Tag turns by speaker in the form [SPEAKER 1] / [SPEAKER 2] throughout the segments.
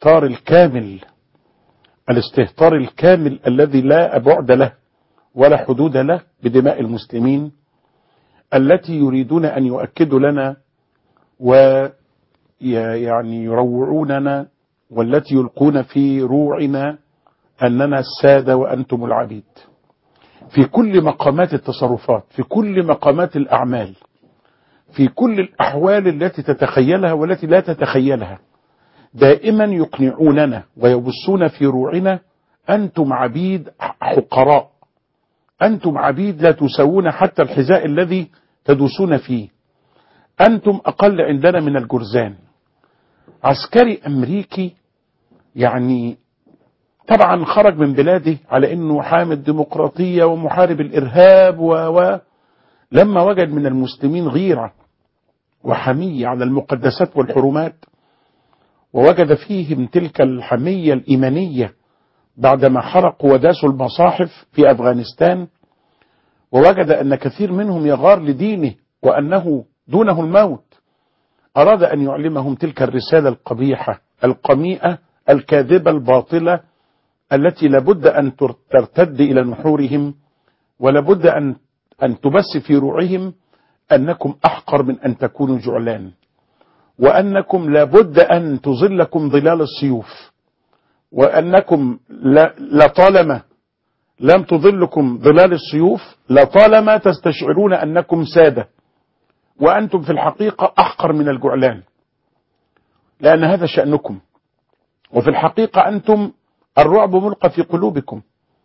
[SPEAKER 1] الاستهتار الكامل الاستهتار الكامل الذي لا بعد له ولا حدود له بدماء المسلمين التي يريدون أن يؤكدوا لنا ويعني يروعوننا والتي يلقون في روعنا أننا السادة وأنتم العبيد في كل مقامات التصرفات في كل مقامات الأعمال في كل الأحوال التي تتخيلها والتي لا تتخيلها دائما يقنعوننا ويبصون في روعنا أنتم عبيد حقراء أنتم عبيد لا تسوون حتى الحذاء الذي تدوسون فيه أنتم أقل عندنا من الجرزان عسكري أمريكي يعني طبعا خرج من بلاده على أنه حامي الديمقراطية ومحارب الإرهاب و و لما وجد من المسلمين غيرة وحمية على المقدسات والحرمات ووجد فيهم تلك الحمية الإيمانية بعدما حرقوا وداسوا المصاحف في أفغانستان ووجد أن كثير منهم يغار لدينه وأنه دونه الموت أراد أن يعلمهم تلك الرسالة القبيحة القميئة الكاذبة الباطلة التي لابد أن ترتد إلى نحورهم ولابد أن أن تبث في روعهم أنكم أحقر من أن تكونوا جعلان وأنكم لابد أن تظلكم ظلال السيوف وأنكم لطالما لم تظلكم ظلال السيوف لطالما تستشعرون أنكم سادة وأنتم في الحقيقة أحقر من الجعلان لأن هذا شأنكم وفي الحقيقة أنتم الرعب ملقى في قلوبكم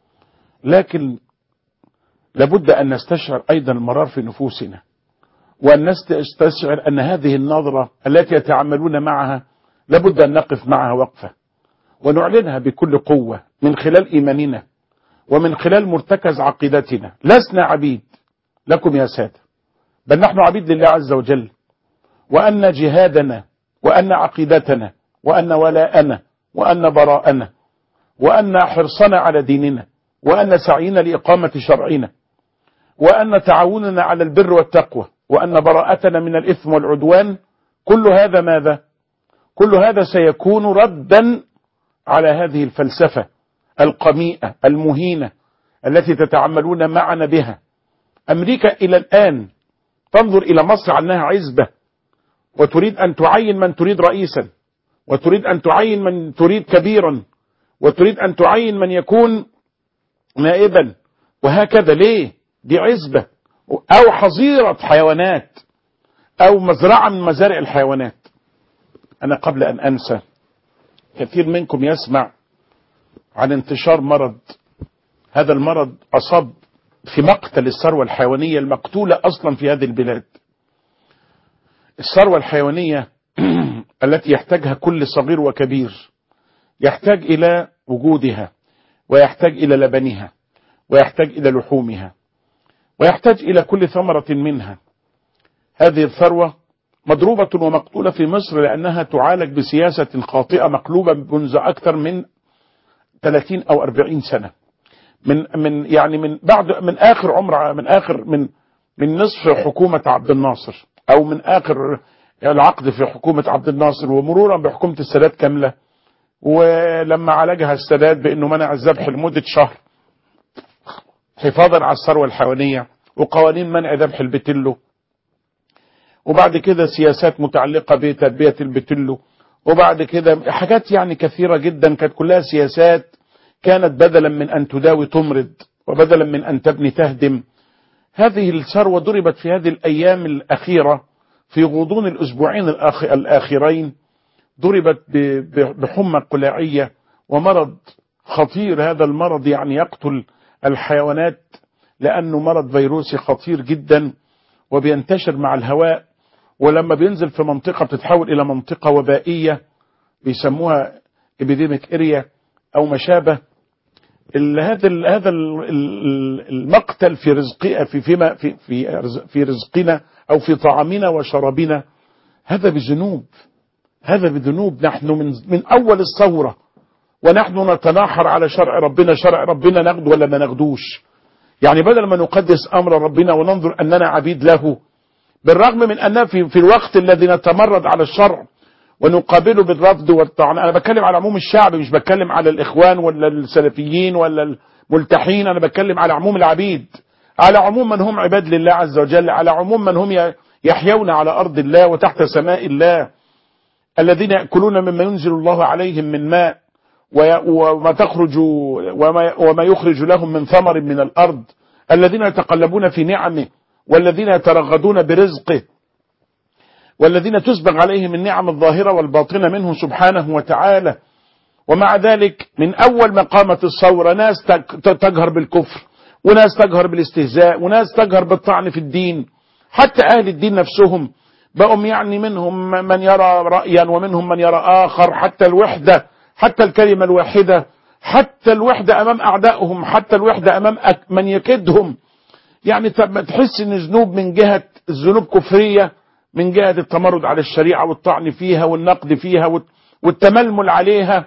[SPEAKER 1] لكن لابد أن نستشعر أيضا المرار في نفوسنا وأن نستشعر أن هذه النظرة التي يتعاملون معها لابد أن نقف معها وقفة ونعلنها بكل قوة من خلال إيماننا ومن خلال مرتكز عقيدتنا لسنا عبيد لكم يا سادة بل نحن عبيد لله عز وجل وأن جهادنا وأن عقيدتنا وأن ولاءنا وأن براءنا وأن حرصنا على ديننا وأن سعينا لإقامة شرعنا وأن تعاوننا على البر والتقوى وأن براءتنا من الإثم والعدوان كل هذا ماذا كل هذا سيكون ردا على هذه الفلسفة القميئة المهينة التي تتعاملون معنا بها أمريكا إلى الآن تنظر إلى مصر عنها عزبة وتريد أن تعين من تريد رئيسا وتريد أن تعين من تريد كبيرا وتريد أن تعين من يكون نائبا وهكذا ليه دي عزبة أو حظيرة حيوانات أو مزرعة من مزارع الحيوانات أنا قبل أن أنسى كثير منكم يسمع عن انتشار مرض هذا المرض أصاب في مقتل الثروة الحيوانية المقتولة أصلا في هذه البلاد الثروة الحيوانية التي يحتاجها كل صغير وكبير يحتاج إلى وجودها ويحتاج إلى لبنها ويحتاج إلى لحومها ويحتاج إلى كل ثمرة منها هذه الثروة مضروبة ومقتولة في مصر لأنها تعالج بسياسة خاطئة مقلوبة منذ أكثر من 30 أو 40 سنة من من يعني من بعد من آخر عمر من آخر من من نصف حكومة عبد الناصر أو من آخر العقد في حكومة عبد الناصر ومرورا بحكومة السادات كاملة ولما عالجها السادات بأنه منع الذبح لمدة شهر حفاظا على الثروة الحيوانية وقوانين منع ذبح البتلو وبعد كده سياسات متعلقة بتربية البتلو وبعد كده حاجات يعني كثيرة جدا كانت كلها سياسات كانت بدلا من أن تداوي تمرض وبدلا من أن تبني تهدم هذه الثروة ضربت في هذه الأيام الأخيرة في غضون الأسبوعين الآخرين ضربت بحمى قلاعية ومرض خطير هذا المرض يعني يقتل الحيوانات لأنه مرض فيروسي خطير جدا وبينتشر مع الهواء ولما بينزل في منطقة بتتحول إلى منطقة وبائية بيسموها ابيديميك اريا أو ما شابه هذا هذا المقتل في رزق في فيما في في في رزقنا أو في طعامنا وشرابنا هذا بذنوب هذا بذنوب نحن من من أول الثورة ونحن نتناحر على شرع ربنا شرع ربنا ناخده ولا ما ناخدوش يعني بدل ما نقدس أمر ربنا وننظر أننا عبيد له بالرغم من أن في, في الوقت الذي نتمرد على الشرع ونقابله بالرفض والطعن انا بتكلم على عموم الشعب مش بتكلم على الاخوان ولا السلفيين ولا الملتحين انا بتكلم على عموم العبيد على عموم من هم عباد لله عز وجل على عموم من هم يحيون على ارض الله وتحت سماء الله الذين ياكلون مما ينزل الله عليهم من ماء وما تخرج وما, وما يخرج لهم من ثمر من الارض الذين يتقلبون في نعمه والذين يترغدون برزقه والذين تسبغ عليهم النعم الظاهرة والباطنة منه سبحانه وتعالى ومع ذلك من أول ما قامت الثورة ناس تجهر بالكفر وناس تجهر بالاستهزاء وناس تجهر بالطعن في الدين حتى أهل الدين نفسهم بقوا يعني منهم من يرى رأيا ومنهم من يرى آخر حتى الوحدة حتى الكلمة الواحدة حتى الوحدة أمام أعدائهم حتى الوحدة أمام من يكدهم يعني تحس ان الذنوب من جهة الذنوب كفرية من جهة التمرد على الشريعة والطعن فيها والنقد فيها والتململ عليها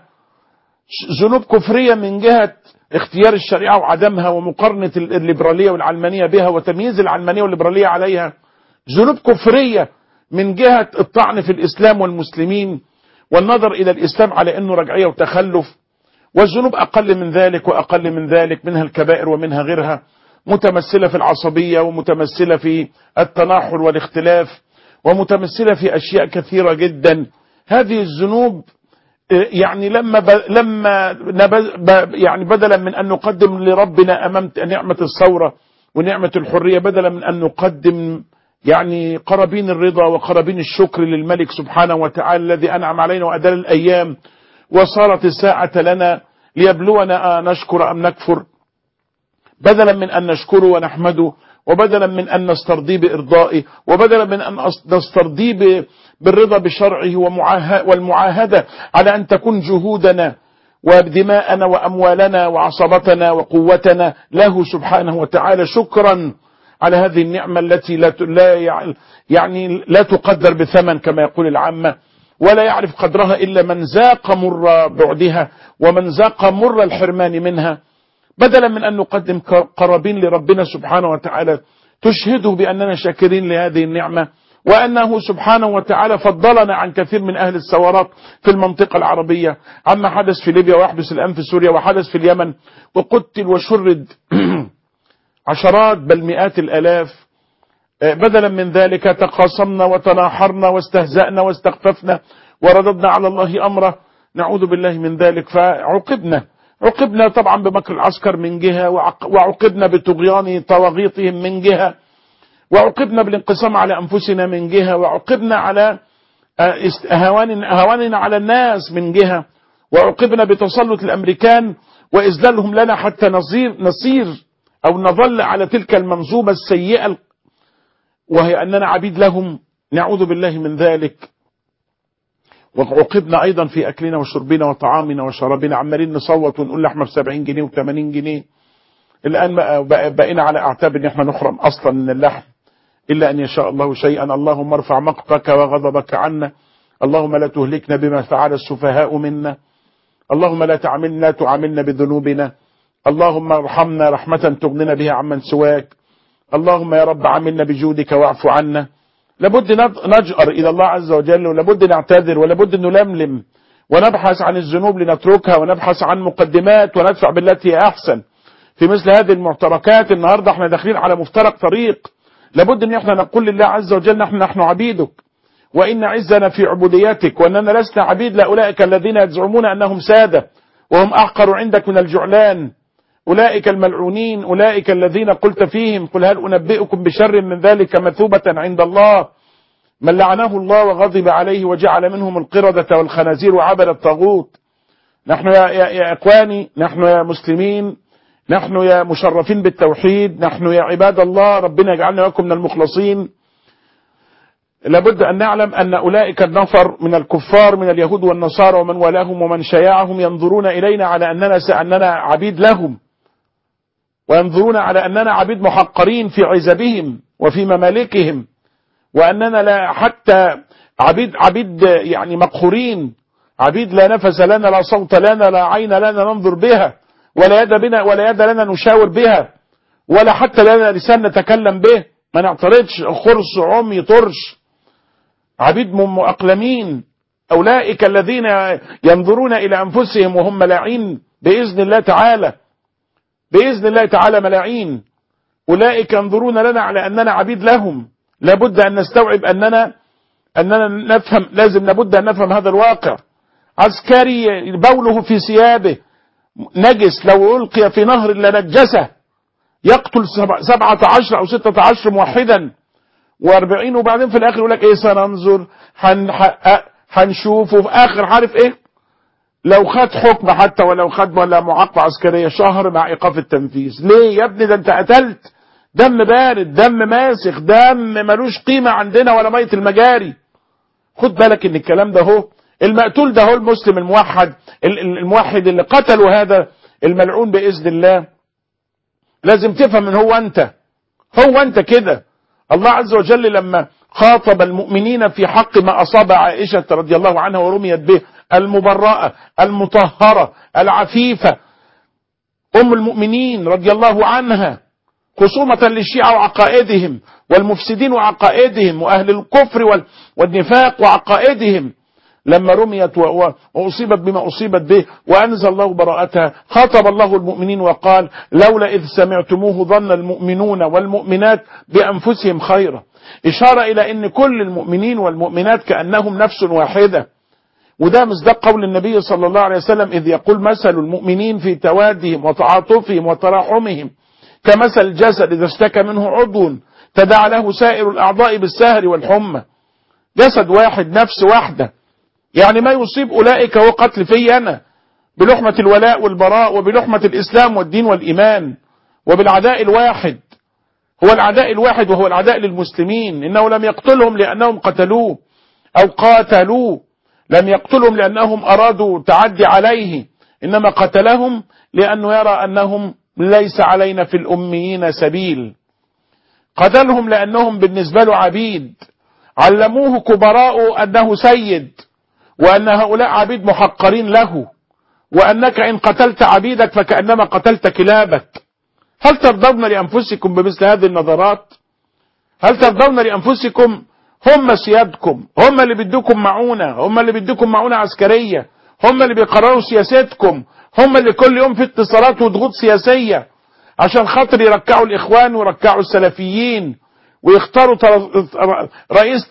[SPEAKER 1] ذنوب كفرية من جهة اختيار الشريعة وعدمها ومقارنة الليبرالية والعلمانية بها وتمييز العلمانية والليبرالية عليها ذنوب كفرية من جهة الطعن في الإسلام والمسلمين والنظر إلى الإسلام على أنه رجعية وتخلف والذنوب أقل من ذلك وأقل من ذلك منها الكبائر ومنها غيرها متمثلة في العصبية ومتمثلة في التناحر والاختلاف ومتمثلة في أشياء كثيرة جدا هذه الذنوب يعني لما ب... لما نب... يعني بدلا من أن نقدم لربنا أمام نعمة الثورة ونعمة الحرية بدلا من أن نقدم يعني قرابين الرضا وقرابين الشكر للملك سبحانه وتعالى الذي أنعم علينا وأدل الأيام وصارت الساعة لنا ليبلونا نشكر أم نكفر بدلا من أن نشكره ونحمده وبدلا من أن نسترضيه بإرضائه وبدلا من أن نسترضيه بالرضا بشرعه والمعاهدة على أن تكون جهودنا ودماءنا وأموالنا وعصبتنا وقوتنا له سبحانه وتعالى شكرا على هذه النعمة التي لا لا يعني لا تقدر بثمن كما يقول العامة ولا يعرف قدرها إلا من ذاق مر بعدها ومن ذاق مر الحرمان منها بدلا من أن نقدم قرابين لربنا سبحانه وتعالى تشهده بأننا شاكرين لهذه النعمة وأنه سبحانه وتعالى فضلنا عن كثير من أهل الثورات في المنطقة العربية عما حدث في ليبيا ويحدث الآن في سوريا وحدث في اليمن وقتل وشرد عشرات بل مئات الآلاف بدلا من ذلك تخاصمنا وتناحرنا واستهزأنا واستخففنا ورددنا على الله أمره نعوذ بالله من ذلك فعوقبنا عوقبنا طبعا بمكر العسكر من جهة وعوقبنا بطغيان طواغيتهم من جهة وعوقبنا بالانقسام على أنفسنا من جهة وعوقبنا على هواننا على الناس من جهة وعوقبنا بتسلط الأمريكان وإذلالهم لنا حتى نصير, نصير أو نظل على تلك المنظومة السيئة وهي أننا عبيد لهم نعوذ بالله من ذلك وعوقبنا أيضا في أكلنا وشربنا وطعامنا وشرابنا عمالين نصوت ونقول لحمة ب 70 جنيه و80 جنيه الآن بقينا على أعتاب إن احنا نحرم أصلا من اللحم إلا أن يشاء الله شيئا اللهم ارفع مقتك وغضبك عنا اللهم لا تهلكنا بما فعل السفهاء منا اللهم لا تعاملنا لا تعاملنا بذنوبنا اللهم ارحمنا رحمة تغننا بها عمن سواك اللهم يا رب عاملنا بجودك واعف عنا لابد نجأر إلى الله عز وجل ولابد نعتذر ولابد نلملم ونبحث عن الذنوب لنتركها ونبحث عن مقدمات وندفع بالتي هي أحسن في مثل هذه المعتركات النهاردة احنا داخلين على مفترق طريق لابد ان احنا نقول لله عز وجل نحن نحن عبيدك وإن عزنا في عبوديتك وأننا لسنا عبيد لأولئك الذين يزعمون أنهم سادة وهم أحقر عندك من الجعلان أولئك الملعونين أولئك الذين قلت فيهم قل هل أنبئكم بشر من ذلك مثوبة عند الله من لعنه الله وغضب عليه وجعل منهم القردة والخنازير وعبد الطاغوت نحن يا, يا, يا إخواني نحن يا مسلمين نحن يا مشرفين بالتوحيد نحن يا عباد الله ربنا يجعلنا لكم من المخلصين لابد أن نعلم أن أولئك النفر من الكفار من اليهود والنصارى ومن والاهم ومن شيعهم ينظرون إلينا على أننا أننا عبيد لهم وينظرون على أننا عبيد محقرين في عزبهم وفي ممالكهم وأننا لا حتى عبيد عبيد يعني مقهورين عبيد لا نفس لنا لا صوت لنا لا عين لنا ننظر بها ولا يد بنا ولا يد لنا نشاور بها ولا حتى لنا لسان نتكلم به ما نعترضش خرص عمي طرش عبيد مؤقلمين أولئك الذين ينظرون إلى أنفسهم وهم ملاعين بإذن الله تعالى بإذن الله تعالى ملاعين أولئك ينظرون لنا على أننا عبيد لهم لابد أن نستوعب أننا أننا نفهم لازم لابد أن نفهم هذا الواقع عسكري بوله في ثيابه نجس لو ألقي في نهر لنجسه يقتل سبعة عشر أو ستة عشر موحدا واربعين وبعدين في الآخر يقول لك إيه سننظر هنشوف وفي آخر عارف إيه لو خد حكم حتى ولو خد ولا معاقبة عسكرية شهر مع إيقاف التنفيذ ليه يا ابني ده أنت قتلت دم بارد دم ماسخ دم ملوش قيمة عندنا ولا مية المجاري خد بالك ان الكلام ده هو المقتول ده هو المسلم الموحد الموحد اللي قتلوا هذا الملعون بإذن الله لازم تفهم ان هو انت هو انت كده الله عز وجل لما خاطب المؤمنين في حق ما أصاب عائشة رضي الله عنها ورميت به المبرأة المطهرة العفيفة أم المؤمنين رضي الله عنها خصومة للشيعة وعقائدهم والمفسدين وعقائدهم وأهل الكفر والنفاق وعقائدهم لما رميت وأصيبت بما أصيبت به وأنزل الله براءتها خاطب الله المؤمنين وقال لولا إذ سمعتموه ظن المؤمنون والمؤمنات بأنفسهم خيرا إشارة إلى أن كل المؤمنين والمؤمنات كأنهم نفس واحدة وده مصداق قول النبي صلى الله عليه وسلم إذ يقول مثل المؤمنين في توادهم وتعاطفهم وتراحمهم كمثل الجسد إذا اشتكى منه عضو تداعى له سائر الأعضاء بالسهر والحمى جسد واحد نفس واحدة يعني ما يصيب أولئك هو قتل في أنا بلحمة الولاء والبراء وبلحمة الإسلام والدين والإيمان وبالعداء الواحد هو العداء الواحد وهو العداء للمسلمين إنه لم يقتلهم لأنهم قتلوه أو قاتلوه لم يقتلهم لأنهم أرادوا تعدي عليه إنما قتلهم لأنه يرى أنهم ليس علينا في الأميين سبيل قتلهم لأنهم بالنسبة له عبيد علموه كبراء أنه سيد وأن هؤلاء عبيد محقرين له وأنك إن قتلت عبيدك فكأنما قتلت كلابك هل ترضون لأنفسكم بمثل هذه النظرات هل ترضون لأنفسكم هم سيادكم هم اللي بيدوكم معونة هم اللي بيدوكم معونة عسكرية هم اللي بيقرروا سياستكم هم اللي كل يوم في اتصالات وضغوط سياسية عشان خاطر يركعوا الإخوان ويركعوا السلفيين ويختاروا رئيس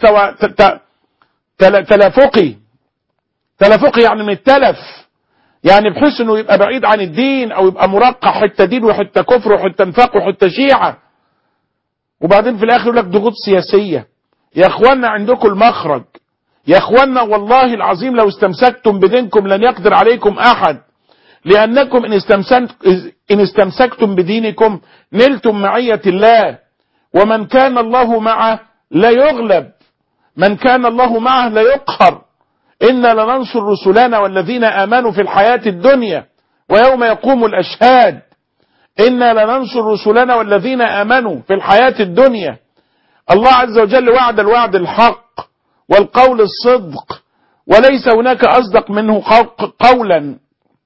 [SPEAKER 1] تلافقي تلافقي يعني من التلف يعني بحيث انه يبقى بعيد عن الدين او يبقى مرقع حتة دين وحتة كفر وحتة نفاق وحتة شيعة وبعدين في الاخر يقول لك ضغوط سياسية يا اخوانا عندكم المخرج يا اخوانا والله العظيم لو استمسكتم بدينكم لن يقدر عليكم احد لانكم ان, استمسك إن استمسكتم بدينكم نلتم معية الله ومن كان الله معه لا يغلب من كان الله معه لا يقهر إنا لننصر رسلنا والذين آمنوا في الحياة الدنيا ويوم يقوم الأشهاد إنا لننصر رسلنا والذين آمنوا في الحياة الدنيا الله عز وجل وعد الوعد الحق والقول الصدق وليس هناك أصدق منه قولا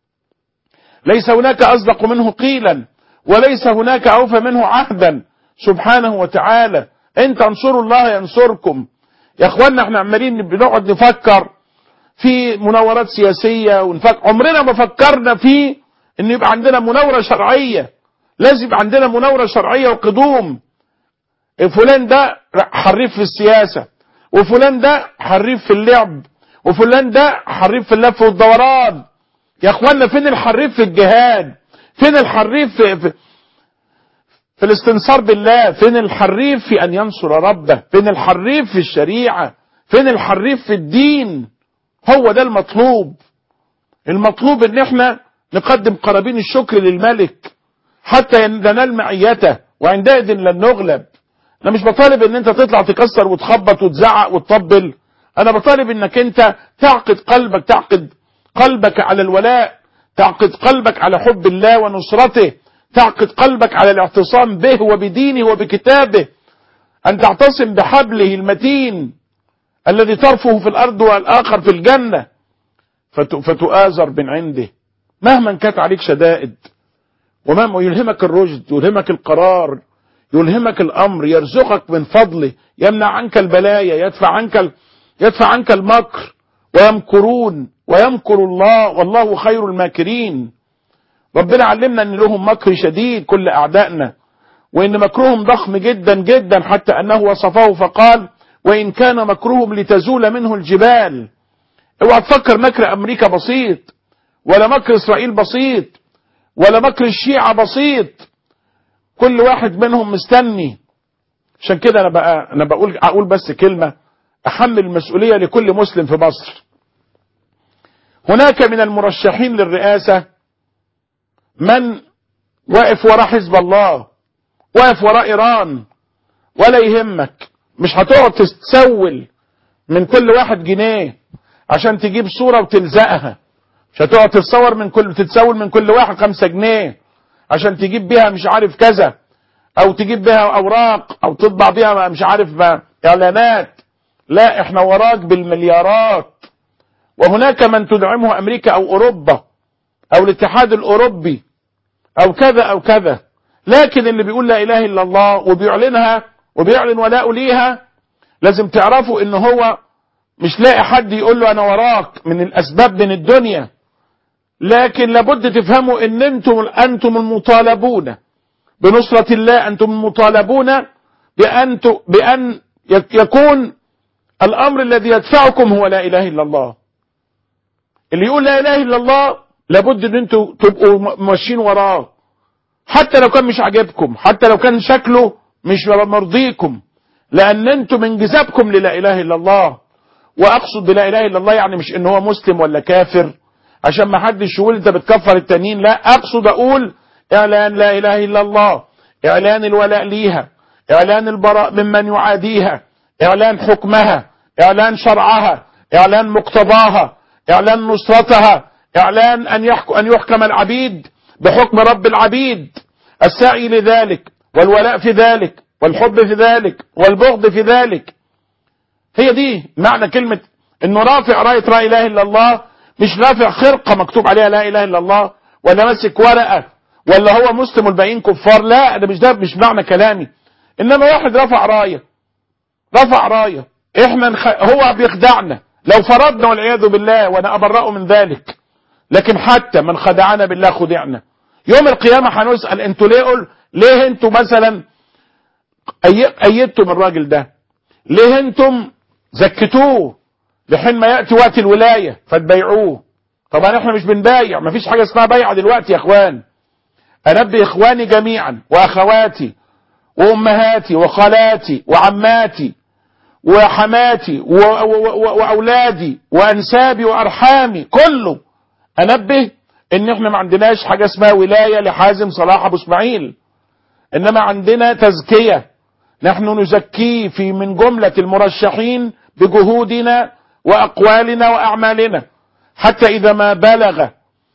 [SPEAKER 1] ليس هناك أصدق منه قيلا وليس هناك أوفى منه عهدا سبحانه وتعالى إن تنصروا الله ينصركم يا اخوانا احنا عمالين بنقعد نفكر في مناورات سياسية ونفكر عمرنا ما فكرنا في ان يبقى عندنا مناورة شرعية لازم يبقى عندنا مناورة شرعية وقدوم فلان ده حريف في السياسة وفلان ده حريف في اللعب وفلان ده حريف في اللف والدوران يا اخوانا فين الحريف في الجهاد فين الحريف في, في في الاستنصار بالله فين الحريف في ان ينصر ربه فين الحريف في الشريعة فين الحريف في الدين هو ده المطلوب المطلوب ان احنا نقدم قرابين الشكر للملك حتى ننال معيته وعندئذ لن نغلب انا مش بطالب ان انت تطلع تكسر وتخبط وتزعق وتطبل انا بطالب انك انت تعقد قلبك تعقد قلبك على الولاء تعقد قلبك على حب الله ونصرته تعقد قلبك على الاعتصام به وبدينه وبكتابه أن تعتصم بحبله المتين الذي طرفه في الأرض والآخر في الجنة فتؤازر من عنده مهما كانت عليك شدائد ومهما يلهمك الرشد يلهمك القرار يلهمك الأمر يرزقك من فضله يمنع عنك البلايا يدفع عنك يدفع عنك المكر ويمكرون ويمكر الله والله خير الماكرين ربنا علمنا ان لهم مكر شديد كل اعدائنا وان مكرهم ضخم جدا جدا حتى انه وصفه فقال وان كان مكرهم لتزول منه الجبال اوعى تفكر مكر امريكا بسيط ولا مكر اسرائيل بسيط ولا مكر الشيعة بسيط كل واحد منهم مستني عشان كده انا بقى انا بقول اقول بس كلمه احمل المسؤوليه لكل مسلم في مصر هناك من المرشحين للرئاسه من واقف وراء حزب الله واقف وراء ايران ولا يهمك مش هتقعد تتسول من كل واحد جنيه عشان تجيب صوره وتلزقها مش هتقعد تتصور من كل تتسول من كل واحد خمسة جنيه عشان تجيب بيها مش عارف كذا او تجيب بيها اوراق او تطبع بيها مش عارف ما اعلانات لا احنا وراك بالمليارات وهناك من تدعمه امريكا او اوروبا او الاتحاد الاوروبي او كذا او كذا لكن اللي بيقول لا اله الا الله وبيعلنها وبيعلن ولاءه ليها لازم تعرفوا ان هو مش لاقي حد يقول له انا وراك من الاسباب من الدنيا لكن لابد تفهموا ان انتم انتم المطالبون بنصرة الله انتم المطالبون بان بان يكون الامر الذي يدفعكم هو لا اله الا الله اللي يقول لا اله الا الله لابد ان انتم تبقوا ماشيين وراه حتى لو كان مش عاجبكم حتى لو كان شكله مش مرضيكم لان انتم انجذابكم للا اله الا الله واقصد بلا اله الا الله يعني مش ان هو مسلم ولا كافر عشان ما حدش يقول انت بتكفر التانيين لا اقصد اقول اعلان لا اله الا الله اعلان الولاء ليها اعلان البراء ممن يعاديها اعلان حكمها اعلان شرعها اعلان مقتضاها اعلان نصرتها اعلان ان يحكم ان يحكم العبيد بحكم رب العبيد السعي لذلك والولاء في ذلك والحب في ذلك والبغض في ذلك هي دي معنى كلمة انه رافع راية لا اله الا الله مش رافع خرقة مكتوب عليها لا اله الا الله ولا ماسك ورقة ولا هو مسلم والباقيين كفار لا ده مش ده مش معنى كلامي انما واحد رفع راية رفع راية احنا نخ... هو بيخدعنا لو فرضنا والعياذ بالله وانا ابرأه من ذلك لكن حتى من خدعنا بالله خدعنا يوم القيامة هنسأل انتوا ليه قل ليه انتوا مثلا أي... ايدتم الراجل ده ليه انتم زكتوه لحين ما يأتي وقت الولاية فتبيعوه طبعا احنا مش بنبايع مفيش حاجة اسمها بيعة دلوقتي يا اخوان انبه اخواني جميعا واخواتي وامهاتي وخالاتي وعماتي وحماتي و... و... و... واولادي وانسابي وارحامي كله انبه ان احنا ما عندناش حاجة اسمها ولاية لحازم صلاح ابو اسماعيل انما عندنا تزكية نحن نزكيه في من جملة المرشحين بجهودنا وأقوالنا وأعمالنا حتى إذا ما بلغ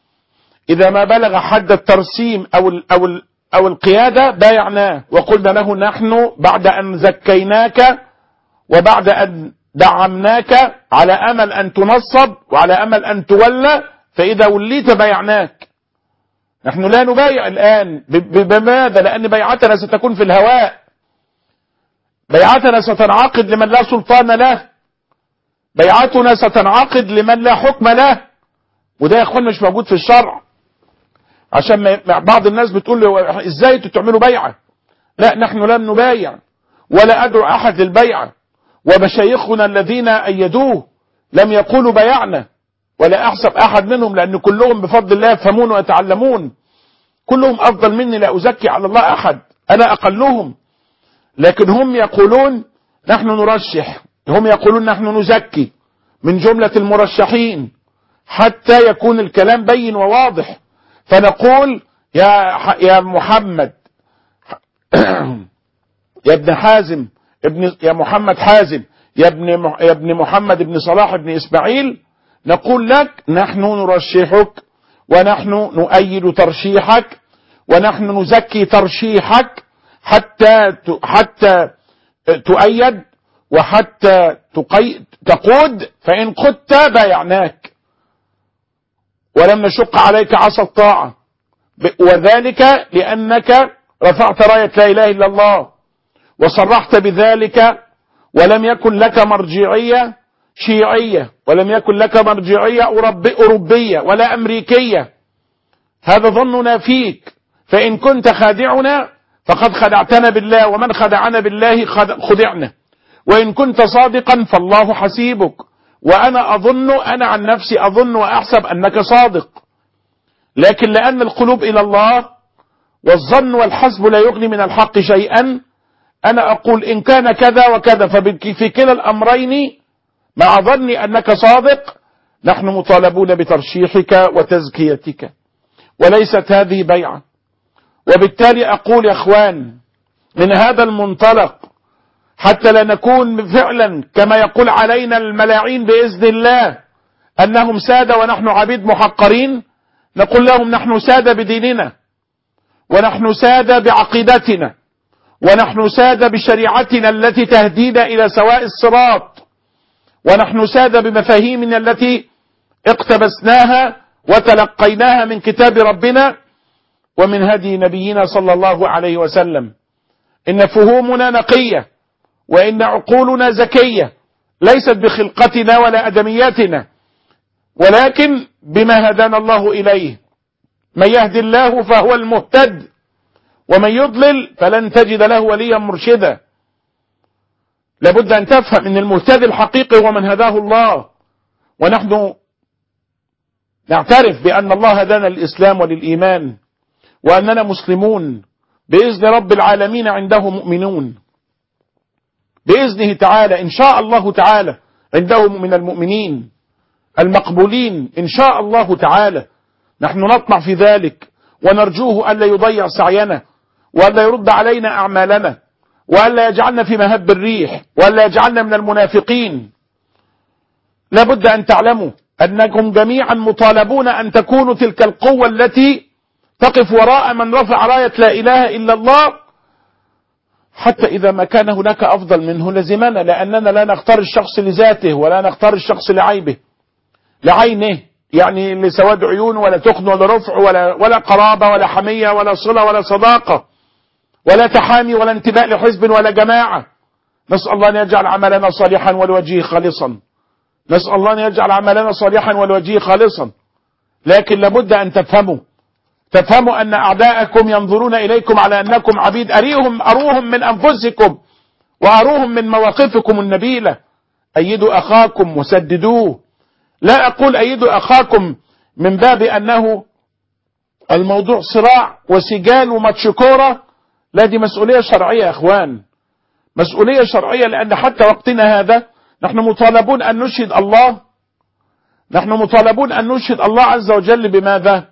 [SPEAKER 1] إذا ما بلغ حد الترسيم أو ال أو ال أو القيادة بايعناه وقلنا له نحن بعد أن زكيناك وبعد أن دعمناك على أمل أن تنصب وعلى أمل أن تولى فإذا وليت بايعناك نحن لا نبايع الآن بماذا لأن بيعتنا ستكون في الهواء بيعتنا ستنعقد لمن لا سلطان له بيعتنا ستنعقد لمن لا حكم له وده يا اخوان مش موجود في الشرع عشان ما بعض الناس بتقول له ازاي انتوا تعملوا بيعه لا نحن لم نبايع ولا ادعو احد للبيعه ومشايخنا الذين ايدوه لم يقولوا بيعنا ولا احسب احد منهم لان كلهم بفضل الله يفهمون ويتعلمون كلهم افضل مني لا ازكي على الله احد انا اقلهم لكن هم يقولون نحن نرشح هم يقولون نحن نزكي من جملة المرشحين حتى يكون الكلام بين وواضح فنقول يا يا محمد يا ابن حازم ابن يا محمد حازم يا ابن يا ابن محمد بن صلاح بن اسماعيل نقول لك نحن نرشحك ونحن نؤيد ترشيحك ونحن نزكي ترشيحك حتى حتى تؤيد وحتى تقي... تقود فإن قدت بايعناك ولم نشق عليك عصا الطاعة وذلك لأنك رفعت راية لا إله إلا الله وصرحت بذلك ولم يكن لك مرجعية شيعية ولم يكن لك مرجعية أوروبية ولا أمريكية هذا ظننا فيك فإن كنت خادعنا فقد خدعتنا بالله ومن خدعنا بالله خدعنا وإن كنت صادقا فالله حسيبك وأنا أظن أنا عن نفسي أظن وأحسب أنك صادق لكن لأن القلوب إلى الله والظن والحسب لا يغني من الحق شيئا أنا أقول إن كان كذا وكذا ففي كلا الأمرين مع ظني أنك صادق نحن مطالبون بترشيحك وتزكيتك وليست هذه بيعة وبالتالي أقول يا أخوان من هذا المنطلق حتى لا نكون فعلا كما يقول علينا الملاعين بإذن الله أنهم سادة ونحن عبيد محقرين نقول لهم نحن سادة بديننا ونحن سادة بعقيدتنا ونحن سادة بشريعتنا التي تهدينا إلى سواء الصراط ونحن سادة بمفاهيمنا التي اقتبسناها وتلقيناها من كتاب ربنا ومن هدي نبينا صلى الله عليه وسلم إن فهومنا نقية وإن عقولنا زكية ليست بخلقتنا ولا أدمياتنا ولكن بما هدانا الله إليه من يهدي الله فهو المهتد ومن يضلل فلن تجد له وليا مرشدا لابد أن تفهم أن المهتدي الحقيقي هو من هداه الله ونحن نعترف بأن الله هدانا للإسلام وللإيمان وأننا مسلمون بإذن رب العالمين عنده مؤمنون بإذنه تعالى إن شاء الله تعالى عنده من المؤمنين المقبولين إن شاء الله تعالى نحن نطمع في ذلك ونرجوه ألا يضيع سعينا وألا يرد علينا أعمالنا وألا يجعلنا في مهب الريح وألا يجعلنا من المنافقين لابد أن تعلموا أنكم جميعا مطالبون أن تكونوا تلك القوة التي تقف وراء من رفع راية لا إله إلا الله حتى إذا ما كان هناك أفضل منه لزمنا لأننا لا نختار الشخص لذاته ولا نختار الشخص لعيبه لعينه يعني لسواد عيون ولا تخن ولا رفع ولا ولا قرابة ولا حمية ولا صلة ولا صداقة ولا تحامي ولا انتماء لحزب ولا جماعة نسأل الله أن يجعل عملنا صالحا ولوجهه خالصا نسأل الله أن يجعل عملنا صالحا ولوجهه خالصا لكن لابد أن تفهموا تفهموا أن أعداءكم ينظرون إليكم على أنكم عبيد أريهم أروهم من أنفسكم وأروهم من مواقفكم النبيلة أيدوا أخاكم وسددوه لا أقول أيدوا أخاكم من باب أنه الموضوع صراع وسجال وماتش كورة لا دي مسؤولية شرعية يا أخوان مسؤولية شرعية لأن حتى وقتنا هذا نحن مطالبون أن نشهد الله نحن مطالبون أن نشهد الله عز وجل بماذا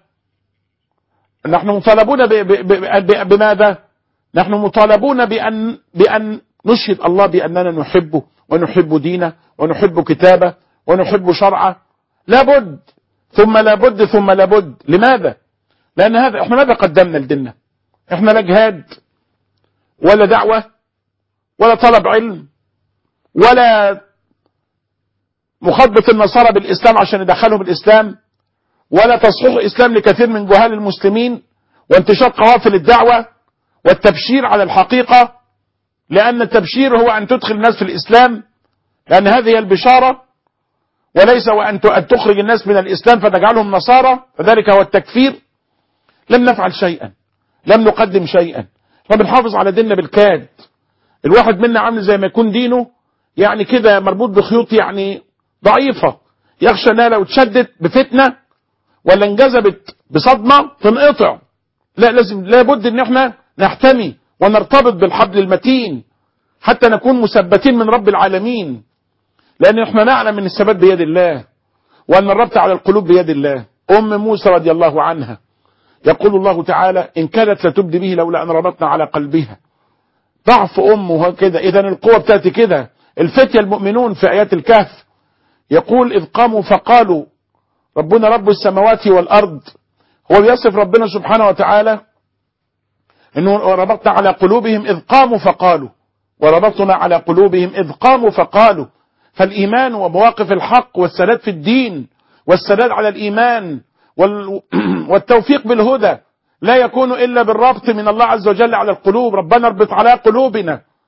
[SPEAKER 1] نحن مطالبون ب ب ب بماذا نحن مطالبون بأن, بأن نشهد الله بأننا نحبه ونحب دينه ونحب كتابه ونحب شرعه لابد ثم لابد ثم لابد لماذا لأن هذا احنا ماذا قدمنا لديننا احنا لا جهاد ولا دعوة ولا طلب علم ولا مخاطبة النصارى بالإسلام عشان يدخلهم الإسلام ولا تصحيح الإسلام لكثير من جهال المسلمين وانتشار قوافل الدعوة والتبشير على الحقيقة لأن التبشير هو أن تدخل الناس في الإسلام لأن هذه البشارة وليس وأن تخرج الناس من الإسلام فتجعلهم نصارى فذلك هو التكفير لم نفعل شيئا لم نقدم شيئا فبنحافظ على ديننا بالكاد الواحد منا عامل زي ما يكون دينه يعني كده مربوط بخيوط يعني ضعيفة يخشى انها لو اتشدت بفتنة ولا انجذبت بصدمة تنقطع لا لازم لابد ان احنا نحتمي ونرتبط بالحبل المتين حتى نكون مثبتين من رب العالمين لان احنا نعلم ان الثبات بيد الله وان الربط على القلوب بيد الله ام موسى رضي الله عنها يقول الله تعالى ان كانت لتبدي به لولا ان ربطنا على قلبها ضعف امه كده اذا القوة بتاعتي كده الفتية المؤمنون في ايات الكهف يقول اذ قاموا فقالوا ربنا رب السماوات والارض هو بيصف ربنا سبحانه وتعالى انه ربطنا على قلوبهم اذ قاموا فقالوا وربطنا على قلوبهم اذ قاموا فقالوا فالايمان ومواقف الحق والسداد في الدين والسداد على الايمان والتوفيق بالهدى لا يكون الا بالربط من الله عز وجل على القلوب ربنا اربط على قلوبنا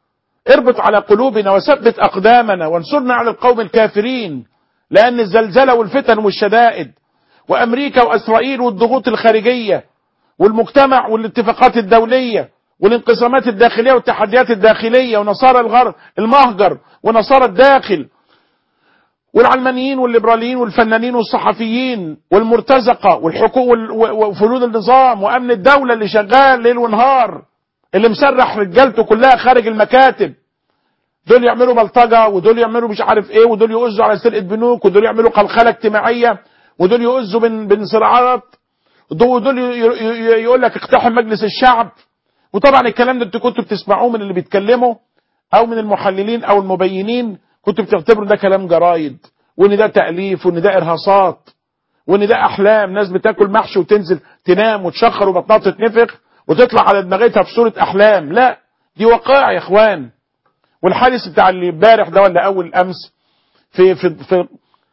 [SPEAKER 1] اربط على قلوبنا وثبت أقدامنا وانصرنا على القوم الكافرين لأن الزلزلة والفتن والشدائد وأمريكا وإسرائيل والضغوط الخارجية والمجتمع والاتفاقات الدولية والانقسامات الداخلية والتحديات الداخلية ونصارى الغرب المهجر ونصارى الداخل والعلمانيين والليبراليين والفنانين والصحفيين والمرتزقة والحقوق وفلول النظام وأمن الدولة اللي شغال ليل ونهار اللي مسرح رجالته كلها خارج المكاتب دول يعملوا بلطجة ودول يعملوا مش عارف ايه ودول يؤذوا على سرقة بنوك ودول يعملوا قلقلة اجتماعية ودول يؤذوا بين بين صراعات ودول يقول لك اقتحم مجلس الشعب وطبعا الكلام ده انتوا كنتوا بتسمعوه من اللي بيتكلموا او من المحللين او المبينين كنتوا بتعتبروا ده كلام جرايد وان ده تأليف وان ده ارهاصات وان ده احلام ناس بتاكل محشي وتنزل تنام وتشخر وبطنها تتنفخ وتطلع على دماغتها في صورة احلام لا دي وقائع يا اخوان والحادث بتاع اللي امبارح ده ولا اول امس في في في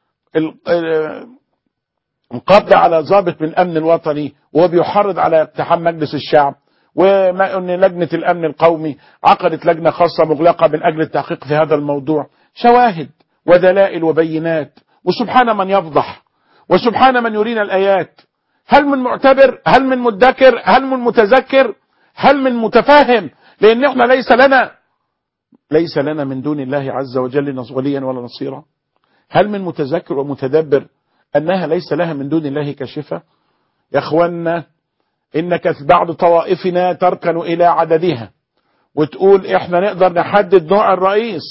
[SPEAKER 1] القبض على ضابط من الامن الوطني وهو بيحرض على اقتحام مجلس الشعب وما ان لجنه الامن القومي عقدت لجنه خاصه مغلقه من اجل التحقيق في هذا الموضوع شواهد ودلائل وبينات وسبحان من يفضح وسبحان من يرينا الايات هل من معتبر هل من مدكر هل من متذكر هل من متفاهم لان احنا ليس لنا ليس لنا من دون الله عز وجل وليا ولا نصيرا هل من متذكر ومتدبر أنها ليس لها من دون الله كاشفة يا أخوانا إنك بعض طوائفنا تركن إلى عددها وتقول إحنا نقدر نحدد نوع الرئيس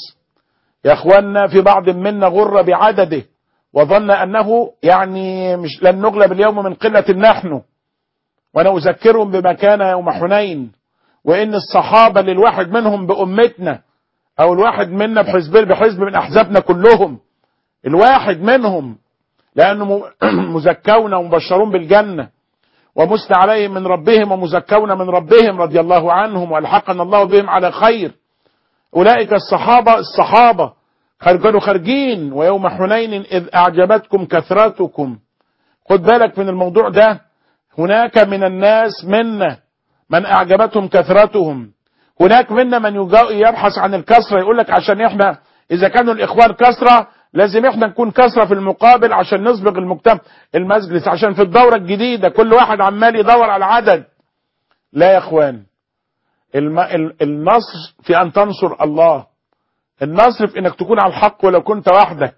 [SPEAKER 1] يا أخوانا في بعض منا غر بعدده وظن أنه يعني مش لن نغلب اليوم من قلة نحن وأنا أذكرهم بما كان يوم حنين وإن الصحابة للواحد منهم بأمتنا أو الواحد منا بحزب بحزب من أحزابنا كلهم الواحد منهم لأنه مزكون ومبشرون بالجنة ومثنى عليهم من ربهم ومزكون من ربهم رضي الله عنهم والحقنا الله بهم على خير أولئك الصحابة الصحابة كانوا خارجين ويوم حنين إذ أعجبتكم كثرتكم خد بالك من الموضوع ده هناك من الناس منا من أعجبتهم كثرتهم هناك منا من يبحث عن الكسرة يقول لك عشان احنا إذا كانوا الإخوان كسرة لازم احنا نكون كسرة في المقابل عشان نسبق المجتمع المجلس عشان في الدورة الجديدة كل واحد عمال يدور على العدد لا يا اخوان الم... النصر في ان تنصر الله النصر في انك تكون على الحق ولو كنت وحدك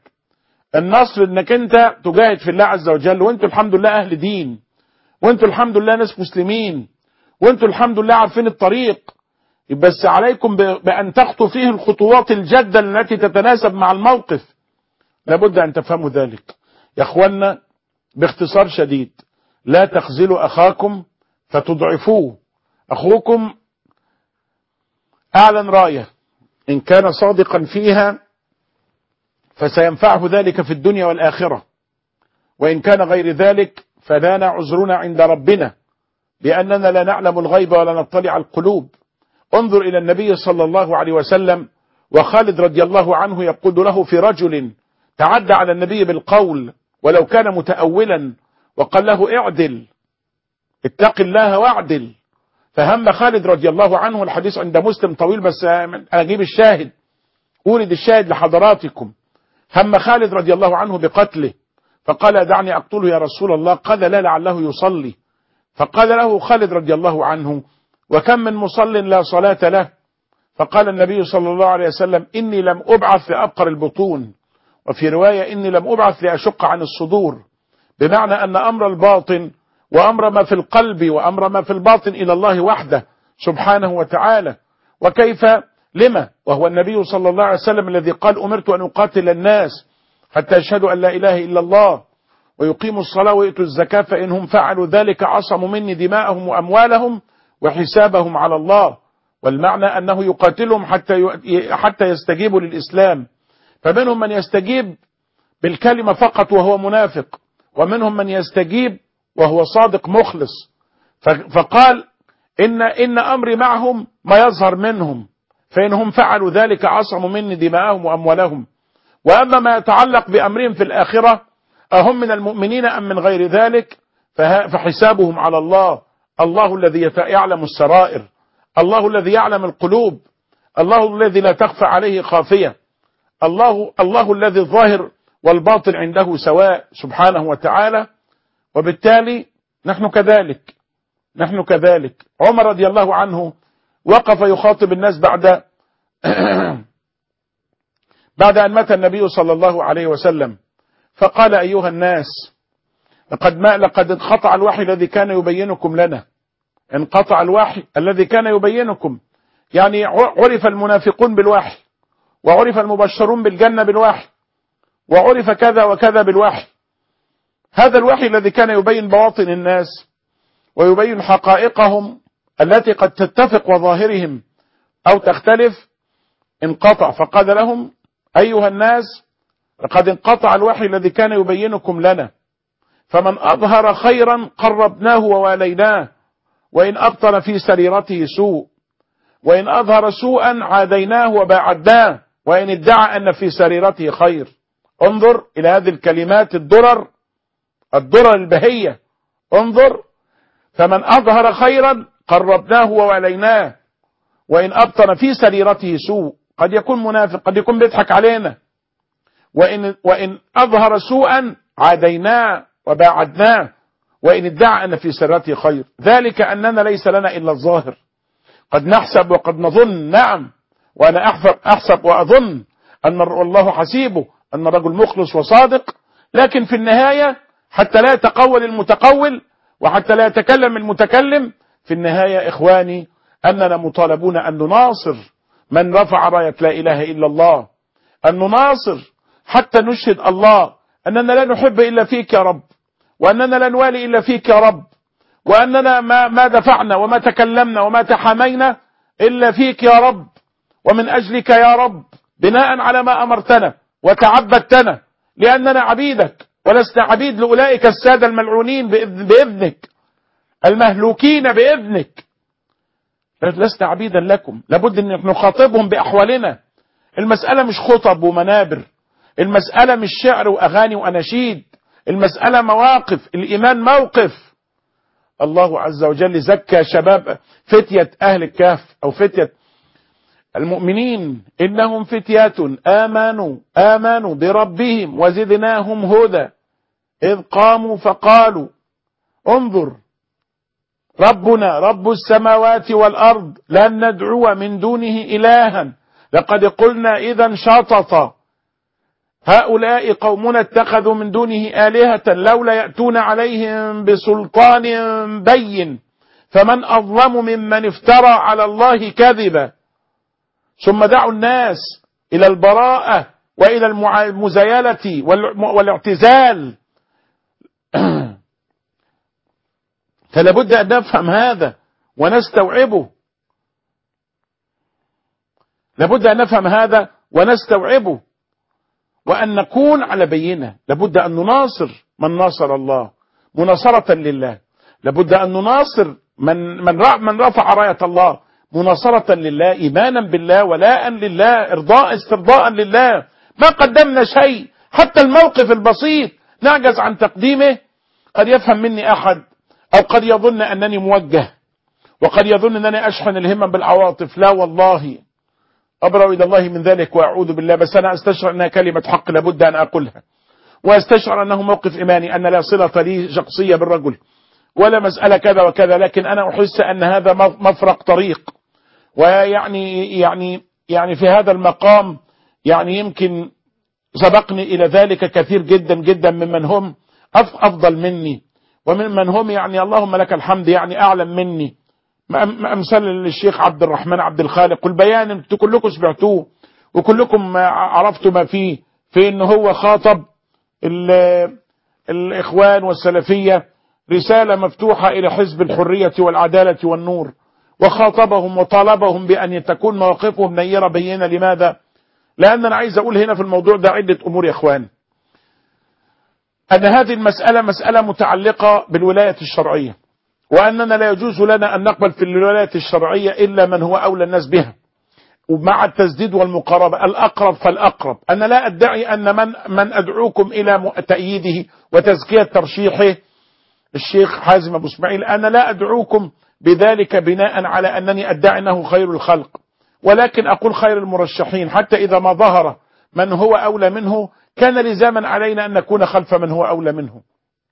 [SPEAKER 1] النصر انك انت تجاهد في الله عز وجل وانتوا الحمد لله اهل دين وانتوا الحمد لله ناس مسلمين وانتوا الحمد لله عارفين الطريق بس عليكم بأن تخطوا فيه الخطوات الجادة التي تتناسب مع الموقف لابد أن تفهموا ذلك يا أخوانا باختصار شديد لا تخزلوا أخاكم فتضعفوه أخوكم أعلن رأيه إن كان صادقا فيها فسينفعه ذلك في الدنيا والآخرة وإن كان غير ذلك فلنا عذرنا عند ربنا بأننا لا نعلم الغيب ولا نطلع القلوب انظر إلى النبي صلى الله عليه وسلم وخالد رضي الله عنه يقول له في رجل تعدى على النبي بالقول ولو كان متأولا وقال له اعدل اتق الله واعدل فهم خالد رضي الله عنه الحديث عند مسلم طويل بس أجيب الشاهد أورد الشاهد لحضراتكم هم خالد رضي الله عنه بقتله فقال دعني أقتله يا رسول الله قال لا لعله يصلي فقال له خالد رضي الله عنه وكم من مصل لا صلاة له فقال النبي صلى الله عليه وسلم إني لم أبعث لأبقر البطون وفي رواية إني لم أبعث لأشق عن الصدور بمعنى أن أمر الباطن وأمر ما في القلب وأمر ما في الباطن إلى الله وحده سبحانه وتعالى وكيف لما وهو النبي صلى الله عليه وسلم الذي قال أمرت أن أقاتل الناس حتى يشهدوا أن لا إله إلا الله ويقيموا الصلاة ويؤتوا الزكاة فإنهم فعلوا ذلك عصموا مني دماءهم وأموالهم وحسابهم على الله والمعنى أنه يقاتلهم حتى حتى يستجيبوا للإسلام فمنهم من يستجيب بالكلمة فقط وهو منافق ومنهم من يستجيب وهو صادق مخلص فقال إن إن أمري معهم ما يظهر منهم فإنهم فعلوا ذلك عصموا مني دماءهم وأموالهم وأما ما يتعلق بأمرهم في الآخرة أهم من المؤمنين أم من غير ذلك فحسابهم على الله الله الذي يعلم السرائر الله الذي يعلم القلوب الله الذي لا تخفى عليه خافية الله الله الذي الظاهر والباطن عنده سواء سبحانه وتعالى وبالتالي نحن كذلك نحن كذلك عمر رضي الله عنه وقف يخاطب الناس بعد بعد أن مات النبي صلى الله عليه وسلم فقال أيها الناس لقد ما لقد انقطع الوحي الذي كان يبينكم لنا انقطع الوحي الذي كان يبينكم يعني عرف المنافقون بالوحي وعرف المبشرون بالجنة بالوحي وعرف كذا وكذا بالوحي هذا الوحي الذي كان يبين بواطن الناس ويبين حقائقهم التي قد تتفق وظاهرهم أو تختلف انقطع فقال لهم أيها الناس لقد انقطع الوحي الذي كان يبينكم لنا فمن أظهر خيرا قربناه وواليناه وإن أبطل في سريرته سوء وإن أظهر سوءا عاديناه وباعدناه وإن ادعى أن في سريرته خير انظر إلى هذه الكلمات الدرر الدرر البهية انظر فمن أظهر خيرا قربناه وواليناه وإن أبطن في سريرته سوء قد يكون منافق قد يكون بيضحك علينا وإن, وإن أظهر سوءا عاديناه وباعدناه وإن ادعى أن في سرته خير ذلك أننا ليس لنا إلا الظاهر قد نحسب وقد نظن نعم وأنا أحسب, أحسب وأظن أن الله حسيبه أن الرجل مخلص وصادق لكن في النهاية حتى لا يتقول المتقول وحتى لا يتكلم المتكلم في النهاية إخواني أننا مطالبون أن نناصر من رفع راية لا إله إلا الله أن نناصر حتى نشهد الله أننا لا نحب إلا فيك يا رب وأننا لا نوالي إلا فيك يا رب وأننا ما, ما دفعنا وما تكلمنا وما تحامينا إلا فيك يا رب ومن أجلك يا رب بناء على ما أمرتنا وتعبدتنا لأننا عبيدك ولسنا عبيد لأولئك السادة الملعونين بإذنك المهلوكين بإذنك لسنا عبيدا لكم لابد أن نخاطبهم بأحوالنا المسألة مش خطب ومنابر المسألة مش شعر وأغاني وأناشيد المسألة مواقف الإيمان موقف الله عز وجل زكى شباب فتية أهل الكهف أو فتية المؤمنين إنهم فتيات آمنوا آمنوا بربهم وزدناهم هدى إذ قاموا فقالوا انظر ربنا رب السماوات والأرض لن ندعو من دونه إلها لقد قلنا إذا شططا هؤلاء قومنا اتخذوا من دونه آلهة لولا يأتون عليهم بسلطان بين فمن أظلم ممن افترى على الله كذبا ثم دعوا الناس إلى البراءة وإلى المزايلة والاعتزال فلا بد أن نفهم هذا ونستوعبه لابد أن نفهم هذا ونستوعبه وأن نكون على بينة لابد أن نناصر من ناصر الله مناصرة لله لابد أن نناصر من من من رفع راية الله مناصرة لله إيمانا بالله ولاء لله إرضاء استرضاء لله ما قدمنا شيء حتى الموقف البسيط نعجز عن تقديمه قد يفهم مني أحد أو قد يظن أنني موجه وقد يظن أنني أشحن الهمم بالعواطف لا والله أبرأ إلى الله من ذلك وأعوذ بالله بس أنا أستشعر أنها كلمة حق لابد أن أقولها وأستشعر أنه موقف إيماني أن لا صلة لي شخصية بالرجل ولا مسألة كذا وكذا لكن أنا أحس أن هذا مفرق طريق ويعني يعني يعني في هذا المقام يعني يمكن سبقني إلى ذلك كثير جدا جدا ممن هم أفضل مني وممن هم يعني اللهم لك الحمد يعني أعلم مني أمثال الشيخ عبد الرحمن عبد الخالق والبيان انتوا كلكم سمعتوه وكلكم عرفتوا ما فيه في ان هو خاطب الإخوان والسلفية رسالة مفتوحة إلى حزب الحرية والعدالة والنور وخاطبهم وطالبهم بأن تكون مواقفهم نيرة بينة لماذا لأن أنا عايز أقول هنا في الموضوع ده عدة أمور يا إخوان أن هذه المسألة مسألة متعلقة بالولاية الشرعية وأننا لا يجوز لنا أن نقبل في الولاية الشرعية إلا من هو أولى الناس بها ومع التسديد والمقاربة الأقرب فالأقرب أنا لا أدعي أن من, من أدعوكم إلى تأييده وتزكية ترشيحه الشيخ حازم أبو اسماعيل أنا لا أدعوكم بذلك بناء على أنني أدعي أنه خير الخلق ولكن أقول خير المرشحين حتى إذا ما ظهر من هو أولى منه كان لزاما علينا أن نكون خلف من هو أولى منه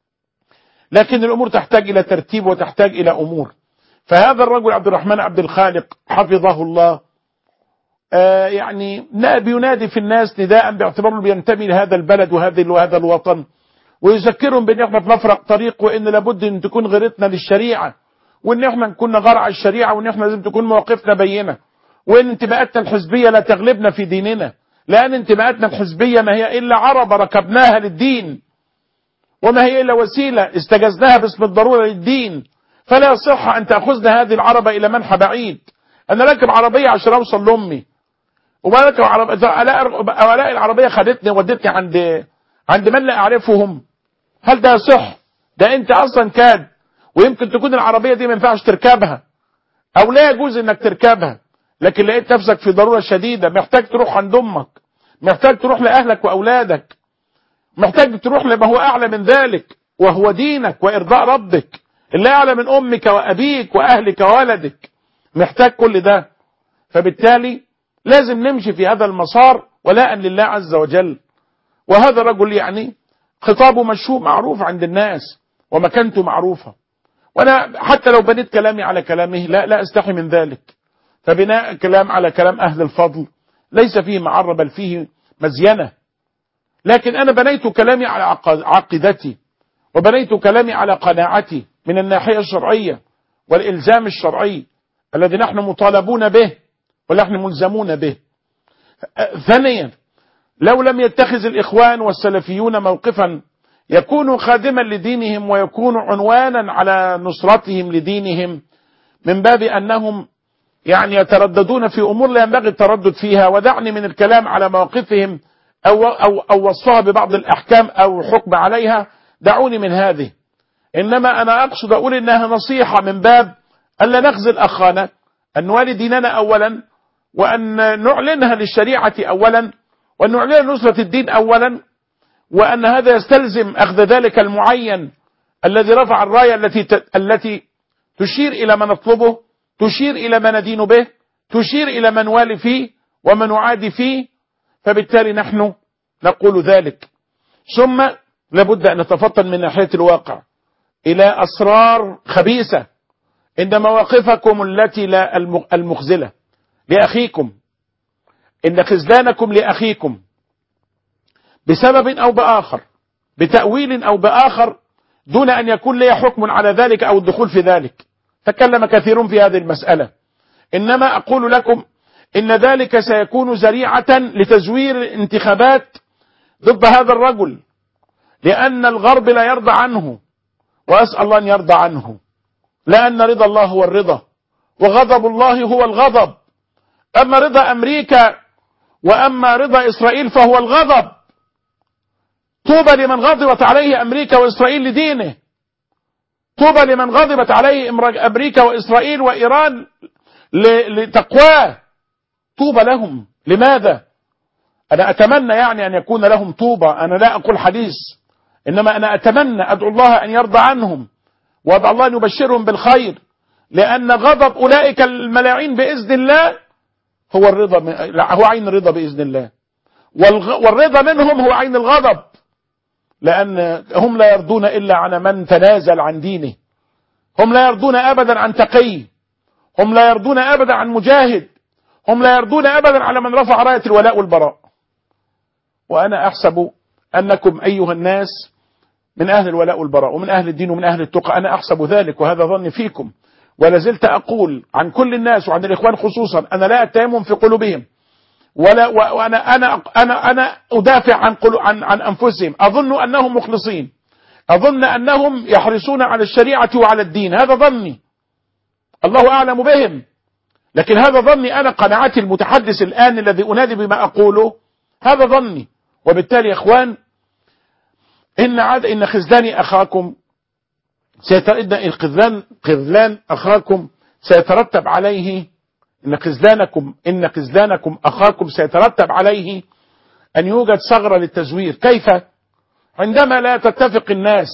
[SPEAKER 1] لكن الأمور تحتاج إلى ترتيب وتحتاج إلى أمور فهذا الرجل عبد الرحمن عبد الخالق حفظه الله آه يعني بينادي في الناس نداء باعتباره بينتمي لهذا البلد وهذا وهذا الوطن ويذكرهم بان احنا في مفرق طريق وان لابد ان تكون غيرتنا للشريعه وان احنا نكون غرع الشريعه وان احنا لازم تكون مواقفنا بينه وان انتماءاتنا الحزبيه لا تغلبنا في ديننا لان انتماءاتنا الحزبيه ما هي الا عربه ركبناها للدين وما هي الا وسيله استجزناها باسم الضروره للدين فلا يصح ان تاخذنا هذه العربه الى منحى بعيد انا راكب عربيه عشان اوصل لامي وبركب عربيه الاقي العربيه خدتني ودتني عند عند من لا اعرفهم هل ده صح ده انت اصلا كاد ويمكن تكون العربيه دي ما ينفعش تركبها او لا يجوز انك تركبها لكن لقيت نفسك في ضروره شديده محتاج تروح عند امك محتاج تروح لاهلك واولادك محتاج تروح لما هو اعلى من ذلك وهو دينك وارضاء ربك اللي اعلى من امك وابيك واهلك وولدك محتاج كل ده فبالتالي لازم نمشي في هذا المسار ولاء لله عز وجل وهذا الرجل يعني خطابه مشهور معروف عند الناس ومكانته معروفة وأنا حتى لو بنيت كلامي على كلامه لا لا أستحي من ذلك فبناء كلام على كلام أهل الفضل ليس فيه معرة بل فيه مزينة لكن أنا بنيت كلامي على عقيدتي وبنيت كلامي على قناعتي من الناحية الشرعية والإلزام الشرعي الذي نحن مطالبون به ونحن ملزمون به ثانيا لو لم يتخذ الإخوان والسلفيون موقفا يكون خادما لدينهم ويكون عنوانا على نصرتهم لدينهم من باب أنهم يعني يترددون في أمور لا ينبغي التردد فيها ودعني من الكلام على مواقفهم أو, أو, أو وصفها ببعض الأحكام أو حكم عليها دعوني من هذه إنما أنا أقصد أقول إنها نصيحة من باب ألا نخزل أخانا أن نوالي ديننا أولا وأن نعلنها للشريعة أولا وأن نعلن نصرة الدين أولا وأن هذا يستلزم أخذ ذلك المعين الذي رفع الراية التي التي تشير إلى ما نطلبه تشير إلى ما ندين به تشير إلى من والي فيه ومن نعادي فيه فبالتالي نحن نقول ذلك ثم لابد أن نتفطن من ناحية الواقع إلى أسرار خبيثة إن مواقفكم التي لا المخزلة لأخيكم إن خذلانكم لأخيكم بسبب أو بآخر بتأويل أو بآخر دون أن يكون لي حكم على ذلك أو الدخول في ذلك تكلم كثيرون في هذه المسألة إنما أقول لكم إن ذلك سيكون ذريعة لتزوير الانتخابات ضد هذا الرجل لأن الغرب لا يرضى عنه وأسأل الله أن يرضى عنه لأن رضا الله هو الرضا وغضب الله هو الغضب أما رضا أمريكا وأما رضا إسرائيل فهو الغضب طوبى لمن غضبت عليه أمريكا وإسرائيل لدينه طوبى لمن غضبت عليه أمريكا وإسرائيل وإيران لتقواه طوبى لهم لماذا أنا أتمنى يعني أن يكون لهم طوبى أنا لا أقول حديث إنما أنا أتمنى أدعو الله أن يرضى عنهم وأدعو الله أن يبشرهم بالخير لأن غضب أولئك الملاعين بإذن الله هو الرضا هو عين الرضا بإذن الله والرضا منهم هو عين الغضب لأن هم لا يرضون إلا عن من تنازل عن دينه هم لا يرضون أبدا عن تقي هم لا يرضون أبدا عن مجاهد هم لا يرضون أبدا على من رفع راية الولاء والبراء وأنا أحسب أنكم أيها الناس من أهل الولاء والبراء ومن أهل الدين ومن أهل التقى أنا أحسب ذلك وهذا ظني فيكم ولازلت أقول عن كل الناس وعن الإخوان خصوصا أنا لا أتهمهم في قلوبهم ولا وأنا أنا أنا أنا أدافع عن عن عن أنفسهم أظن أنهم مخلصين أظن أنهم يحرصون على الشريعة وعلى الدين هذا ظني الله أعلم بهم لكن هذا ظني أنا قناعتي المتحدث الآن الذي أنادي بما أقوله هذا ظني وبالتالي يا إخوان إن عاد إن خذلان أخاكم سيتردد الخذلان خذلان أخاكم سيترتب عليه إن خذلانكم إن خذلانكم أخاكم سيترتب عليه أن يوجد ثغرة للتزوير كيف؟ عندما لا تتفق الناس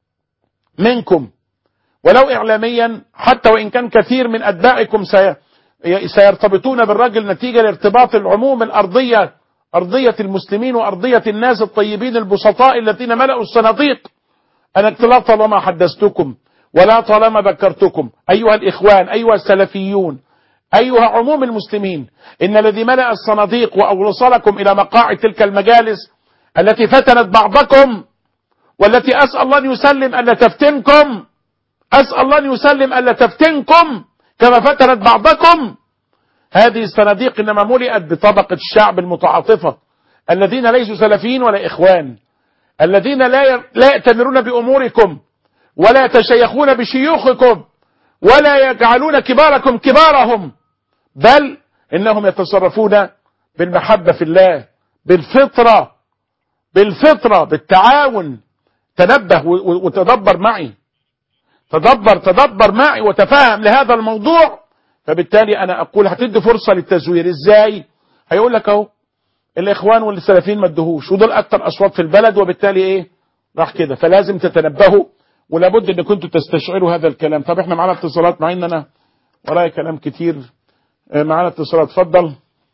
[SPEAKER 1] منكم ولو إعلاميا حتى وإن كان كثير من أتباعكم سي ي- سيرتبطون بالرجل نتيجة لارتباط العموم الأرضية أرضية المسلمين وأرضية الناس الطيبين البسطاء الذين ملأوا الصناديق أنا لا طالما حدثتكم ولا طالما ذكرتكم أيها الإخوان أيها السلفيون أيها عموم المسلمين إن الذي ملأ الصناديق وأوصلكم إلى مقاعد تلك المجالس التي فتنت بعضكم والتي أسأل الله أن يسلم ألا تفتنكم أسأل الله أن يسلم ألا تفتنكم كما فتنت بعضكم هذه الصناديق إنما ملئت بطبقة الشعب المتعاطفة الذين ليسوا سلفيين ولا إخوان الذين لا ي- لا يأتمرون بأموركم ولا يتشيخون بشيوخكم ولا يجعلون كباركم كبارهم بل إنهم يتصرفون بالمحبة في الله بالفطرة بالفطرة بالتعاون تنبه و- و- وتدبر معي تدبر تدبر معي وتفهم لهذا الموضوع فبالتالي انا اقول هتدي فرصة للتزوير ازاي هيقول لك اهو الاخوان والسلفيين ما ادوهوش ودول اكتر اصوات في البلد وبالتالي ايه راح كده فلازم تتنبهوا ولابد ان كنتوا تستشعروا هذا الكلام طب احنا معانا اتصالات مع ان انا ورايا كلام كتير آه، معانا اتصالات اتفضل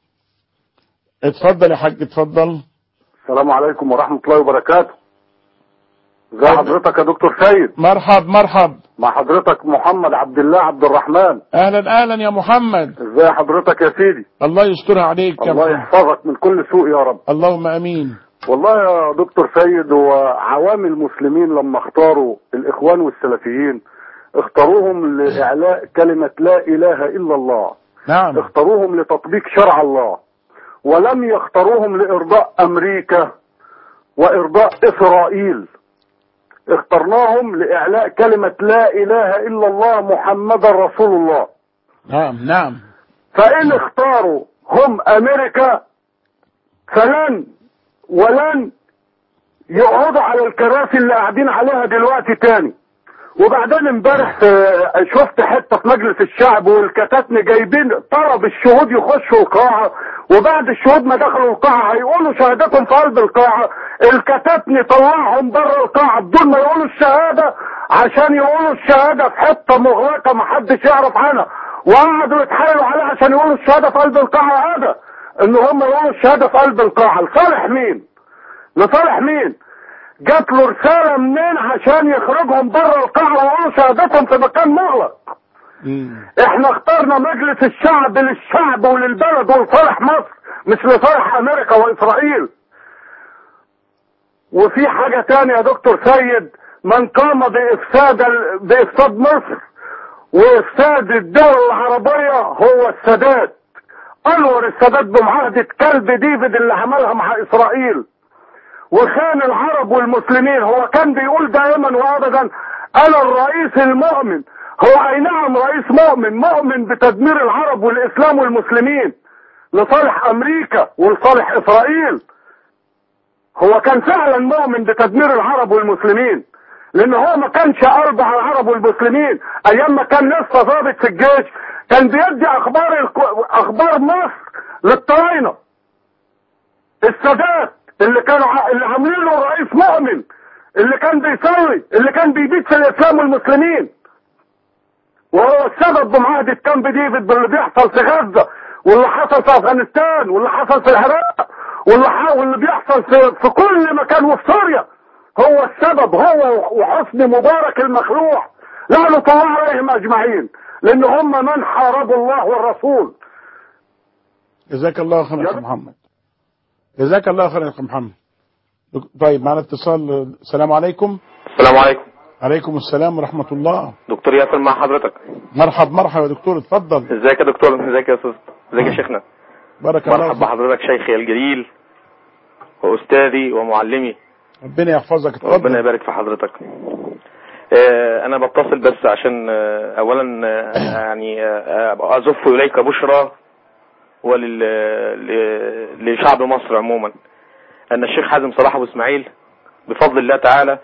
[SPEAKER 1] اتفضل يا حاج اتفضل
[SPEAKER 2] السلام عليكم ورحمة الله وبركاته ازي حضرتك يا دكتور سيد
[SPEAKER 1] مرحب مرحب
[SPEAKER 2] مع حضرتك محمد عبد الله عبد الرحمن
[SPEAKER 1] اهلا اهلا يا محمد
[SPEAKER 2] ازي حضرتك يا سيدي
[SPEAKER 1] الله يسترها عليك يا
[SPEAKER 2] الله
[SPEAKER 1] محمد
[SPEAKER 2] يحفظك من كل سوء يا رب
[SPEAKER 1] اللهم امين
[SPEAKER 2] والله يا دكتور سيد هو عوام المسلمين لما اختاروا الاخوان والسلفيين اختاروهم لاعلاء كلمة لا اله الا الله
[SPEAKER 1] نعم
[SPEAKER 2] اختاروهم لتطبيق شرع الله ولم يختاروهم لارضاء امريكا وارضاء اسرائيل اخترناهم لاعلاء كلمة لا اله الا الله محمد رسول الله
[SPEAKER 1] نعم نعم
[SPEAKER 2] فان اختاروا هم امريكا فلن ولن يقعدوا على الكراسي اللي قاعدين عليها دلوقتي تاني وبعدين امبارح آه، شفت حته في مجلس الشعب والكتاتني جايبين طلب الشهود يخشوا القاعه وبعد الشهود ما دخلوا القاعه هيقولوا شهادتهم في قلب القاعه الكتاتني طلعهم بره القاعه بدون ما يقولوا الشهاده عشان يقولوا الشهاده في حته مغلقه ما حدش يعرف عنها وقعدوا يتحايلوا عليها عشان يقولوا الشهاده في قلب القاعه هذا ان هم يقولوا الشهاده في قلب القاعه لصالح مين؟ لصالح مين؟ جات له رسالة منين عشان يخرجهم بره القاعة ويقولوا شهادتهم في مكان مغلق
[SPEAKER 1] مم.
[SPEAKER 2] احنا اخترنا مجلس الشعب للشعب وللبلد ولصالح مصر مش لصالح امريكا واسرائيل وفي حاجة تانية يا دكتور سيد من قام بافساد ال- بافساد مصر وافساد الدول العربية هو السادات انور السادات بمعاهدة كلب ديفيد اللي عملها مع اسرائيل وخان العرب والمسلمين هو كان بيقول دائما وابدا انا الرئيس المؤمن هو اي نعم رئيس مؤمن مؤمن بتدمير العرب والاسلام والمسلمين لصالح امريكا ولصالح اسرائيل هو كان فعلا مؤمن بتدمير العرب والمسلمين لان هو ما كانش قلب على العرب والمسلمين ايام ما كان لسه ضابط في الجيش كان بيدي اخبار الك- اخبار مصر للطلاينه السادات اللي كانوا ع- اللي عاملين له رئيس مؤمن اللي كان بيصلي اللي كان بيبيد في الاسلام والمسلمين وهو السبب بمعاهدة كامب ديفيد باللي بيحصل في غزة واللي حصل في افغانستان واللي حصل في العراق واللي ح- واللي بيحصل في في كل مكان وفي سوريا هو السبب هو وحسني مبارك المخلوع لعنة الله عليهم اجمعين لان هم من حاربوا الله والرسول
[SPEAKER 1] جزاك الله خير يا اخ محمد جزاك الله خير يا اخ محمد طيب معنا اتصال السلام عليكم
[SPEAKER 3] السلام عليكم
[SPEAKER 1] عليكم السلام ورحمة الله
[SPEAKER 3] دكتور ياسر مع حضرتك
[SPEAKER 1] مرحب مرحبا يا دكتور اتفضل
[SPEAKER 3] ازيك يا دكتور ازيك يا استاذ ازيك يا شيخنا
[SPEAKER 1] بارك الله
[SPEAKER 3] مرحب
[SPEAKER 1] فيك
[SPEAKER 3] بحضرتك شيخي الجليل واستاذي ومعلمي
[SPEAKER 1] ربنا يحفظك
[SPEAKER 3] ربنا
[SPEAKER 1] اتفضل
[SPEAKER 3] يبارك في حضرتك آه، انا بتصل بس عشان آه، اولا آه، يعني آه، ازف اليك بشرى ولل ل- لشعب مصر عموما ان الشيخ حازم صلاح ابو اسماعيل بفضل الله تعالى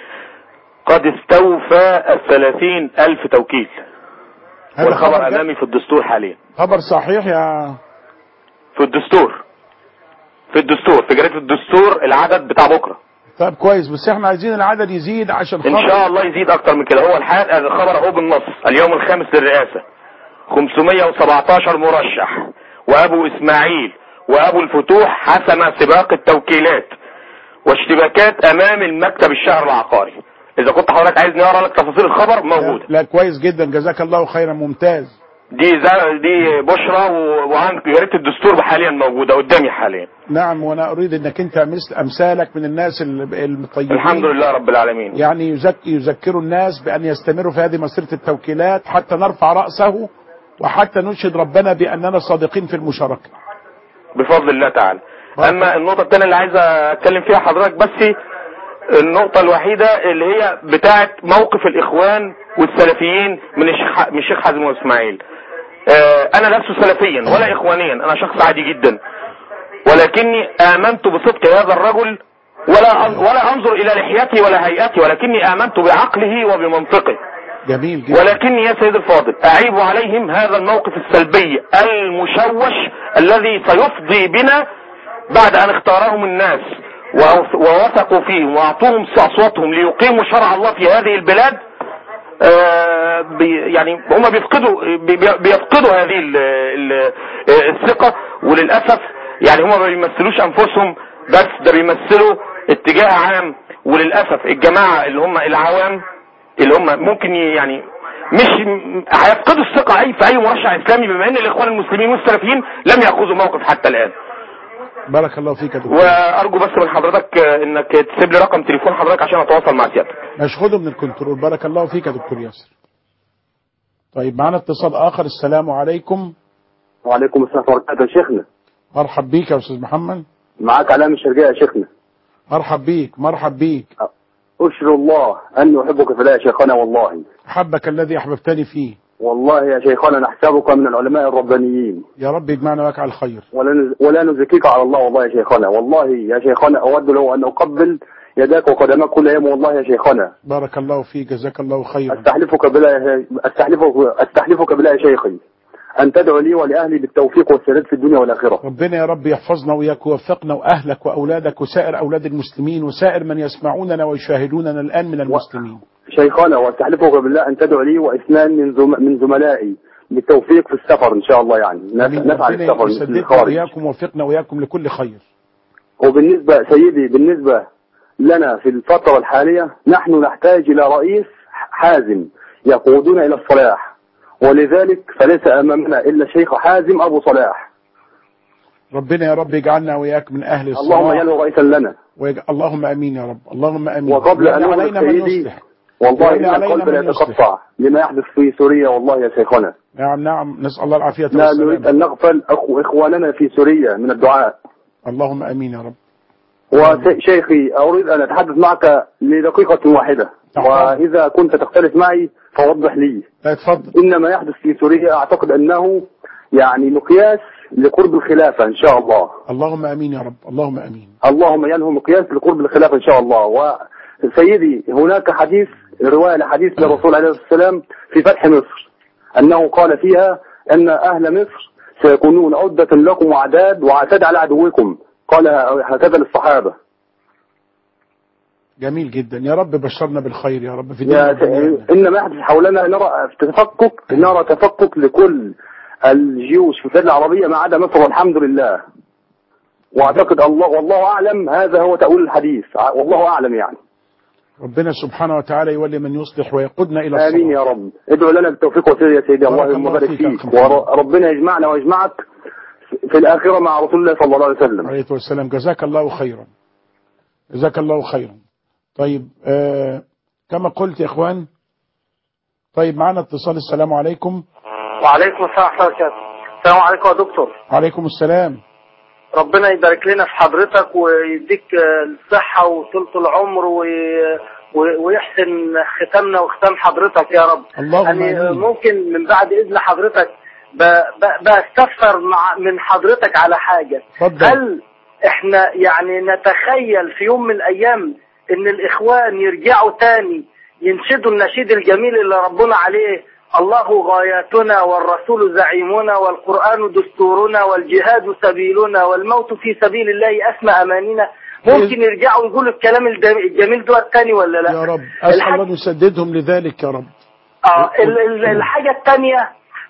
[SPEAKER 3] قد استوفى الثلاثين الف توكيل
[SPEAKER 1] هذا
[SPEAKER 3] والخبر
[SPEAKER 1] خبر,
[SPEAKER 3] امامي في الدستور حاليا
[SPEAKER 1] خبر صحيح يا
[SPEAKER 3] في الدستور في الدستور في جريدة الدستور العدد بتاع بكرة
[SPEAKER 1] طيب كويس بس احنا عايزين العدد يزيد عشان
[SPEAKER 3] ان
[SPEAKER 1] خبر
[SPEAKER 3] شاء الله يزيد اكتر من كده هو الحال الخبر اهو بالنص اليوم الخامس للرئاسة 517 مرشح وابو اسماعيل وابو الفتوح حسم سباق التوكيلات واشتباكات امام المكتب الشهر العقاري اذا كنت حضرتك عايزني اقرا لك تفاصيل الخبر موجوده
[SPEAKER 1] لا كويس جدا جزاك الله خيرا ممتاز
[SPEAKER 3] دي زي دي بشرى و- وعن جريده الدستور حاليا موجوده قدامي حاليا
[SPEAKER 1] نعم وانا اريد انك انت مثل امثالك من الناس ال- الطيبين
[SPEAKER 3] الحمد لله رب العالمين
[SPEAKER 1] يعني يزك يذكروا الناس بان يستمروا في هذه مسيره التوكيلات حتى نرفع راسه وحتى نشهد ربنا باننا صادقين في المشاركه
[SPEAKER 3] بفضل الله تعالى اما النقطه الثانيه اللي عايز اتكلم فيها حضرتك بس النقطة الوحيدة اللي هي بتاعة موقف الإخوان والسلفيين من الشيخ من الشيخ حازم وإسماعيل. آه، أنا لست سلفيا ولا إخوانيا، أنا شخص عادي جدا. ولكني آمنت بصدق هذا الرجل ولا أن- ولا أنظر إلى لحيته ولا هيئته ولكني آمنت بعقله وبمنطقه.
[SPEAKER 1] جميل جدا
[SPEAKER 3] ولكني يا سيد الفاضل أعيب عليهم هذا الموقف السلبي المشوش الذي سيفضي بنا بعد أن اختارهم الناس وأوث- ووثقوا فيهم وأعطوهم أصواتهم ليقيموا شرع الله في هذه البلاد آه، بي- يعني هم بيفقدوا بي- بي- بيفقدوا هذه ال- ال- الثقة وللأسف يعني هم ما بيمثلوش أنفسهم بس ده بيمثلوا اتجاه عام وللأسف الجماعة اللي هم العوام اللي هم ممكن ي- يعني مش م- هيفقدوا الثقة أي في أي مرشح إسلامي بما أن الإخوان المسلمين والسلفيين لم يأخذوا موقف حتى الآن
[SPEAKER 1] بارك الله فيك يا دكتور
[SPEAKER 3] وأرجو بس من حضرتك آه، إنك تسيب لي رقم تليفون حضرتك عشان أتواصل مع سيادتك
[SPEAKER 1] نشخده من الكنترول بارك الله فيك يا دكتور ياسر طيب معنا اتصال اخر السلام عليكم
[SPEAKER 2] وعليكم السلام ورحمه الله وبركاته يا شيخنا
[SPEAKER 1] مرحب بيك يا استاذ محمد
[SPEAKER 2] معاك علام الشرقيه يا شيخنا
[SPEAKER 1] مرحب بيك مرحب بيك
[SPEAKER 2] اشهد الله اني احبك في الله يا شيخنا والله
[SPEAKER 1] حبك الذي احببتني فيه
[SPEAKER 2] والله يا شيخنا نحسبك من العلماء الربانيين
[SPEAKER 1] يا رب يجمعنا وياك على الخير
[SPEAKER 2] ولا نز- ولا نزكيك على الله والله يا شيخنا والله يا شيخنا اود له ان اقبل يداك وقدماك كل يوم والله يا شيخنا
[SPEAKER 1] بارك الله فيك جزاك الله خيرا
[SPEAKER 2] استحلفك بالله يا- استحلفك استحلفك بالله يا شيخي ان تدعو لي ولاهلي بالتوفيق والسداد في الدنيا والاخره
[SPEAKER 1] ربنا يا رب يحفظنا وإياك ويوفقنا وأهلك وأولادك وسائر أولاد المسلمين وسائر من يسمعوننا ويشاهدوننا الآن من المسلمين
[SPEAKER 2] شيخنا واستحلفك بالله ان تدعو لي واثنان من زم... من زملائي بالتوفيق في السفر ان شاء الله يعني نس-
[SPEAKER 1] آمين.
[SPEAKER 2] نسعى
[SPEAKER 1] ربنا
[SPEAKER 2] للسفر في
[SPEAKER 1] يسددنا
[SPEAKER 2] الخارج
[SPEAKER 1] وإياكم ووفقنا وإياكم لكل خير
[SPEAKER 2] وبالنسبة سيدي بالنسبة لنا في الفترة الحالية نحن نحتاج إلى رئيس حازم يقودنا إلى الصلاح ولذلك فليس أمامنا إلا شيخ حازم أبو صلاح
[SPEAKER 1] ربنا يا رب يجعلنا وإياك من أهل
[SPEAKER 2] اللهم
[SPEAKER 1] الصلاح
[SPEAKER 2] اجعله رئيسا لنا
[SPEAKER 1] ويج... اللهم امين يا رب اللهم امين
[SPEAKER 2] وقبل أن
[SPEAKER 1] وإن
[SPEAKER 2] أغلق
[SPEAKER 1] علينا من
[SPEAKER 2] سيدي
[SPEAKER 1] يصلح
[SPEAKER 2] والله
[SPEAKER 1] وإن
[SPEAKER 2] إن
[SPEAKER 1] علينا
[SPEAKER 2] القلب
[SPEAKER 1] من
[SPEAKER 2] لا
[SPEAKER 1] يصلح.
[SPEAKER 2] يتقطع لما يحدث في سوريا والله يا شيخنا
[SPEAKER 1] نعم نعم نسال الله العافيه
[SPEAKER 2] لا نريد
[SPEAKER 1] والسلامه
[SPEAKER 2] أن نغفل أخو إخواننا في سوريا من الدعاء
[SPEAKER 1] اللهم امين يا رب
[SPEAKER 2] وشيخي أريد أن أتحدث معك لدقيقة واحدة
[SPEAKER 1] تفضل.
[SPEAKER 2] وإذا كنت تختلف معي فوضح لي
[SPEAKER 1] لا اتفضل
[SPEAKER 2] إن ما يحدث في سوريا أعتقد أنه يعني مقياس لقرب الخلافة إن شاء الله
[SPEAKER 1] اللهم امين يا رب اللهم امين
[SPEAKER 2] اللهم ينهو مقياس لقرب الخلافة إن شاء الله وسيدي هناك حديث رواية لحديث للرسول عليه الصلاة والسلام في فتح مصر أنه قال فيها أن أهل مصر سيكونون عدة لكم وعداد وعتاد على عدوكم قال هكذا للصحابة
[SPEAKER 1] جميل جدا يا رب بشرنا بالخير يا رب في
[SPEAKER 2] يا
[SPEAKER 1] ديننا
[SPEAKER 2] س- إن ما يحدث حولنا نرى تفكك نرى تفكك لكل الجيوش في البلاد العربية ما عدا مصر والحمد لله واعتقد الله والله اعلم هذا هو تأويل الحديث ع- والله اعلم يعني
[SPEAKER 1] ربنا سبحانه وتعالى يولي من يصلح ويقودنا الى الصلاة
[SPEAKER 2] امين يا رب ادعو لنا بالتوفيق والسداد يا سيدي
[SPEAKER 1] بارك
[SPEAKER 2] اللهم
[SPEAKER 1] الله
[SPEAKER 2] بارك
[SPEAKER 1] فيك يا
[SPEAKER 2] فيك
[SPEAKER 1] أخي محمد.
[SPEAKER 2] وربنا يجمعنا ويجمعك في الاخره مع رسول الله صلى الله عليه وسلم
[SPEAKER 1] عليه والسلام جزاك الله خيرا جزاك الله خيرا طيب آه كما قلت يا اخوان طيب معنا اتصال السلام عليكم
[SPEAKER 4] وعليكم السلام ورحمة الله وبركاته السلام عليكم يا دكتور
[SPEAKER 1] عليكم السلام
[SPEAKER 4] ربنا يبارك لنا في حضرتك ويديك آه، الصحة وطولة العمر و... و... ويحسن ختامنا وختام حضرتك يا رب
[SPEAKER 1] اللهم
[SPEAKER 4] يعني آه،
[SPEAKER 1] آمين.
[SPEAKER 4] ممكن من بعد إذن حضرتك ب... ب... بستفسر مع... من حضرتك على حاجة
[SPEAKER 1] اتفضل.
[SPEAKER 4] هل احنا يعني نتخيل في يوم من الأيام إن الإخوان يرجعوا تاني ينشدوا النشيد الجميل اللي ربنا عليه الله غاياتنا والرسول زعيمنا والقرآن دستورنا والجهاد سبيلنا والموت في سبيل الله أسمى أمانينا ممكن يرجعوا يقولوا الكلام الدم- الجميل ده التاني ولا لا
[SPEAKER 1] يا رب اسال
[SPEAKER 4] الحاج-
[SPEAKER 1] الله أن يسددهم لذلك يا رب
[SPEAKER 4] آه ال- ال- الحاجة التانية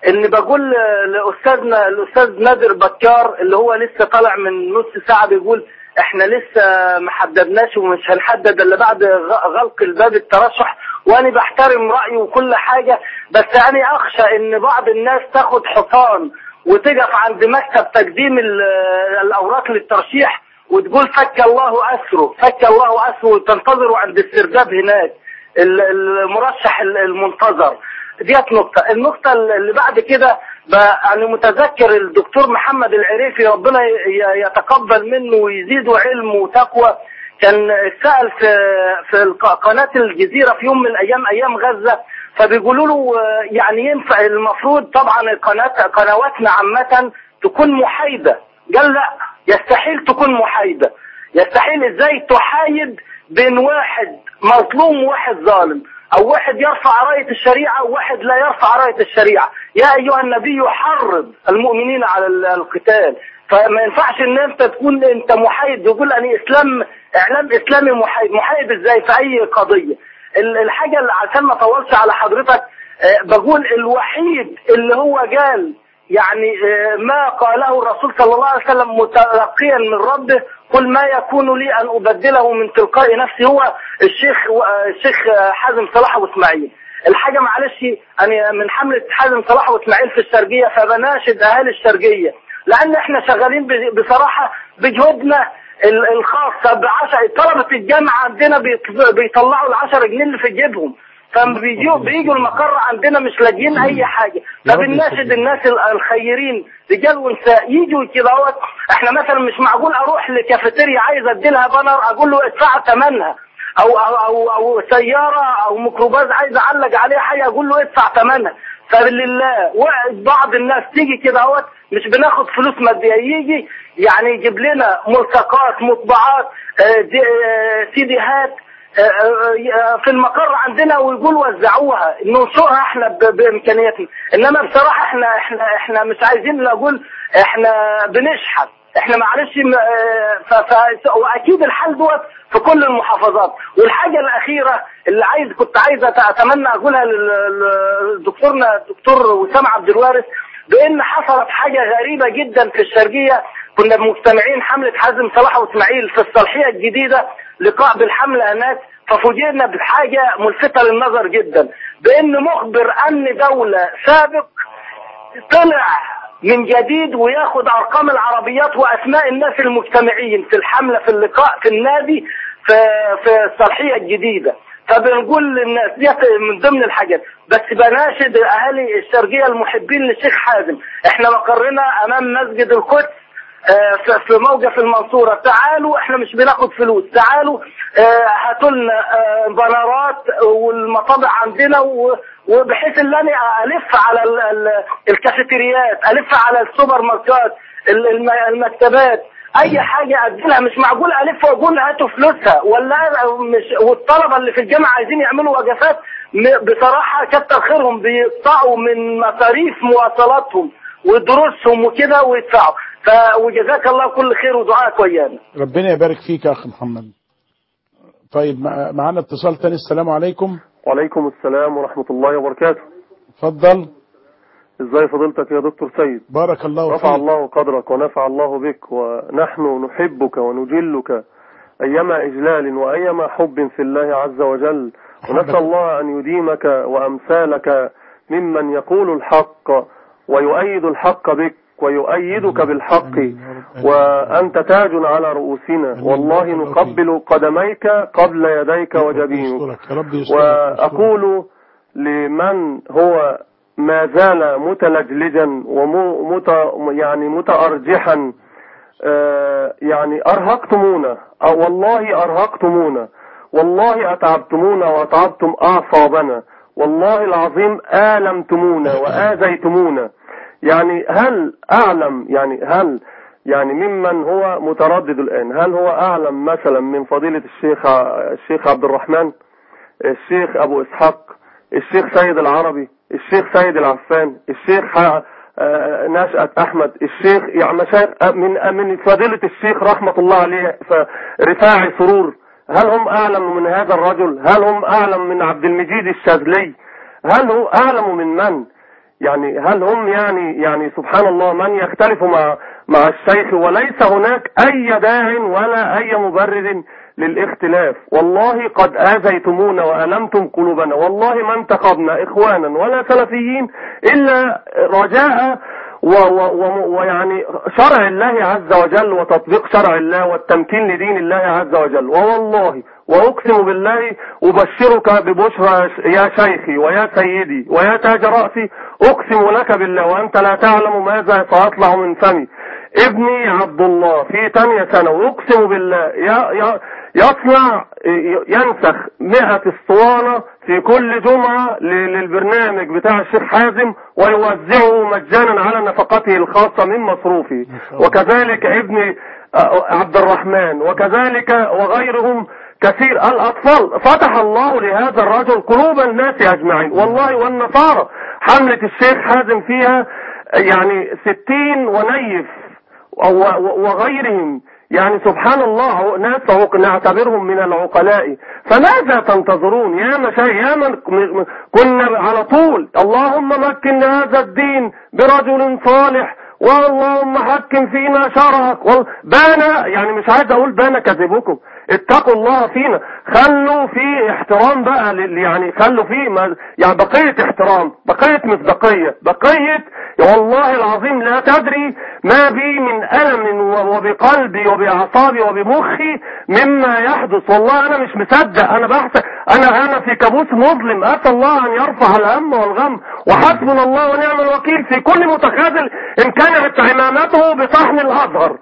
[SPEAKER 4] ان بقول لاستاذنا الاستاذ نادر بكار اللي هو لسه طالع من نص ساعه بيقول احنا لسه ما حددناش ومش هنحدد الا بعد غ- غلق الباب الترشح وانا بحترم رايه وكل حاجه بس انا اخشى ان بعض الناس تاخد حصان وتقف عند مكتب تقديم ال- الاوراق للترشيح وتقول فك الله اسره فك الله اسره وتنتظروا عند السرداب هناك ال- المرشح ال- المنتظر ديت نقطة النقطة اللي بعد كده بقى أنا متذكر الدكتور محمد العريفي ربنا ي- يتقبل منه ويزيده علم وتقوى كان سأل في في الق- قناة الجزيرة في يوم من الأيام أيام غزة فبيقولوا له آه، يعني ينفع المفروض طبعا القناة قنواتنا عامة تكون محايدة قال لا يستحيل تكون محايدة يستحيل ازاي تحايد بين واحد مظلوم وواحد ظالم او واحد يرفع راية الشريعة وواحد لا يرفع راية الشريعة يا ايها النبي حرض المؤمنين على ال- القتال فما ينفعش ان انت تكون انت محايد يقول اني اسلام اعلام اسلامي محايد محايد ازاي في اي قضية ال- الحاجة اللي عشان ما اطولش على حضرتك آه، بقول الوحيد اللي هو قال يعني آه، ما قاله الرسول صلى الله عليه وسلم متلقيا من ربه قل ما يكون لي ان ابدله من تلقاء نفسي هو الشيخ آه، الشيخ آه، حازم صلاح واسماعيل الحاجه معلش انا من حمله حازم صلاح واسماعيل في الشرقيه فبناشد اهالي الشرقيه لان احنا شغالين ب- بصراحه بجهودنا ال- الخاصه بعشر طلبه الجامعه عندنا بيط- بيطلعوا ال 10 جنيه اللي في جيبهم فبيجوا بيجوا المقر عندنا مش لاقيين اي حاجه
[SPEAKER 1] يا رب
[SPEAKER 4] فبنناشد
[SPEAKER 1] يسلمك.
[SPEAKER 4] الناس ال- الخيرين رجال ونساء يجوا كده اهوت احنا مثلا مش معقول اروح لكافيتيريا عايز ادي لها بانر اقول له ادفع ثمنها او او او, أو سياره او ميكروباص عايز اعلق عليها حاجه اقول له ادفع ثمنها فلله وقت بعض الناس تيجي كده اهوت مش بناخد فلوس ماديه يجي يعني يجيب لنا ملصقات مطبعات آه، دي- آه، سيديهات آه، آه، في المقر عندنا ويقول وزعوها ننشرها احنا ب- بامكانياتنا انما بصراحه احنا احنا احنا مش عايزين نقول احنا بنشحت احنا معلش م- آه، ف ف واكيد الحل دوت في كل المحافظات والحاجه الاخيره اللي عايز كنت عايز أت- اتمنى اقولها لل- لدكتورنا الدكتور وسام عبد الوارث بان حصلت حاجه غريبه جدا في الشرقيه كنا مجتمعين حمله حازم صلاح واسماعيل في الصالحيه الجديده لقاء بالحمله هناك ففوجئنا بحاجه ملفته للنظر جدا بان مخبر امن دوله سابق طلع من جديد وياخد ارقام العربيات واسماء الناس المجتمعين في الحمله في اللقاء في النادي في في الصالحيه الجديده فبنقول للناس دي من ضمن الحاجات بس بناشد اهالي الشرقيه المحبين للشيخ حازم احنا مقرنا امام مسجد القدس آه، في في موقف المنصورة تعالوا احنا مش بناخد فلوس تعالوا آه، هاتوا لنا آه، بنرات والمطابع عندنا و- وبحيث ان انا الف على ال- ال- الكافيتريات الف على السوبر ماركات ال- الم- المكتبات اي حاجه اديلها مش معقول الف واقول هاتوا فلوسها ولا أنا مش والطلبه اللي في الجامعه عايزين يعملوا وجفات م- بصراحه كتر خيرهم بيقطعوا من مصاريف مواصلاتهم ودروسهم وكده ويدفعوا ف وجزاك الله كل خير ودعائك ويانا
[SPEAKER 1] ربنا يبارك فيك يا اخ محمد طيب مع- معانا اتصال تاني السلام عليكم
[SPEAKER 5] وعليكم السلام ورحمة الله وبركاته
[SPEAKER 1] اتفضل
[SPEAKER 5] ازاي فضيلتك يا دكتور سيد
[SPEAKER 1] بارك الله
[SPEAKER 5] رفع
[SPEAKER 1] فيك
[SPEAKER 5] الله قدرك ونفع الله بك ونحن نحبك ونجلك أيما إجلال وأيما حب في الله عز وجل ونسأل الله أن يديمك وأمثالك ممن يقول الحق ويؤيد الحق بك ويؤيدك بالحق وأنت تاج على رؤوسنا والله نقبل قدميك قبل يديك وجبينك
[SPEAKER 1] يسترك يا رب يسترك
[SPEAKER 5] وأقول لمن هو ما زال متلجلجا ومت يعني متأرجحا آه، يعني أرهقتمونا أو والله أرهقتمونا والله أتعبتمونا وأتعبتم أعصابنا والله العظيم آلمتمونا وآذيتمونا يعني هل أعلم يعني هل يعني ممن هو متردد الآن هل هو أعلم مثلا من فضيلة الشيخ ع- الشيخ عبد الرحمن الشيخ أبو إسحاق الشيخ سيد العربي الشيخ سيد العفان الشيخ ح- آه، نشأت أحمد الشيخ يعني مشايخ من من فضيلة الشيخ رحمة الله عليه ف- رفاعي سرور هل هم أعلم من هذا الرجل هل هم أعلم من عبد المجيد الشاذلي هل هو أعلم من من يعني هل هم يعني يعني سبحان الله من يختلف مع مع الشيخ وليس هناك اي داع ولا اي مبرر للاختلاف والله قد آذيتمونا وألمتم قلوبنا والله ما انتخبنا إخوانا ولا سلفيين إلا رجاء و- و- و- ويعني شرع الله عز وجل وتطبيق شرع الله والتمكين لدين الله عز وجل ووالله وأقسم بالله أبشرك ببشرى يا شيخي ويا سيدي ويا تاج رأسي أقسم لك بالله وأنت لا تعلم ماذا سيطلع من فمي ابني عبد الله في تانية سنة وأقسم بالله يا يا يصنع ينسخ مئة اسطوانة في كل جمعة ل- للبرنامج بتاع الشيخ حازم ويوزعه مجانا على نفقته الخاصة من مصروفه وكذلك ابن آه، عبد الرحمن وكذلك وغيرهم كثير الأطفال فتح الله لهذا الرجل قلوب الناس أجمعين والله والنصارى حملة الشيخ حازم فيها يعني ستين ونيف و- و- وغيرهم يعني سبحان الله ناس عق- نعتبرهم من العقلاء فماذا تنتظرون يا مشايخ يا من م- م- كنا على طول اللهم مكن هذا الدين برجل صالح واللهم حكم فينا شرعك وال- بان يعني مش عايز اقول بان كذبكم اتقوا الله فينا خلوا في احترام بقى لل- يعني خلوا في ما- يعني بقية احترام بقية مصداقية بقية والله العظيم لا تدري ما بي من ألم و- وبقلبي وبأعصابي وبمخي مما يحدث والله أنا مش مصدق أنا بحث أنا أنا في كابوس مظلم أسأل الله أن يرفع الهم والغم وحسبنا الله ونعم الوكيل في كل متخاذل إن كانت عمامته بصحن الأزهر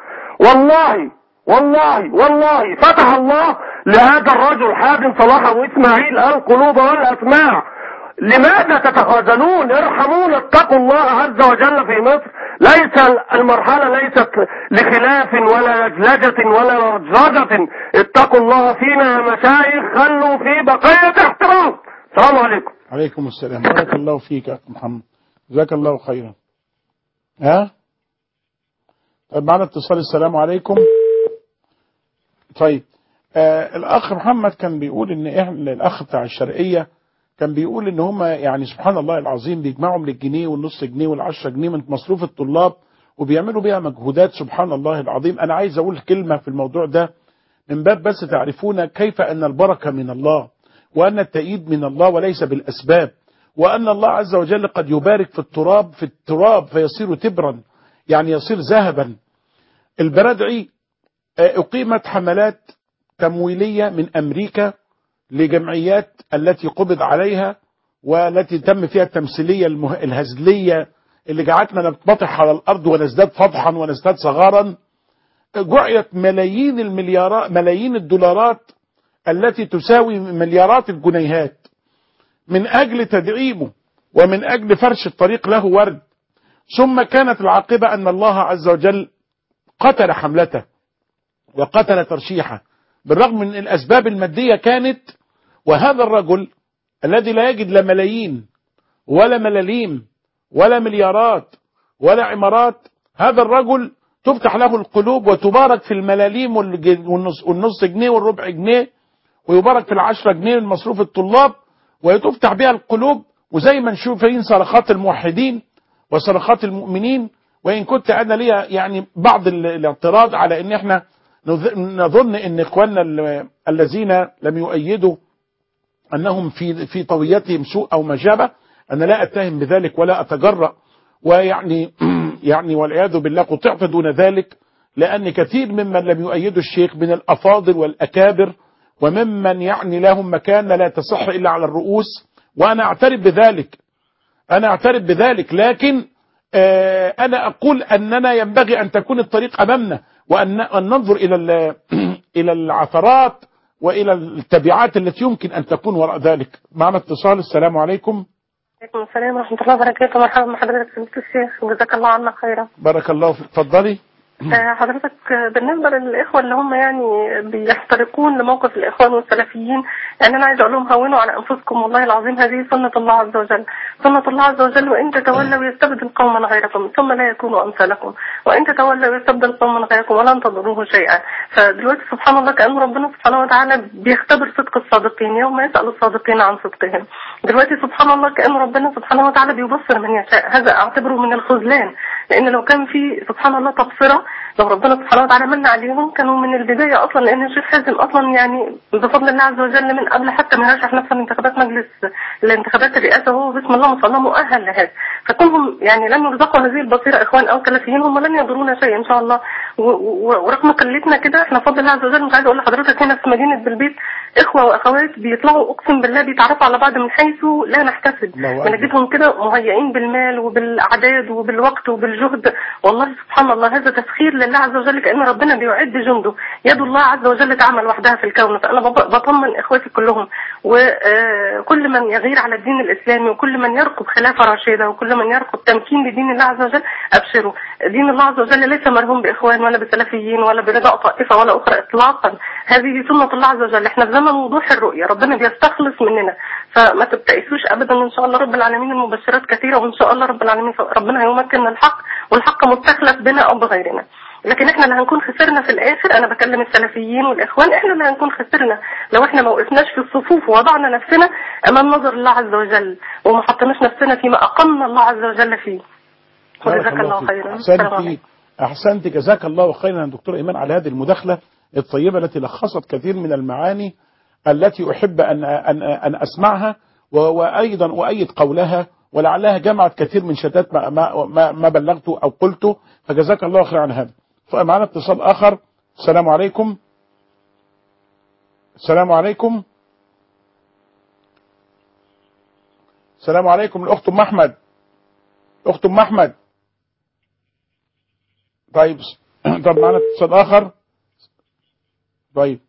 [SPEAKER 5] والله والله والله فتح الله لهذا الرجل حازم صلاح أبو إسماعيل القلوب والأسماع لماذا تتخاذلون ارحمونا اتقوا الله عز وجل في مصر ليس المرحلة ليست لخلاف ولا لجلجة ولا رجرجة اتقوا الله فينا يا مشايخ خلوا في بقية احترام السلام عليكم
[SPEAKER 1] عليكم السلام بارك الله فيك يا أخ محمد جزاك الله خيرا ها طيب معنا اتصال السلام عليكم طيب آه الاخ محمد كان بيقول ان احنا الاخ بتاع الشرقيه كان بيقول ان هم يعني سبحان الله العظيم بيجمعوا من الجنيه والنص جنيه والعشرة جنيه من مصروف الطلاب وبيعملوا بيها مجهودات سبحان الله العظيم انا عايز اقول كلمه في الموضوع ده من باب بس تعرفون كيف ان البركه من الله وان التأييد من الله وليس بالاسباب وان الله عز وجل قد يبارك في التراب في التراب فيصير تبرا يعني يصير ذهبا البردعي آه، اقيمت حملات تمويليه من امريكا لجمعيات التي قبض عليها والتي تم فيها التمثيليه المه... الهزليه اللي جعلتنا نتبطح على الارض ونزداد فضحا ونزداد صغارا جعلت ملايين المليارات ملايين الدولارات التي تساوي مليارات الجنيهات من اجل تدعيمه ومن اجل فرش الطريق له ورد ثم كانت العاقبه ان الله عز وجل قتل حملته وقتل ترشيحه بالرغم من الاسباب الماديه كانت وهذا الرجل الذي لا يجد لا ملايين ولا ملاليم ولا مليارات ولا عمارات هذا الرجل تفتح له القلوب وتبارك في الملاليم والج- والنص, والنص جنيه والربع جنيه ويبارك في العشرة جنيه من مصروف الطلاب وتفتح بها القلوب وزي ما نشوف فين صرخات الموحدين وصرخات المؤمنين وإن كنت أنا ليا يعني بعض ال- الاعتراض على إن إحنا نظ- نظن إن إخواننا ال- الذين لم يؤيدوا أنهم في في طويتهم سوء أو ما شابه أنا لا أتهم بذلك ولا أتجرأ ويعني يعني والعياذ بالله قطعت دون ذلك لأن كثير ممن لم يؤيدوا الشيخ من الأفاضل والأكابر وممن يعني لهم مكانة لا تصح إلا على الرؤوس وأنا أعترف بذلك أنا أعترف بذلك لكن آه أنا أقول أننا ينبغي أن تكون الطريق أمامنا وأن أن ننظر إلى ال- إلى العثرات وإلى التبعات التي يمكن أن تكون وراء ذلك معنا اتصال السلام عليكم
[SPEAKER 6] عليكم السلام ورحمة الله وبركاته مرحبا بحضرتك سيدة الشيخ وجزاك الله عنا خيرا
[SPEAKER 1] بارك الله فيك اتفضلي
[SPEAKER 6] آه، حضرتك آه، بالنسبة للإخوة اللي هم يعني بيحترقون لموقف الإخوان والسلفيين يعني أنا عايز أقول لهم هونوا على أنفسكم والله العظيم هذه سنة الله عز وجل سنة الله عز وجل وإن تتولوا يستبدل قوما غيركم ثم لا يكونوا أمثالكم وإن تتولوا يستبدل قوما غيركم ولن تضروه شيئا فدلوقتي سبحان الله كأن ربنا سبحانه وتعالى بيختبر صدق الصادقين يوم يسأل الصادقين عن صدقهم دلوقتي سبحان الله كأن ربنا سبحانه وتعالى بيبصر من يشاء هذا أعتبره من الخذلان لأن لو كان في سبحان الله تبصرة لو ربنا سبحانه وتعالى من عليهم كانوا من البداية أصلا لأن الشيخ حازم أصلا يعني بفضل الله عز وجل من قبل حتى ما يرشح نفسه لانتخابات مجلس الانتخابات الرئاسة وهو بسم الله ما شاء الله مؤهل لهذا فكونهم يعني لم يرزقوا هذه البصيرة إخوان أو سلفيين هم لن يضرونا شيء إن شاء الله و- و- ورغم قلتنا كده احنا بفضل الله عز وجل مش عايزة أقول لحضرتك هنا في مدينة بالبيت إخوة وأخوات بيطلعوا أقسم بالله بيتعرفوا على بعض من حيث لا نحتسب
[SPEAKER 1] الله أكبر.
[SPEAKER 6] بنجدهم كده مهيئين بالمال وبالأعداد وبالوقت وبالجهد والله سبحان الله هذا تسخير لله عز وجل كأن ربنا بيعد جنده يد الله عز وجل تعمل وحدها في الكون فأنا بب- بطمن إخواتي كلهم وكل من يغير على الدين الإسلامي وكل من يرقب خلافة راشدة وكل من يرقب تمكين لدين الله عز وجل أبشروا دين الله عز وجل ليس مرهون بإخوان ولا بسلفيين ولا برضاء طائفة ولا أخرى إطلاقا هذه سنة الله عز وجل احنا في زمن وضوح الرؤية ربنا بيستخلص مننا فما تبتئسوش أبدا إن شاء الله رب العالمين المبشرات كثيرة وإن شاء الله رب العالمين ربنا هيمكن الحق والحق مستخلف بنا أو بغيرنا لكن احنا اللي هنكون خسرنا في الاخر انا بكلم السلفيين والاخوان احنا اللي هنكون خسرنا لو احنا ما وقفناش في الصفوف ووضعنا نفسنا امام نظر الله عز وجل وما حطيناش نفسنا فيما اقمنا الله عز وجل فيه وجزاك
[SPEAKER 1] بارك
[SPEAKER 6] الله
[SPEAKER 1] فيك.
[SPEAKER 6] خيرا السلام
[SPEAKER 1] أحسنت
[SPEAKER 6] عليكم.
[SPEAKER 1] أحسنت جزاك الله خيرا يا دكتور إيمان على هذه المداخلة الطيبة التي لخصت كثير من المعاني التي أحب أن أن أن أسمعها و- وأيضا أؤيد قولها ولعلها جمعت كثير من شتات ما, ما, ما, ما بلغته أو قلته فجزاك الله خيرا عن هذا فمعنا اتصال آخر السلام عليكم السلام عليكم السلام عليكم الأخت أم أحمد أخت أم أحمد طيب طب معنا اتصال آخر طيب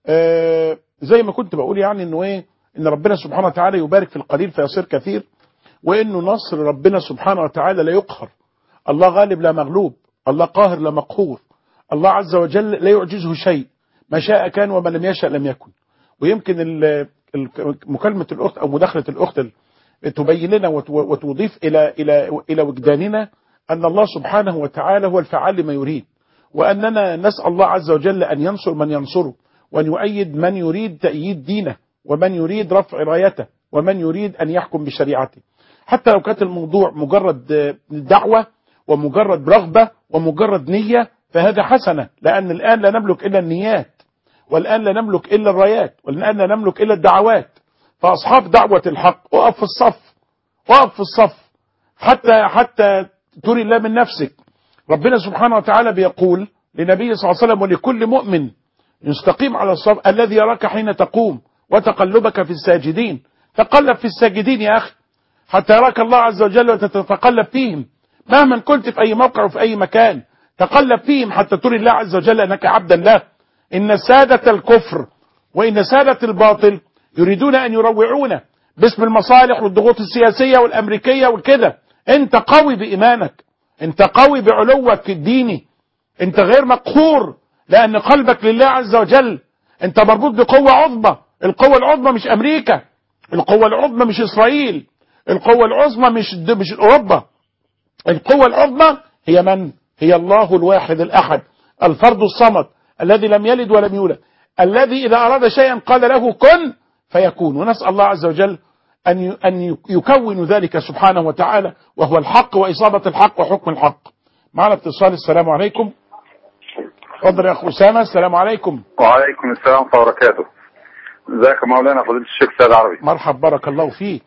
[SPEAKER 1] آه زي ما كنت بقول يعني انه ايه ان ربنا سبحانه وتعالى يبارك في القليل فيصير كثير وانه نصر ربنا سبحانه وتعالى لا يقهر الله غالب لا مغلوب الله قاهر لا مقهور الله عز وجل لا يعجزه شيء ما شاء كان وما لم يشأ لم يكن ويمكن ال- ال- مكالمة الأخت أو مداخلة الأخت ال- تبين لنا وت- وتضيف إلى إلى إلى وجداننا أن الله سبحانه وتعالى هو الفعال لما يريد وأننا نسأل الله عز وجل أن ينصر من ينصره وأن يؤيد من يريد تأييد دينه ومن يريد رفع رايته ومن يريد أن يحكم بشريعته حتى لو كانت الموضوع مجرد آه، دعوة ومجرد رغبة ومجرد نية فهذا حسنة لأن الآن لا نملك إلا النيات والآن لا نملك إلا الرايات والآن لا نملك إلا الدعوات فأصحاب دعوة الحق وقف في الصف وقف في الصف حتى حتى تري الله من نفسك ربنا سبحانه وتعالى بيقول لنبيه صلى الله عليه وسلم ولكل مؤمن يستقيم على الصف الذي يراك حين تقوم وتقلبك في الساجدين تقلب في الساجدين يا أخي حتى يراك الله عز وجل وتتقلب فيهم مهما كنت في أي موقع وفي أي مكان تقلب فيهم حتى تري الله عز وجل أنك عبدا له إن سادة الكفر وإن سادة الباطل يريدون أن يروعونا باسم المصالح والضغوط السياسية والأمريكية وكده أنت قوي بإيمانك أنت قوي بعلوك الديني أنت غير مقهور لأن قلبك لله عز وجل أنت مربوط بقوة عظمى القوة العظمى مش أمريكا القوة العظمى مش إسرائيل القوة العظمى مش مش أوروبا القوة العظمى هي من؟ هي الله الواحد الأحد الفرد الصمد الذي لم يلد ولم يولد الذي إذا أراد شيئا قال له كن فيكون ونسأل الله عز وجل أن ي- أن يكون ذلك سبحانه وتعالى وهو الحق وإصابة الحق وحكم الحق معنا اتصال السلام عليكم اتفضل يا أخو أسامة السلام عليكم
[SPEAKER 7] وعليكم السلام ورحمة الله وبركاته ازيك يا مولانا فضيلة الشيخ سيد عربي
[SPEAKER 1] مرحب بارك الله فيك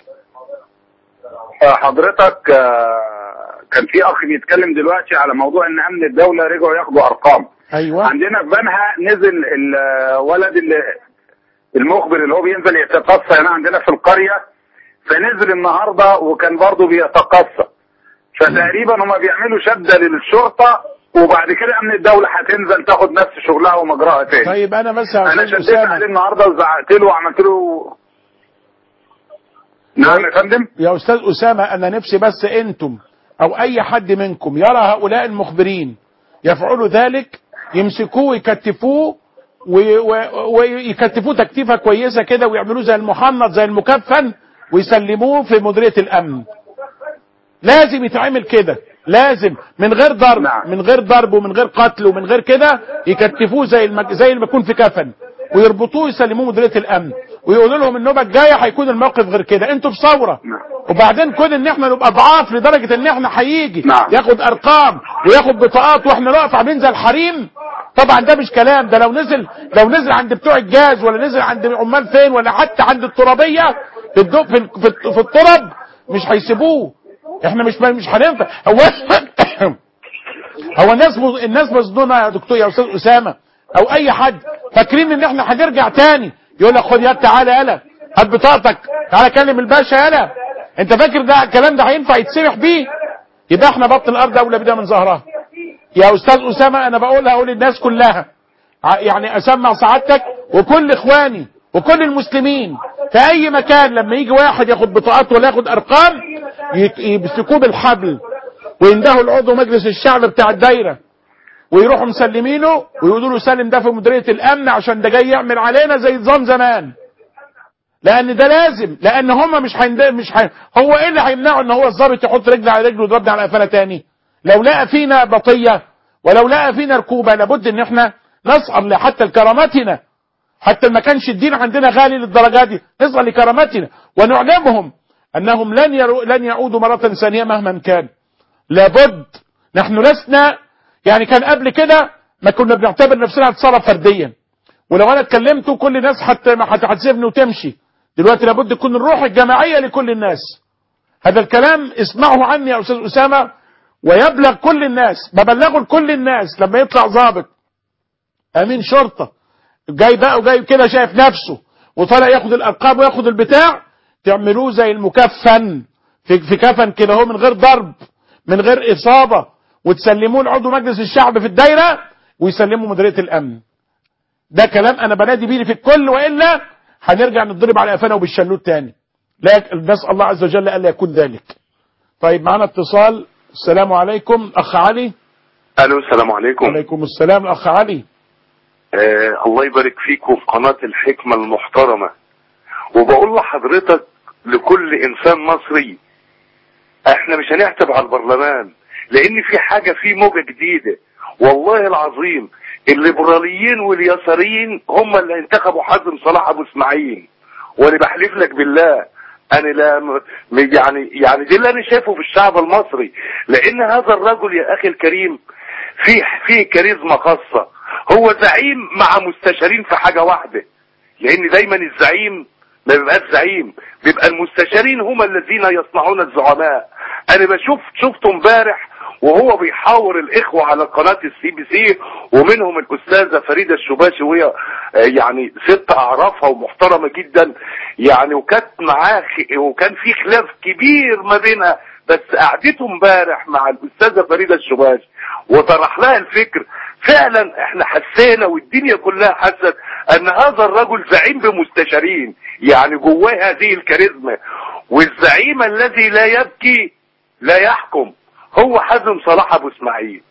[SPEAKER 7] آه، حضرتك آه، كان في اخ بيتكلم دلوقتي على موضوع ان امن الدولة رجعوا ياخدوا ارقام
[SPEAKER 1] أيوة
[SPEAKER 7] عندنا في بنها نزل الولد اللي المخبر اللي هو بينزل يتقصى هنا عندنا في القرية فنزل النهاردة وكان برضه بيتقصى فتقريبا هما بيعملوا شدة للشرطة وبعد كده امن الدولة هتنزل تاخد نفس شغلها ومجراها تاني
[SPEAKER 1] طيب أنا بس يا
[SPEAKER 7] انا
[SPEAKER 1] أستاذ
[SPEAKER 7] شديت عليه
[SPEAKER 1] أسامة
[SPEAKER 7] النهارده وزعقت له وعملت له نعم يا فندم
[SPEAKER 1] يا أستاذ أسامة أنا نفسي بس أنتم أو أي حد منكم يرى هؤلاء المخبرين يفعلوا ذلك يمسكوه ويكتفوه و- و- ويكتفوه تكتيفة كويسة كده ويعملوه زي المحنط زي المكفن ويسلموه في مديريه الامن لازم يتعمل كده لازم من غير ضرب
[SPEAKER 7] نعم.
[SPEAKER 1] من غير ضرب ومن غير قتل ومن غير كده يكتفوه زي المك... زي اللي بيكون في كفن ويربطوه يسلموه مديريه الامن ويقولوا لهم النوبه الجايه هيكون الموقف غير كده انتوا في ثوره
[SPEAKER 7] نعم.
[SPEAKER 1] وبعدين كون ان احنا نبقى ضعاف لدرجه ان احنا هيجي
[SPEAKER 7] نعم.
[SPEAKER 1] ياخد ارقام وياخد بطاقات واحنا نقف عاملين زي الحريم طبعا ده مش كلام ده لو نزل لو نزل عند بتوع الجاز ولا نزل عند عمال فين ولا حتى عند الترابيه في الدو في, في, في التراب مش هيسيبوه احنا مش مش هننفع هو هو الناس الناس مصدومه يا دكتور يا استاذ اسامه او اي حد فاكرين ان احنا هنرجع تاني يقول لك خد يا تعالى يلا هات بطاقتك تعالى كلم الباشا يلا انت فاكر ده الكلام ده هينفع يتسمح بيه يبقى احنا بطن الارض اولى بده من ظهرها يا استاذ اسامه انا بقولها اقول للناس كلها ع- يعني اسمع سعادتك وكل اخواني وكل المسلمين في اي مكان لما يجي واحد ياخد بطاقات ولا ياخد ارقام يت- يمسكوه بالحبل ويندهوا العضو مجلس الشعب بتاع الدايره ويروحوا مسلمينه ويقولوا له سلم ده في مديريه الامن عشان ده جاي يعمل علينا زي نظام زمان لان ده لازم لان هم مش هيند... مش هي... هو ايه اللي هيمنعه ان هو الضابط يحط رجل على رجل ويضربنا على قفانا تاني لو لقى فينا بطيه ولو لقى فينا ركوبه لابد ان احنا نصعد حتى لكرامتنا حتى ما كانش الدين عندنا غالي للدرجه دي نصغى لكرامتنا ونعلمهم انهم لن يرو... لن يعودوا مره ثانيه مهما كان لابد نحن لسنا يعني كان قبل كده ما كنا بنعتبر نفسنا هنتصرف فرديا ولو انا اتكلمت كل الناس حتى ما هت- هتسيبني وتمشي دلوقتي لابد تكون الروح الجماعيه لكل الناس هذا الكلام اسمعه عني يا استاذ اسامه ويبلغ كل الناس ببلغه لكل الناس لما يطلع ضابط امين شرطه جاي بقى وجاي كده شايف نفسه وطالع ياخد الارقام وياخد البتاع تعملوه زي المكفن في, في كفن كده هو من غير ضرب من غير اصابه وتسلموه لعضو مجلس الشعب في الدايره ويسلموا مديريه الامن ده كلام انا بنادي بيه في الكل والا هنرجع نضرب على قفانا وبالشلوت تاني لكن نسال الله عز وجل الا يكون ذلك طيب معانا اتصال السلام عليكم اخ علي
[SPEAKER 8] الو السلام عليكم
[SPEAKER 1] وعليكم السلام اخ علي
[SPEAKER 8] آه الله يبارك فيكم في قناة الحكمة المحترمة وبقول لحضرتك لكل انسان مصري احنا مش هنعتب على البرلمان لان في حاجة في موجة جديدة والله العظيم الليبراليين واليساريين هم اللي انتخبوا حازم صلاح ابو اسماعيل وانا بحلف لك بالله انا لا م- يعني يعني دي اللي انا شايفه في الشعب المصري لان هذا الرجل يا اخي الكريم فيه فيه كاريزما خاصة هو زعيم مع مستشارين في حاجة واحدة لان دايما الزعيم ما بيبقاش زعيم بيبقى المستشارين هم الذين يصنعون الزعماء انا بشوف شفته امبارح وهو بيحاور الاخوة على قناة السي بي سي ومنهم الاستاذة فريدة الشباشي وهي آه، يعني ست اعرفها ومحترمة جدا يعني وكانت معاه خ- وكان في خلاف كبير ما بينها بس قعدته امبارح مع الاستاذة فريدة الشباشي وطرح لها الفكر فعلا احنا حسينا والدنيا كلها حست ان هذا الرجل زعيم بمستشارين يعني جواه هذه الكاريزما والزعيم الذي لا يبكي لا يحكم هو حازم صلاح ابو اسماعيل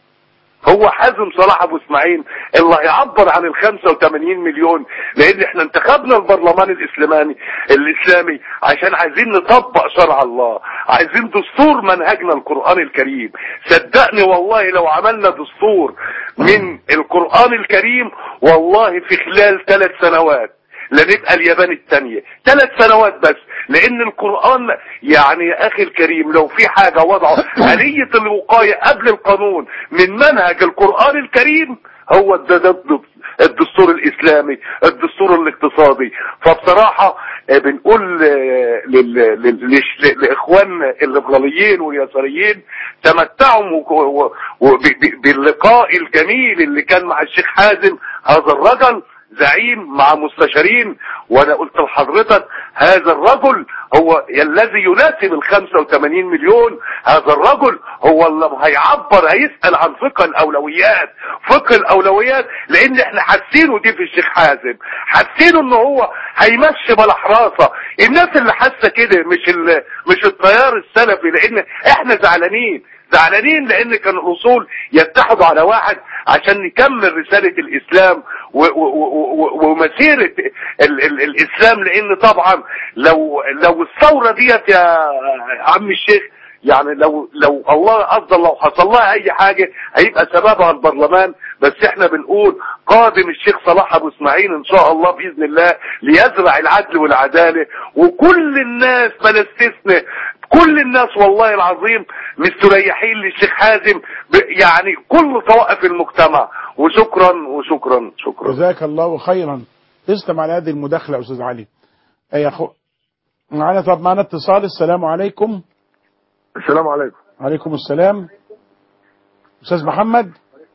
[SPEAKER 8] هو حازم صلاح ابو اسماعيل اللي هيعبر عن ال 85 مليون لان احنا انتخبنا البرلمان الاسلامي الاسلامي عشان عايزين نطبق شرع الله عايزين دستور منهجنا القران الكريم صدقني والله لو عملنا دستور من القران الكريم والله في خلال ثلاث سنوات لنبقى اليابان الثانية ثلاث سنوات بس لان القرآن يعني يا اخي الكريم لو في حاجة وضعوا آلية الوقاية قبل القانون من منهج القرآن الكريم هو ده, ده, ده الدستور الاسلامي الدستور الاقتصادي فبصراحة آه، بنقول آه، لل- لل- لش- لاخواننا الليبراليين واليساريين تمتعوا و- و- و- ب- ب- باللقاء الجميل اللي كان مع الشيخ حازم هذا الرجل زعيم مع مستشارين وانا قلت لحضرتك هذا الرجل هو الذي يناسب ال 85 مليون هذا الرجل هو اللي هيعبر هيسأل عن فقه الاولويات فقه الاولويات لان احنا حاسينه دي في الشيخ حازم حاسينه ان هو هيمشي بلا حراسه الناس اللي حاسه كده مش ال- مش التيار السلفي لان احنا زعلانين زعلانين لان كان الاصول يتحدوا على واحد عشان نكمل رسالة الاسلام و- و- و- و- ومسيرة ال ال الاسلام لان طبعا لو لو الثورة ديت يا عم الشيخ يعني لو لو الله افضل لو حصل لها اي حاجة هيبقى سببها البرلمان بس احنا بنقول قادم الشيخ صلاح ابو اسماعيل ان شاء الله باذن الله ليزرع العدل والعدالة وكل الناس بلا استثناء كل الناس والله العظيم مستريحين للشيخ حازم ب- يعني كل طوائف المجتمع وشكرا وشكرا شكرا
[SPEAKER 1] جزاك الله خيرا تسلم على هذه المداخلة يا أستاذ علي أي أخو معنا طب معنا اتصال السلام عليكم
[SPEAKER 2] السلام عليكم
[SPEAKER 1] عليكم السلام أستاذ محمد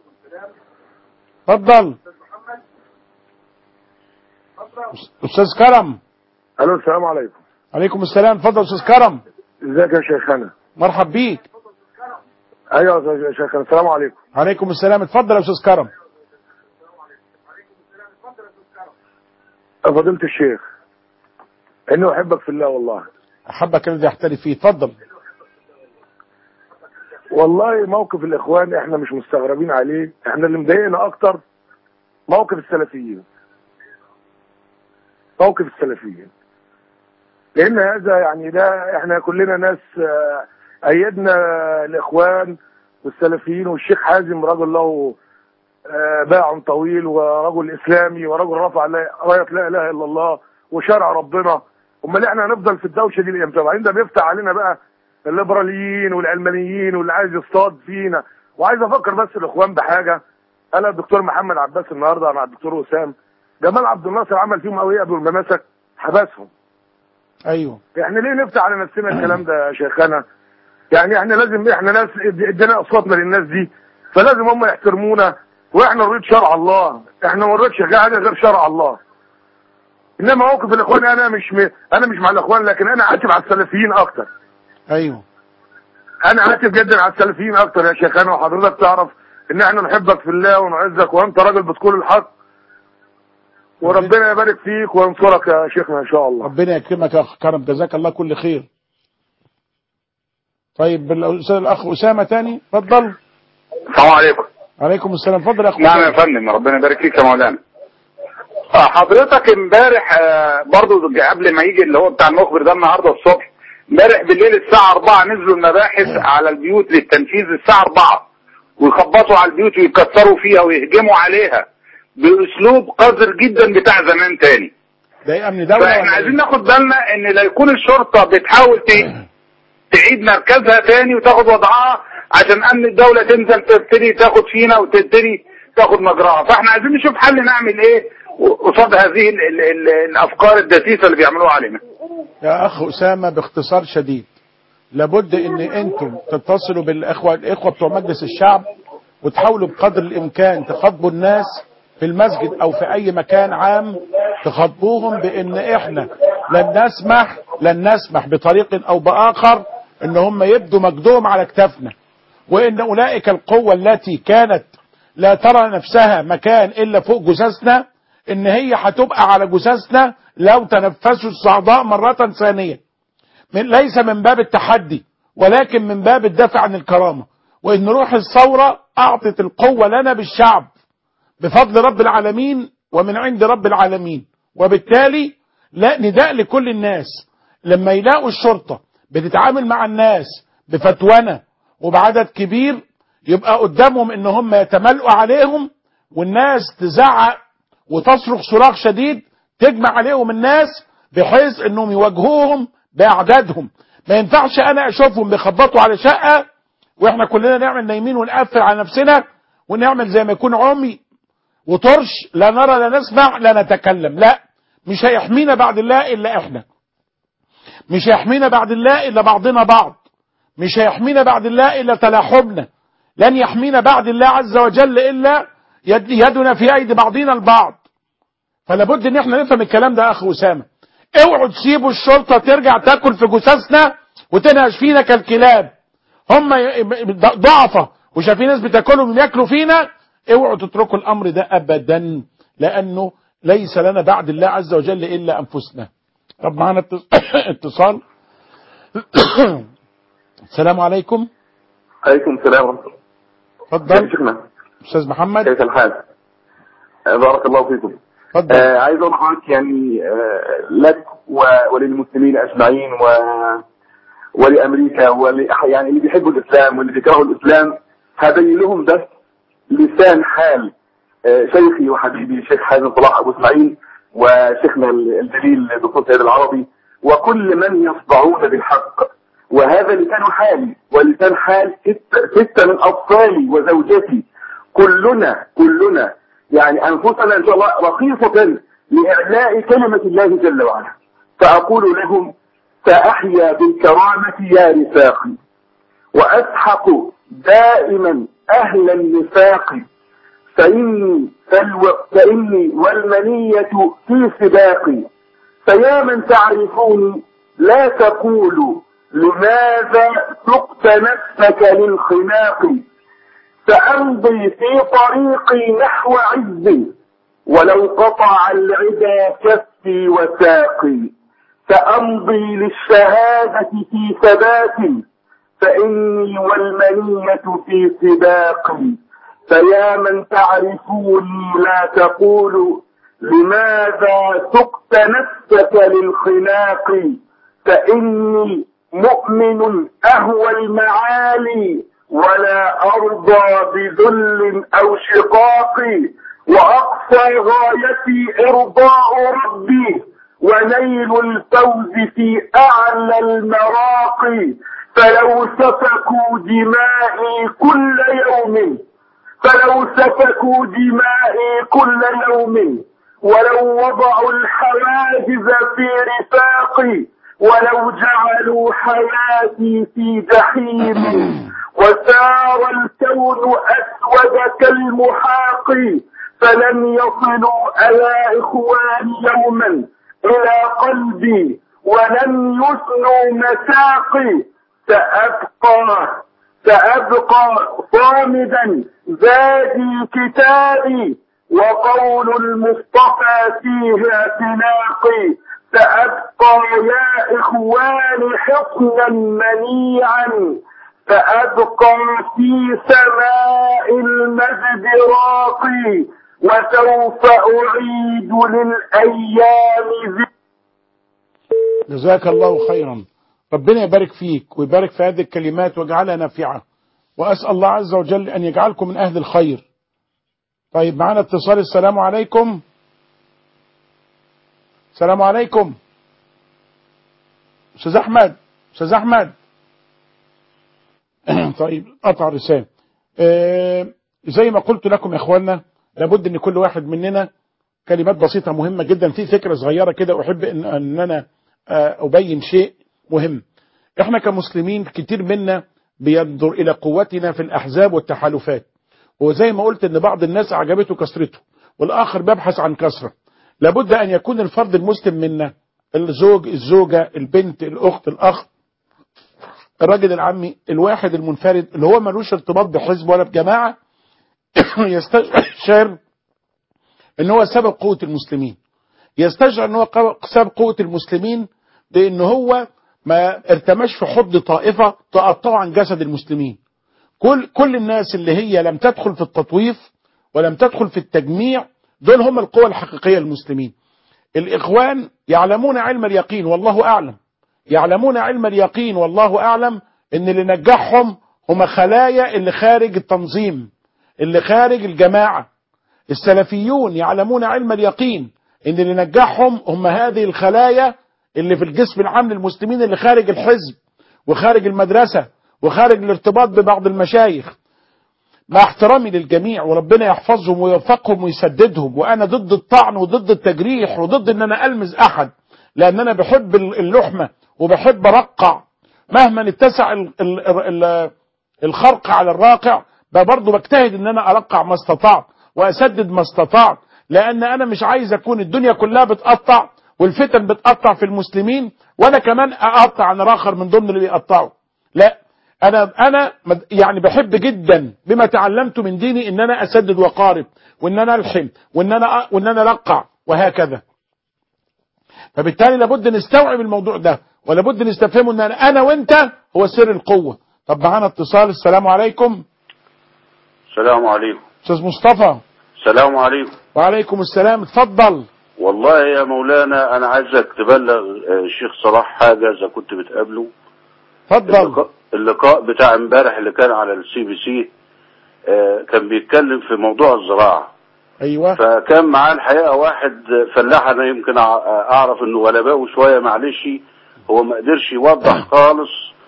[SPEAKER 1] اتفضل أستاذ كرم
[SPEAKER 2] الو السلام عليكم
[SPEAKER 1] عليكم السلام اتفضل أستاذ كرم
[SPEAKER 2] ازيك يا شيخنا
[SPEAKER 1] مرحب بيك
[SPEAKER 2] ايوه يا شيخنا السلام عليكم
[SPEAKER 1] عليكم السلام اتفضل يا أستاذ كرم
[SPEAKER 2] فضيلة الشيخ انه احبك في الله والله
[SPEAKER 1] أحبك الذي أحترف فيه اتفضل
[SPEAKER 2] والله موقف الاخوان احنا مش مستغربين عليه احنا اللي مضايقنا اكتر موقف السلفيين موقف السلفيين لان هذا يعني ده احنا كلنا ناس آه، ايدنا الاخوان والسلفيين والشيخ حازم رجل له آه، باع طويل ورجل اسلامي ورجل رفع لا- رايه لا اله الا الله وشرع ربنا امال احنا هنفضل في الدوشه دي الامتى وبعدين ده بيفتح علينا بقى الليبراليين والعلمانيين واللي عايز يصطاد فينا وعايز افكر بس الاخوان بحاجه انا الدكتور محمد عباس النهارده مع الدكتور وسام جمال عبد الناصر عمل فيهم قوي قبل ما مسك حبسهم
[SPEAKER 1] أيوه
[SPEAKER 2] احنا ليه نفتح على نفسنا الكلام ده يا شيخنا يعني احنا لازم احنا ناس ادينا اصواتنا للناس دي فلازم هم يحترمونا واحنا نريد شرع الله احنا ما نريدش حاجه غير شرع الله انما موقف الاخوان انا مش م... انا مش مع الاخوان لكن انا عاتب على السلفيين اكتر
[SPEAKER 1] أيوه
[SPEAKER 2] انا عاتب جدا على السلفيين اكتر يا شيخنا وحضرتك تعرف ان احنا نحبك في الله ونعزك وانت راجل بتقول الحق وربنا يبارك فيك وينصرك يا شيخنا ان شاء الله
[SPEAKER 1] ربنا يكرمك يا أخ كرم جزاك الله كل خير طيب الأستاذ الأخ أسامة تاني اتفضل
[SPEAKER 7] السلام عليكم
[SPEAKER 1] عليكم السلام اتفضل يا أخ
[SPEAKER 7] نعم يا
[SPEAKER 1] أسامة.
[SPEAKER 7] فندم ربنا يبارك فيك يا مولانا آه، حضرتك امبارح آه، برضو قبل ما يجي اللي هو بتاع المخبر ده النهارده الصبح امبارح بالليل الساعة 4 نزلوا المباحث على البيوت للتنفيذ الساعة 4 ويخبطوا على البيوت ويكسروا فيها ويهجموا عليها باسلوب قذر جدا بتاع زمان تاني
[SPEAKER 1] ده إيه أمن دولة
[SPEAKER 7] فاحنا
[SPEAKER 1] ولا
[SPEAKER 7] عايزين
[SPEAKER 1] إيه؟
[SPEAKER 7] ناخد بالنا ان لا يكون الشرطة بتحاول ت- تعيد مركزها تاني وتاخد وضعها عشان امن الدولة تنزل تبتدي تاخد فينا وتبتدي تاخد مجراها فاحنا عايزين نشوف حل نعمل ايه قصاد هذه ال ال ال الافكار الدسيسة اللي بيعملوها علينا
[SPEAKER 1] يا أخ أسامة باختصار شديد لابد ان انتم تتصلوا بالاخوه الاخوه بتوع مجلس الشعب وتحاولوا بقدر الامكان تخاطبوا الناس في المسجد او في اي مكان عام تخاطبوهم بان احنا لن نسمح لن نسمح بطريق او باخر ان هم يبدوا مجدهم على كتافنا وان اولئك القوه التي كانت لا ترى نفسها مكان الا فوق جثثنا ان هي هتبقى على جثثنا لو تنفسوا الصعداء مره ثانيه من ليس من باب التحدي ولكن من باب الدفع عن الكرامة وإن روح الثورة أعطت القوة لنا بالشعب بفضل رب العالمين ومن عند رب العالمين وبالتالي لا نداء لكل الناس لما يلاقوا الشرطة بتتعامل مع الناس بفتوانة وبعدد كبير يبقى قدامهم ان هم يتملقوا عليهم والناس تزعق وتصرخ صراخ شديد تجمع عليهم الناس بحيث انهم يواجهوهم باعدادهم ما ينفعش انا اشوفهم بيخبطوا على شقه واحنا كلنا نعمل نايمين ونقفل على نفسنا ونعمل زي ما يكون عمي وطرش لا نرى لا نسمع لا نتكلم لا مش هيحمينا بعد الله الا احنا مش هيحمينا بعد الله الا بعضنا بعض مش هيحمينا بعد الله الا تلاحمنا لن يحمينا بعد الله عز وجل الا يد يدنا في ايدي بعضنا البعض فلا بد ان احنا نفهم الكلام ده يا اخ اسامه اوعوا تسيبوا الشرطه ترجع تاكل في جثثنا وتنهش فينا كالكلاب هم ضعفة وشايفين ناس بتاكلهم ياكلوا فينا اوعوا تتركوا الامر ده ابدا لانه ليس لنا بعد الله عز وجل الا انفسنا طب معانا اتصال السلام عليكم
[SPEAKER 9] عليكم السلام ورحمة الله
[SPEAKER 1] اتفضل
[SPEAKER 9] شيخنا
[SPEAKER 1] استاذ محمد
[SPEAKER 9] كيف الحال؟ آه، بارك الله فيكم
[SPEAKER 1] اتفضل
[SPEAKER 9] آه عايز اقول لحضرتك يعني آه لك و- وللمسلمين اجمعين و ولامريكا ول يعني اللي بيحبوا الاسلام واللي بيكرهوا الاسلام هبين لهم بس لسان حال آه شيخي وحبيبي الشيخ حازم صلاح ابو اسماعيل وشيخنا الجليل الدكتور سيد العربي وكل من يصدعون بالحق وهذا لسان حالي ولسان حال ستة, ستة من أطفالي وزوجتي كلنا كلنا يعني أنفسنا إن شاء الله رخيصة لإعلاء كلمة الله جل وعلا فأقول لهم سأحيا بالكرامة يا رفاقي وأسحق دائما أهل النفاق فإني, فالو فإني والمنية في سباقي فيا من تعرفوني لا تقولوا لماذا سقت نفسك للخناق سأمضي في طريقي نحو عز ولو قطع العدا كفي وساقي سأمضي للشهادة في ثبات فإني والمنية في سباقي فيا من تعرفوني لا تقولوا لماذا سقت نفسك للخناق فإني مؤمن أهوى المعالي ولا أرضى بذل أو شقاق وأقصى غايتي إرضاء ربي ونيل الفوز في أعلى المراقي فلو سفكوا دمائي كل يوم فلو سفكوا دمائي كل يوم ولو وضعوا الحواجز في رفاقي ولو جعلوا حياتي في جحيم وسار الكون أسود كالمحاق فلن يصلوا أيا إخواني يوما إلى قلبي ولن يثنوا مساقي سأبقى سأبقى صامدا زادي كتابي وقول المصطفى فيه اعتناقي سأبقى يا إخواني حصنا منيعا فأبقى في سماء المجد راقي وسوف أعيد للأيام ذكرا
[SPEAKER 1] جزاك الله خيرا ربنا يبارك فيك ويبارك في هذه الكلمات ويجعلها نافعة وأسأل الله عز وجل أن يجعلكم من أهل الخير طيب معنا اتصال السلام عليكم السلام عليكم أستاذ أحمد أستاذ أحمد طيب قطع رسالة آه زي ما قلت لكم يا إخواننا لابد أن كل واحد مننا كلمات بسيطة مهمة جدا في فكرة صغيرة كده أحب أن, أن أنا آه أبين شيء مهم احنا كمسلمين كتير منا بينظر إلى قوتنا في الأحزاب والتحالفات وزي ما قلت أن بعض الناس عجبته كثرته والآخر بيبحث عن كثرة لابد أن يكون الفرد المسلم منا الزوج الزوجة البنت الأخت الأخ الراجل العمي الواحد المنفرد اللي هو ملوش ارتباط بحزب ولا بجماعة يستشعر ان هو سبب قوة المسلمين يستشعر ان هو سبب قوة المسلمين بان هو ما ارتماش في حضن طائفة تقطعه عن جسد المسلمين كل كل الناس اللي هي لم تدخل في التطويف ولم تدخل في التجميع دول هم القوى الحقيقية للمسلمين الإخوان يعلمون علم اليقين والله أعلم يعلمون علم اليقين والله أعلم ان اللي نجحهم هم خلايا اللي خارج التنظيم اللي خارج الجماعة السلفيون يعلمون علم اليقين ان اللي نجحهم هم هذه الخلايا اللي في الجسم العام للمسلمين اللي خارج الحزب وخارج المدرسة وخارج الارتباط ببعض المشايخ مع احترامي للجميع وربنا يحفظهم ويوفقهم ويسددهم وانا ضد الطعن وضد التجريح وضد ان انا المز احد لان انا بحب اللحمة وبحب ارقع مهما اتسع ال ال ال الخرق على الراقع برضه بجتهد ان انا ارقع ما استطعت واسدد ما استطعت لان انا مش عايز اكون الدنيا كلها بتقطع والفتن بتقطع في المسلمين وانا كمان اقطع انا اخر من ضمن اللي بيقطعوا لا انا انا يعني بحب جدا بما تعلمت من ديني ان انا اسدد واقارب وان انا الحم وان انا وان انا ارقع وهكذا فبالتالي لابد نستوعب الموضوع ده ولابد نستفهمه ان انا وانت هو سر القوه طب معانا اتصال السلام عليكم
[SPEAKER 10] السلام عليكم
[SPEAKER 1] استاذ مصطفى
[SPEAKER 10] السلام عليكم
[SPEAKER 1] وعليكم السلام اتفضل
[SPEAKER 10] والله يا مولانا انا عايزك تبلغ آه، الشيخ صلاح حاجه اذا كنت بتقابله
[SPEAKER 1] اتفضل
[SPEAKER 10] اللقاء, اللقاء بتاع امبارح اللي كان على السي بي سي آه، كان بيتكلم في موضوع الزراعه
[SPEAKER 1] ايوه
[SPEAKER 10] فكان معاه الحقيقه واحد فلاح انا يمكن أع- اعرف انه غلباوي شويه معلش هو ما قدرش يوضح خالص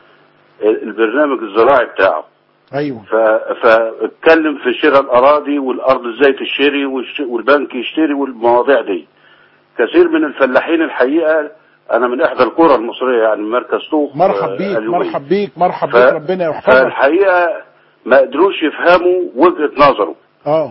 [SPEAKER 10] البرنامج الزراعي بتاعه
[SPEAKER 1] ايوه
[SPEAKER 10] ف- فاتكلم في شراء الاراضي والارض ازاي تشتري والش- والبنك يشتري والمواضيع دي كثير من الفلاحين الحقيقه انا من احدى القرى المصريه يعني من مركز طوق
[SPEAKER 1] مرحب
[SPEAKER 10] آه،
[SPEAKER 1] بيك
[SPEAKER 10] اليومية.
[SPEAKER 1] مرحب بيك مرحب
[SPEAKER 10] ف-
[SPEAKER 1] بيك ربنا يحفظك
[SPEAKER 10] فالحقيقه ما قدروش يفهموا وجهه نظره
[SPEAKER 1] اه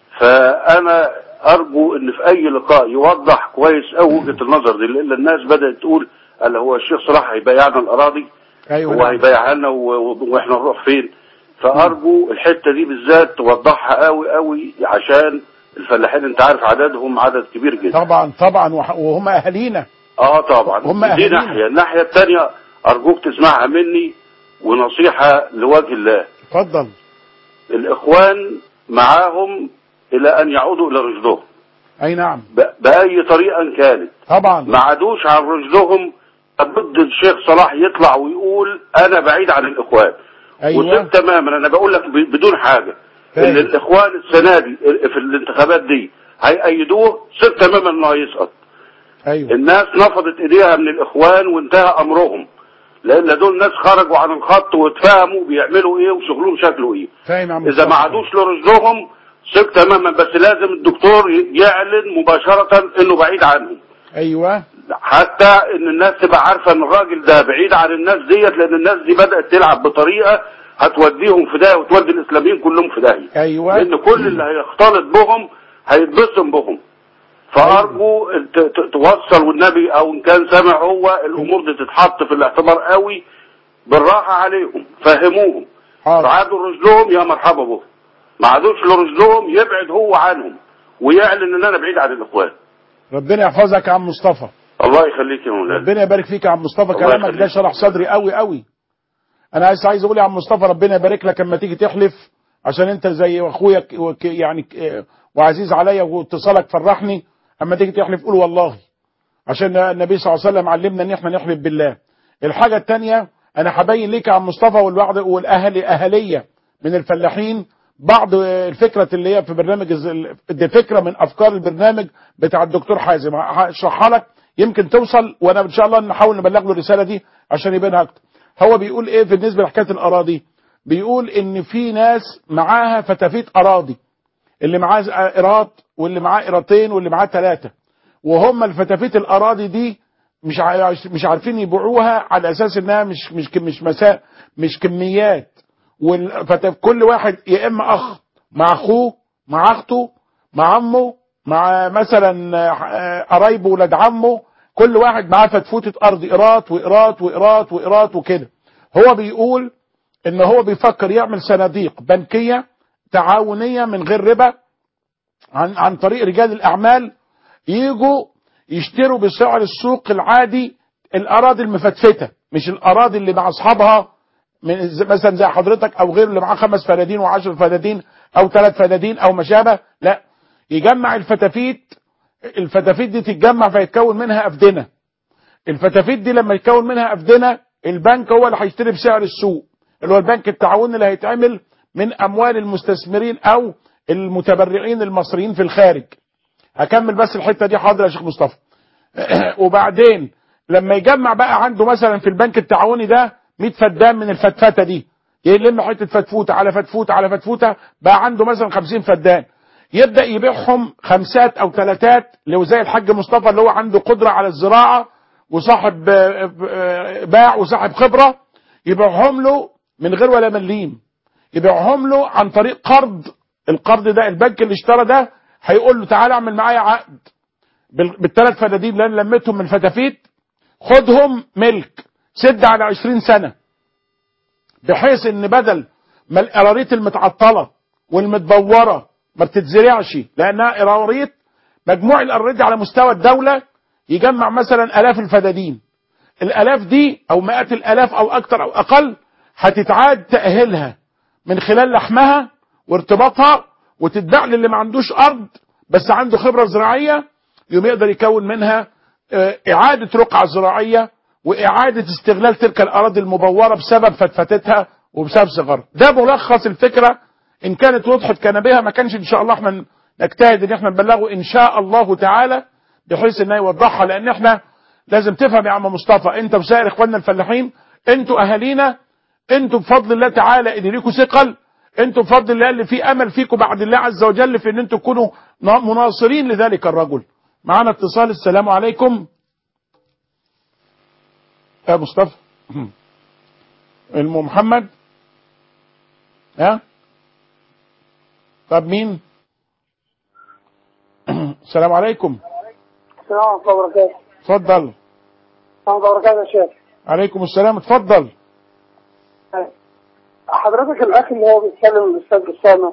[SPEAKER 10] فانا ارجو ان في اي لقاء يوضح كويس او وجهه النظر دي لان الناس بدات تقول اللي هو الشيخ صلاح هيبيعنا الاراضي
[SPEAKER 1] ايوه
[SPEAKER 10] هو
[SPEAKER 1] نعم.
[SPEAKER 10] هيبيعها لنا و- و- واحنا نروح فين فارجو الحته دي بالذات توضحها قوي قوي عشان الفلاحين انت عارف عددهم عدد كبير جدا
[SPEAKER 1] طبعا طبعا وح- وهم اهالينا
[SPEAKER 10] اه طبعا
[SPEAKER 1] هم
[SPEAKER 10] دي
[SPEAKER 1] أهالينا.
[SPEAKER 10] ناحيه الناحيه الثانيه ارجوك تسمعها مني ونصيحه لوجه الله
[SPEAKER 1] اتفضل
[SPEAKER 10] الاخوان معاهم الى ان يعودوا الى رشدهم
[SPEAKER 1] اي نعم
[SPEAKER 10] ب- باي طريقه كانت
[SPEAKER 1] طبعا
[SPEAKER 10] ما عادوش عن رشدهم ضد الشيخ صلاح يطلع ويقول انا بعيد عن الاخوان
[SPEAKER 1] ايوه
[SPEAKER 10] وسيب تماما انا بقول لك ب- بدون حاجه
[SPEAKER 1] فاهم.
[SPEAKER 10] ان الاخوان السنه دي في الانتخابات دي هيأيدوه سيب تماما انه هيسقط
[SPEAKER 1] ايوه
[SPEAKER 10] الناس نفضت ايديها من الاخوان وانتهى امرهم لان دول ناس خرجوا عن الخط واتفهموا بيعملوا ايه وشغلهم شكله ايه
[SPEAKER 1] فاهم يا عم
[SPEAKER 10] اذا ما
[SPEAKER 1] مصطفى.
[SPEAKER 10] عادوش لرشدهم سيب تماما بس لازم الدكتور ي- يعلن مباشره انه بعيد عنهم
[SPEAKER 1] ايوه
[SPEAKER 10] حتى ان الناس تبقى عارفه ان الراجل ده بعيد عن الناس ديت لان الناس دي بدات تلعب بطريقه هتوديهم في داهيه وتودي الاسلاميين كلهم في داهيه
[SPEAKER 1] ايوه
[SPEAKER 10] لان كل اللي هيختلط بهم هيتبسم بهم فارجو ت- ت- توصل والنبي او ان كان سامع هو الامور دي تتحط في الاعتبار قوي بالراحه عليهم فهموهم
[SPEAKER 1] حاضر
[SPEAKER 10] عادوا رشدهم يا مرحبا بهم ما عادوش لرشدهم يبعد هو عنهم ويعلن ان انا بعيد عن الاخوان
[SPEAKER 1] ربنا يحفظك يا عم مصطفى
[SPEAKER 10] الله يخليك يا مولانا
[SPEAKER 1] ربنا يبارك فيك يا عم مصطفى
[SPEAKER 10] الله
[SPEAKER 1] كلامك ده
[SPEAKER 10] يخليك.
[SPEAKER 1] شرح صدري قوي قوي انا عايز عايز اقول يا عم مصطفى ربنا يبارك لك اما تيجي تحلف عشان انت زي اخويا ك- وك- يعني ك- وعزيز عليا واتصالك فرحني اما تيجي تحلف قول والله عشان النبي صلى الله عليه وسلم علمنا ان احنا نحلف بالله الحاجه الثانيه انا هبين ليك يا عم مصطفى والبعض والاهل اهليه من الفلاحين بعض الفكرة اللي هي في برنامج الز- دي فكرة من أفكار البرنامج بتاع الدكتور حازم هشرحها لك يمكن توصل وأنا إن شاء الله نحاول نبلغ له الرسالة دي عشان يبينها أكتر هو بيقول إيه بالنسبة لحكاية الأراضي بيقول إن في ناس معاها فتافيت أراضي اللي معاه إيراد واللي معاه إيراتين واللي معاه ثلاثة وهم الفتافيت الأراضي دي مش ع- مش عارفين يبيعوها على أساس إنها مش مش كم- مش مساء مش كميات والفتاف كل واحد يا اما اخ مع اخوه مع اخته مع عمه مع مثلا آه، قرايبه ولاد عمه كل واحد معاه فتفوتة ارض ايرات وايرات وايرات وايرات وكده هو بيقول ان هو بيفكر يعمل صناديق بنكية تعاونية من غير ربا عن عن طريق رجال الاعمال يجوا يشتروا بسعر السوق العادي الاراضي المفتفتة مش الاراضي اللي مع اصحابها من ز- مثلا زي حضرتك او غيره اللي معاه خمس فدادين وعشر فدادين او ثلاث فدادين او ما شابه لا يجمع الفتافيت الفتافيت دي تتجمع فيتكون منها افدنه الفتافيت دي لما يتكون منها افدنه البنك هو اللي هيشتري بسعر السوق اللي هو البنك التعاوني اللي هيتعمل من اموال المستثمرين او المتبرعين المصريين في الخارج هكمل بس الحته دي حاضر يا شيخ مصطفى وبعدين لما يجمع بقى عنده مثلا في البنك التعاوني ده 100 فدان من الفتفته دي يلم حته فتفوته على فتفوته على فتفوته بقى عنده مثلا 50 فدان يبدا يبيعهم خمسات او ثلاثات لو زي الحاج مصطفى اللي هو عنده قدره على الزراعه وصاحب آه، آه، باع وصاحب خبره يبيعهم له من غير ولا مليم يبيعهم له عن طريق قرض القرض ده البنك اللي اشترى ده هيقول له تعالى اعمل معايا عقد بال- بالثلاث فدادين اللي انا لميتهم من فتافيت خدهم ملك سد على 20 سنه بحيث ان بدل ما القراريط المتعطله والمتبوره ما بتتزرعش لانها قراريط مجموع القراريط دي على مستوى الدوله يجمع مثلا الاف الفدادين الالاف دي او مئات الالاف او اكتر او اقل هتتعاد تأهيلها من خلال لحمها وارتباطها وتتباع للي ما عندوش أرض بس عنده خبرة زراعية يوم يقدر يكون منها آه، إعادة رقعة زراعية وإعادة استغلال تلك الأراضي المبورة بسبب فتفتتها وبسبب صغرها ده ملخص الفكرة إن كانت وضحت كان بها ما كانش إن شاء الله احنا نجتهد إن احنا نبلغه إن شاء الله تعالى بحيث إنه يوضحها لأن احنا لازم تفهم يا عم مصطفى أنت وسائر إخواننا الفلاحين أنتوا أهالينا أنتوا بفضل الله تعالى إن ليكوا ثقل أنتوا بفضل الله اللي في أمل فيكم بعد الله عز وجل في إن أنتوا تكونوا مناصرين لذلك الرجل معنا اتصال السلام عليكم يا مصطفى ام محمد ها طب مين السلام عليكم
[SPEAKER 11] السلام عليكم ورحمة الله وبركاته
[SPEAKER 1] اتفضل
[SPEAKER 11] السلام عليكم وبركاته يا شيخ
[SPEAKER 1] عليكم السلام اتفضل
[SPEAKER 11] حضرتك الأخ اللي هو بيتكلم الأستاذ أسامة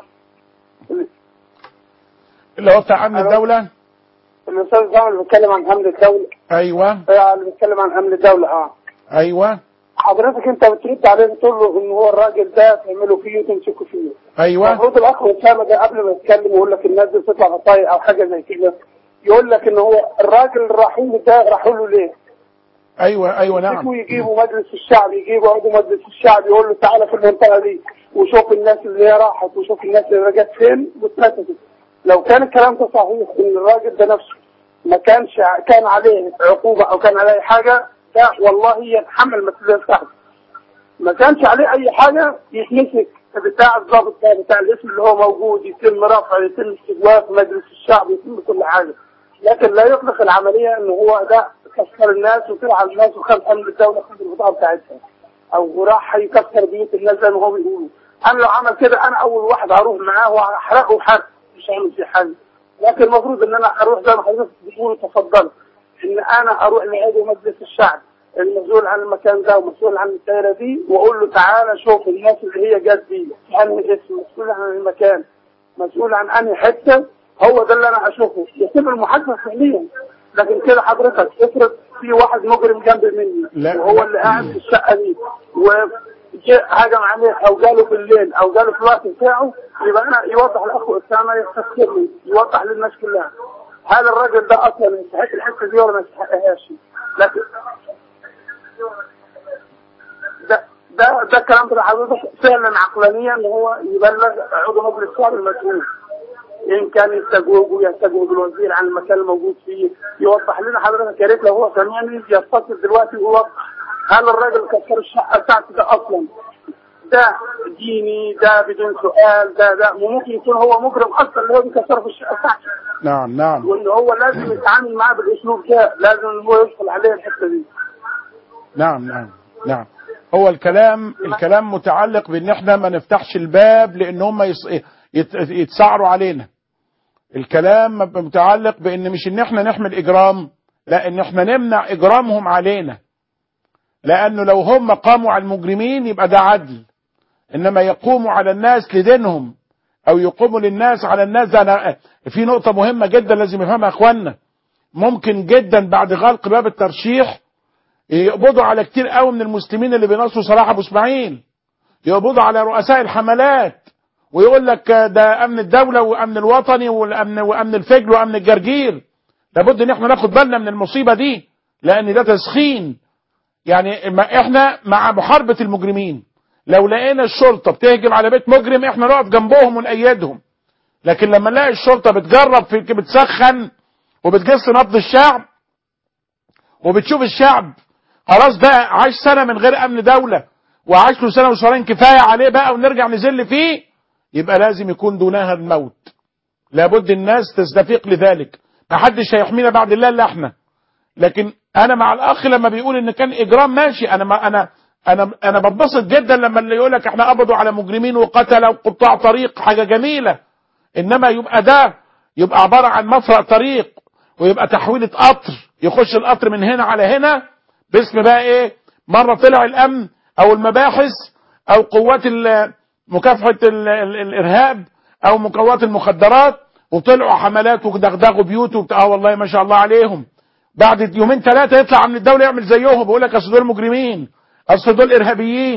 [SPEAKER 1] اللي هو بتاع امن الدولة
[SPEAKER 11] الأستاذ أسامة اللي بيتكلم عن أمن الدولة
[SPEAKER 1] ايوه
[SPEAKER 11] آه، اللي بيتكلم عن أمن الدولة اه
[SPEAKER 1] ايوه
[SPEAKER 11] حضرتك أنت بترد عليه بتقول له إن هو الراجل ده تعملوا فيه وتمسكوا فيه
[SPEAKER 1] ايوه
[SPEAKER 11] المفروض الأخ أسامة ده قبل ما يتكلم ويقول لك الناس دي بتطلع غطاية أو حاجة زي كده يقول لك إن هو الراجل اللي راحوا له ده راحوا له ليه؟
[SPEAKER 1] ايوه ايوه نعم
[SPEAKER 11] يجيبوا يجيبوا مجلس الشعب يجيبوا عضو مجلس الشعب يقول له تعالى في المنطقه دي وشوف الناس اللي هي راحت وشوف الناس اللي رجعت فين واتنفذت لو كان الكلام ده صحيح ان الراجل ده نفسه ما كانش ع- كان عليه عقوبه او كان عليه حاجه ده والله يتحمل المسؤوليه بتاعته ما كانش عليه اي حاجه يتمسك بتاع الضابط ده بتاع الاسم اللي هو موجود يتم رفع يتم استجواب في مجلس الشعب يتم كل حاجه لكن لا يطلق العمليه ان هو ده كسر الناس وطلع الناس وخد امن الدوله خد البطاقه بتاعتها او راح يكسر بيوت الناس زي ما هو بيقولوا انا لو عمل كده انا اول واحد هروح معاه وهحرقه حرق مش هعمل فيه حاجه لكن المفروض ان انا اروح زي ما حضرتك بتقول تفضل ان انا اروح لعضو مجلس الشعب المسؤول عن المكان ده ومسؤول عن الدائره دي واقول له تعالى شوف الناس اللي هي جت دي في انهي اسم مسؤول عن المكان مسؤول عن انهي حته هو ده اللي انا اشوفه يتم المحاسبه فعليا لكن كده حضرتك افرض في واحد مجرم جنب مني
[SPEAKER 1] لا.
[SPEAKER 11] وهو اللي قاعد في الشقه دي وجاء هجم عليه او جاله بالليل او جاله في الوقت بتاعه يبقى انا يوضح الاخ اسامه يستفسرني يوضح للناس كلها هل الراجل ده اصلا يستحق الحته دي ولا ما يستحقهاش لكن ده ده ده الكلام بتاع حضرتك فعلا عقلانيا ان هو يبلغ عضو مجلس الشعب المسؤول ان كان يستجوب ويستجوب الوزير عن المكان الموجود فيه يوضح لنا حضرتك يا ريت لو هو سامعني يتصل دلوقتي ويوضح هل الراجل كسر الشقه بتاعته ده اصلا ده ديني ده بدون سؤال ده ده وممكن يكون هو مجرم اصلا اللي هو بيكسره في الشقه بتاعته
[SPEAKER 1] نعم نعم
[SPEAKER 11] وان هو لازم يتعامل معاه بالاسلوب ده لازم ان هو يدخل عليه الحته دي
[SPEAKER 1] نعم نعم نعم هو الكلام الكلام متعلق بان احنا ما نفتحش الباب لان هم يص... يت... يتسعروا علينا الكلام متعلق بان مش ان احنا نحمل اجرام لا ان احنا نمنع اجرامهم علينا لانه لو هم قاموا على المجرمين يبقى ده عدل انما يقوموا على الناس لدينهم او يقوموا للناس على الناس ده أنا في نقطة مهمة جدا لازم يفهمها اخواننا ممكن جدا بعد غلق باب الترشيح يقبضوا على كتير قوي من المسلمين اللي بيناصروا صلاح ابو اسماعيل يقبضوا على رؤساء الحملات ويقول لك ده امن الدوله وامن الوطني والامن وامن الفجل وامن الجرجير لابد ان احنا ناخد بالنا من المصيبه دي لان ده تسخين يعني ما احنا مع محاربه المجرمين لو لقينا الشرطه بتهجم على بيت مجرم احنا نقف جنبهم ونأيدهم لكن لما نلاقي الشرطه بتجرب في بتسخن وبتجس نبض الشعب وبتشوف الشعب خلاص بقى عاش سنة من غير أمن دولة وعاش له سنة وشهرين كفاية عليه بقى ونرجع نزل فيه يبقى لازم يكون دونها الموت لابد الناس تستفيق لذلك ما حدش هيحمينا بعد الله الا احنا لكن انا مع الاخ لما بيقول ان كان اجرام ماشي انا ما انا انا انا بتبسط جدا لما اللي يقول لك احنا قبضوا على مجرمين وقتلوا وقطاع طريق حاجه جميله انما يبقى ده يبقى عباره عن مفرق طريق ويبقى تحويله قطر يخش القطر من هنا على هنا باسم بقى ايه مرة طلع الامن او المباحث او قوات مكافحة الارهاب او مقوات المخدرات وطلعوا حملات ودغدغوا بيوت وبتاع والله ما شاء الله عليهم بعد يومين ثلاثة يطلع من الدولة يعمل زيهم بيقول لك اصل دول مجرمين اصل دول ارهابيين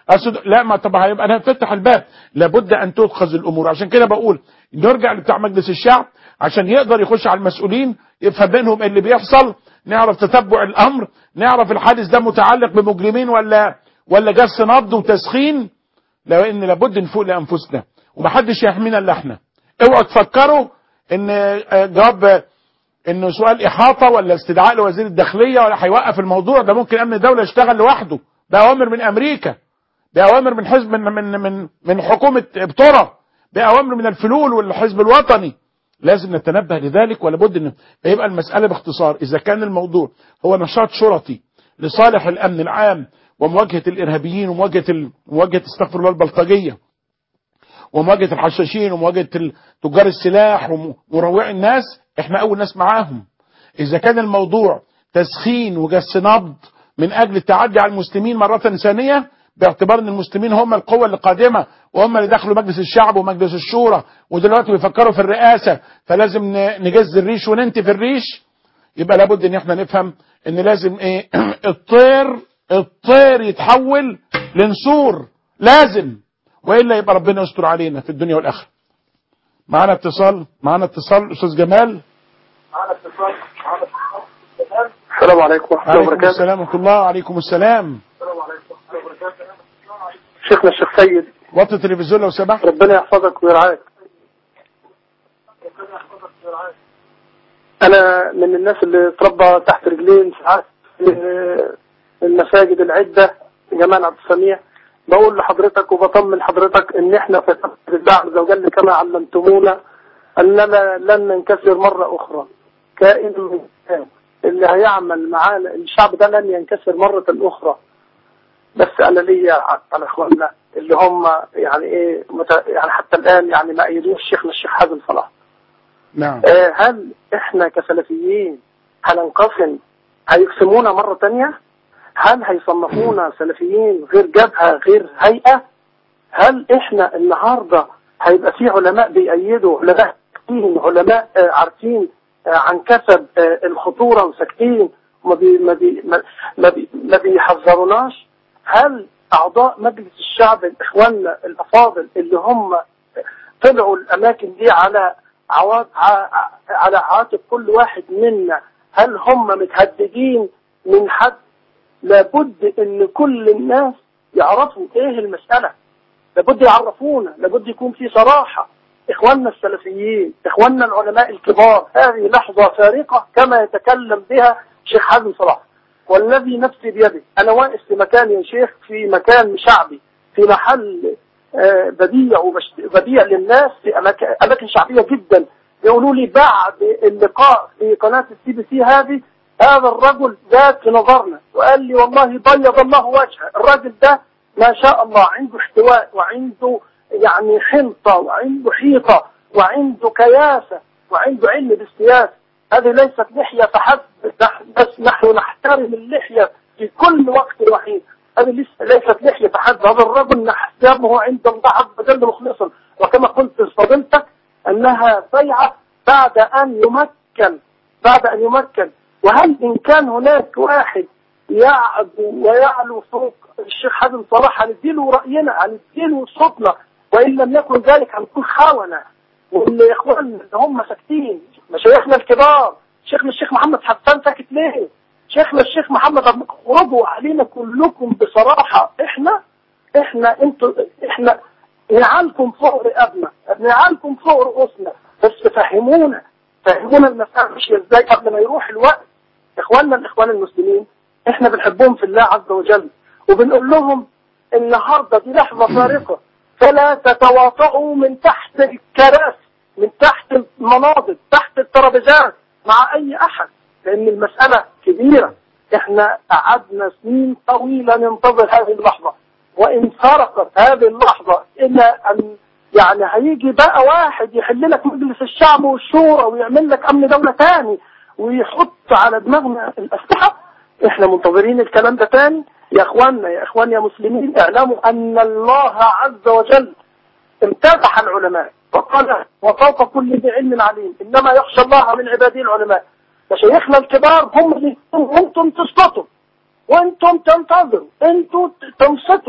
[SPEAKER 1] أقصد لا ما طب هيبقى انا هفتح الباب لابد ان تؤخذ الامور عشان كده بقول نرجع لبتاع مجلس الشعب عشان يقدر يخش على المسؤولين يفهم منهم اللي بيحصل نعرف تتبع الامر نعرف الحادث ده متعلق بمجرمين ولا ولا جس نبض وتسخين لان لابد نفوق لانفسنا ومحدش يحمينا الا احنا اوعوا تفكروا ان آه، جواب انه سؤال احاطه ولا استدعاء لوزير الداخليه ولا هيوقف الموضوع ده ممكن امن الدوله يشتغل لوحده باوامر من امريكا باوامر من حزب من من من, من حكومه ابترى باوامر من الفلول والحزب الوطني لازم نتنبه لذلك ولابد ان يبقى المساله باختصار اذا كان الموضوع هو نشاط شرطي لصالح الامن العام ومواجهه الارهابيين ومواجهه ال- مواجهه استغفر الله البلطجيه ومواجهه الحشاشين ومواجهه ال- تجار السلاح ومروعي الناس احنا اول ناس معاهم اذا كان الموضوع تسخين وجس نبض من اجل التعدي على المسلمين مره ثانيه باعتبار ان المسلمين هم القوه اللي قادمه وهم اللي دخلوا مجلس الشعب ومجلس الشورى ودلوقتي بيفكروا في الرئاسه فلازم ن- نجز الريش وننتف الريش يبقى لابد ان احنا نفهم ان لازم ايه الطير الطير يتحول لنسور لازم والا يبقى ربنا يستر علينا في الدنيا والاخره معانا اتصال معانا اتصال استاذ جمال
[SPEAKER 11] السلام عليكم ورحمة الله
[SPEAKER 1] عليكم
[SPEAKER 11] وبركاته
[SPEAKER 1] السلام ورحمه الله وعليكم السلام
[SPEAKER 11] شيخنا الشيخ سيد
[SPEAKER 1] وطي التلفزيون لو سمحت
[SPEAKER 11] ربنا يحفظك ويرعاك انا من الناس اللي اتربى تحت رجلين ساعات من المساجد العدة جمال عبد السميع بقول لحضرتك وبطمن حضرتك ان احنا في تقدير الله عز وجل كما علمتمونا اننا لن ننكسر مرة اخرى كائن من كان اللي هيعمل معانا الشعب ده لن ينكسر مرة اخرى بس انا ليا على اخواننا اللي هم يعني ايه مت... يعني حتى الان يعني ما ايدوش شيخنا الشيخ حازم صلاح
[SPEAKER 1] نعم
[SPEAKER 11] آه، هل احنا كسلفيين هننقسم هيقسمونا مرة تانية هل هيصنفونا سلفيين غير جبهة غير هيئة هل احنا النهاردة هيبقى في علماء بيأيدوا علماء ساكتين علماء آه، عارفين آه، عن كسب آه، الخطورة وساكتين وما بي ما بي ما ما بي ما بيحذروناش هل أعضاء مجلس الشعب إخواننا الأفاضل اللي هم طلعوا الأماكن دي على عوات ع- على عاتق كل واحد منا هل هم متهددين من حد لابد ان كل الناس يعرفوا ايه المسألة لابد يعرفونا لابد يكون في صراحة اخواننا السلفيين اخواننا العلماء الكبار هذه لحظة فارقة كما يتكلم بها شيخ حازم صلاح والذي نفسي بيده انا واقف في مكان يا شيخ في مكان شعبي في محل آه، بديع وبشت- بديع للناس في اماكن اماكن شعبيه جدا يقولوا لي بعد اللقاء في قناه السي بي سي هذه هذا الرجل زاد في نظرنا وقال لي والله بيض الله وجهه الراجل ده ما شاء الله عنده احتواء وعنده يعني حنطه وعنده حيطه وعنده كياسه وعنده علم بالسياسه هذه ليست لحيه فحسب نحن- بس نحن نحترم اللحيه في كل وقت وحين هذه لسه ليست لحية فحسب هذا الرجل نحسبه عند الله عز وجل مخلصا وكما قلت لفضيلتك أنها بيعة بعد أن يمكن بعد أن يمكن وهل إن كان هناك واحد يعدو ويعلو فوق الشيخ حازم صلاح هنديله رأينا هنديله صوتنا وإن لم يكن ذلك هنكون خاونة واللي إخواننا اللي هم ساكتين مشايخنا الكبار شيخنا الشيخ محمد حسان ساكت ليه؟ شيخنا الشيخ محمد عبد المقصود ردوا علينا كلكم بصراحة احنا احنا انتوا احنا نعالكم فوق رقابنا نعالكم فوق رؤوسنا بس فهمونا فهمونا المسألة ماشية ازاي قبل ما يروح الوقت اخواننا الاخوان المسلمين احنا بنحبهم في الله عز وجل وبنقول لهم النهارده دي لحظة فارقة فلا تتواطؤوا من تحت الكراسي من تحت المناضد تحت الترابيزات مع اي احد لان المسألة كبيرة احنا قعدنا سنين طويلة ننتظر هذه اللحظة وان سرقت هذه اللحظة الى ان يعني هيجي بقى واحد يحل لك مجلس الشعب والشورى ويعمل لك امن دولة تاني ويحط على دماغنا الاسلحة احنا منتظرين الكلام ده تاني يا اخواننا يا اخوان يا مسلمين اعلموا ان الله عز وجل امتدح العلماء وقال وفوق كل ذي علم عليم انما يخشى الله من عباده العلماء مشايخنا الكبار هم اللي وانتم تسقطوا وانتم تنتظروا انتم تنصتوا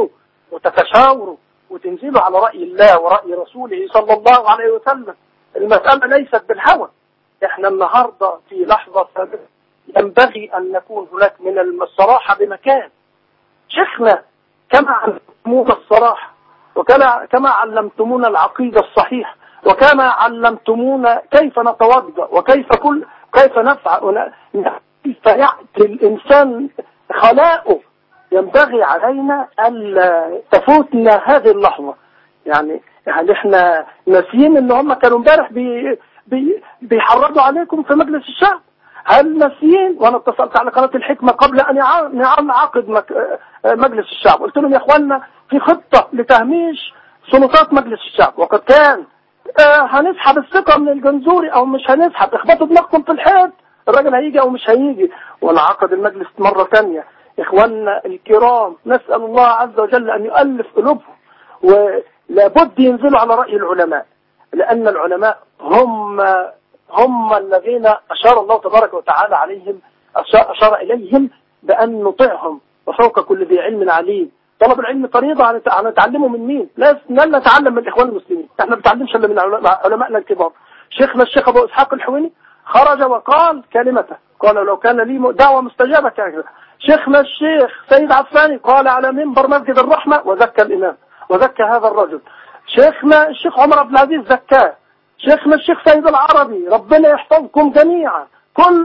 [SPEAKER 12] وتتشاوروا وتنزلوا على رأي الله ورأي رسوله صلى الله عليه وسلم المسألة ليست بالهوى احنا النهاردة في لحظة سابقة ينبغي أن نكون هناك من الصراحة بمكان شيخنا كما علمتمونا الصراحة وكما كما علمتمونا العقيدة الصحيحة وكما علمتمونا كيف نتوضا وكيف كل كيف نفعل كيف يأتي الإنسان خلاؤه ينبغي علينا ألا تفوتنا هذه اللحظة يعني يعني احنا ناسيين ان هم كانوا امبارح بي بي بيحرضوا عليكم في مجلس الشعب هل ناسيين وانا اتصلت على قناه الحكمه قبل ان نعقد مجلس الشعب قلت لهم يا اخوانا في خطه لتهميش سلطات مجلس الشعب وقد كان آه هنسحب الثقه من الجنزوري او مش هنسحب اخبطوا دماغكم في الحيط الراجل هيجي او مش هيجي ونعقد المجلس مره ثانيه اخواننا الكرام نسال الله عز وجل ان يؤلف قلوبهم ولابد ينزلوا على راي العلماء لان العلماء هم هم الذين اشار الله تبارك وتعالى عليهم اشار اليهم بان نطيعهم وفوق كل ذي علم عليم طلب العلم فريضه هنتعلمه من مين؟ لن نتعلم من الاخوان المسلمين، احنا ما بنتعلمش الا من علمائنا الكبار. شيخنا الشيخ ابو اسحاق الحويني خرج وقال كلمته، قال لو كان لي دعوه مستجابه كذا. شيخنا الشيخ سيد عفاني قال على منبر مسجد الرحمه وزكى الامام، وزكى هذا الرجل. شيخنا الشيخ عمر عبد العزيز زكاه. شيخنا الشيخ سيد العربي ربنا يحفظكم جميعا كل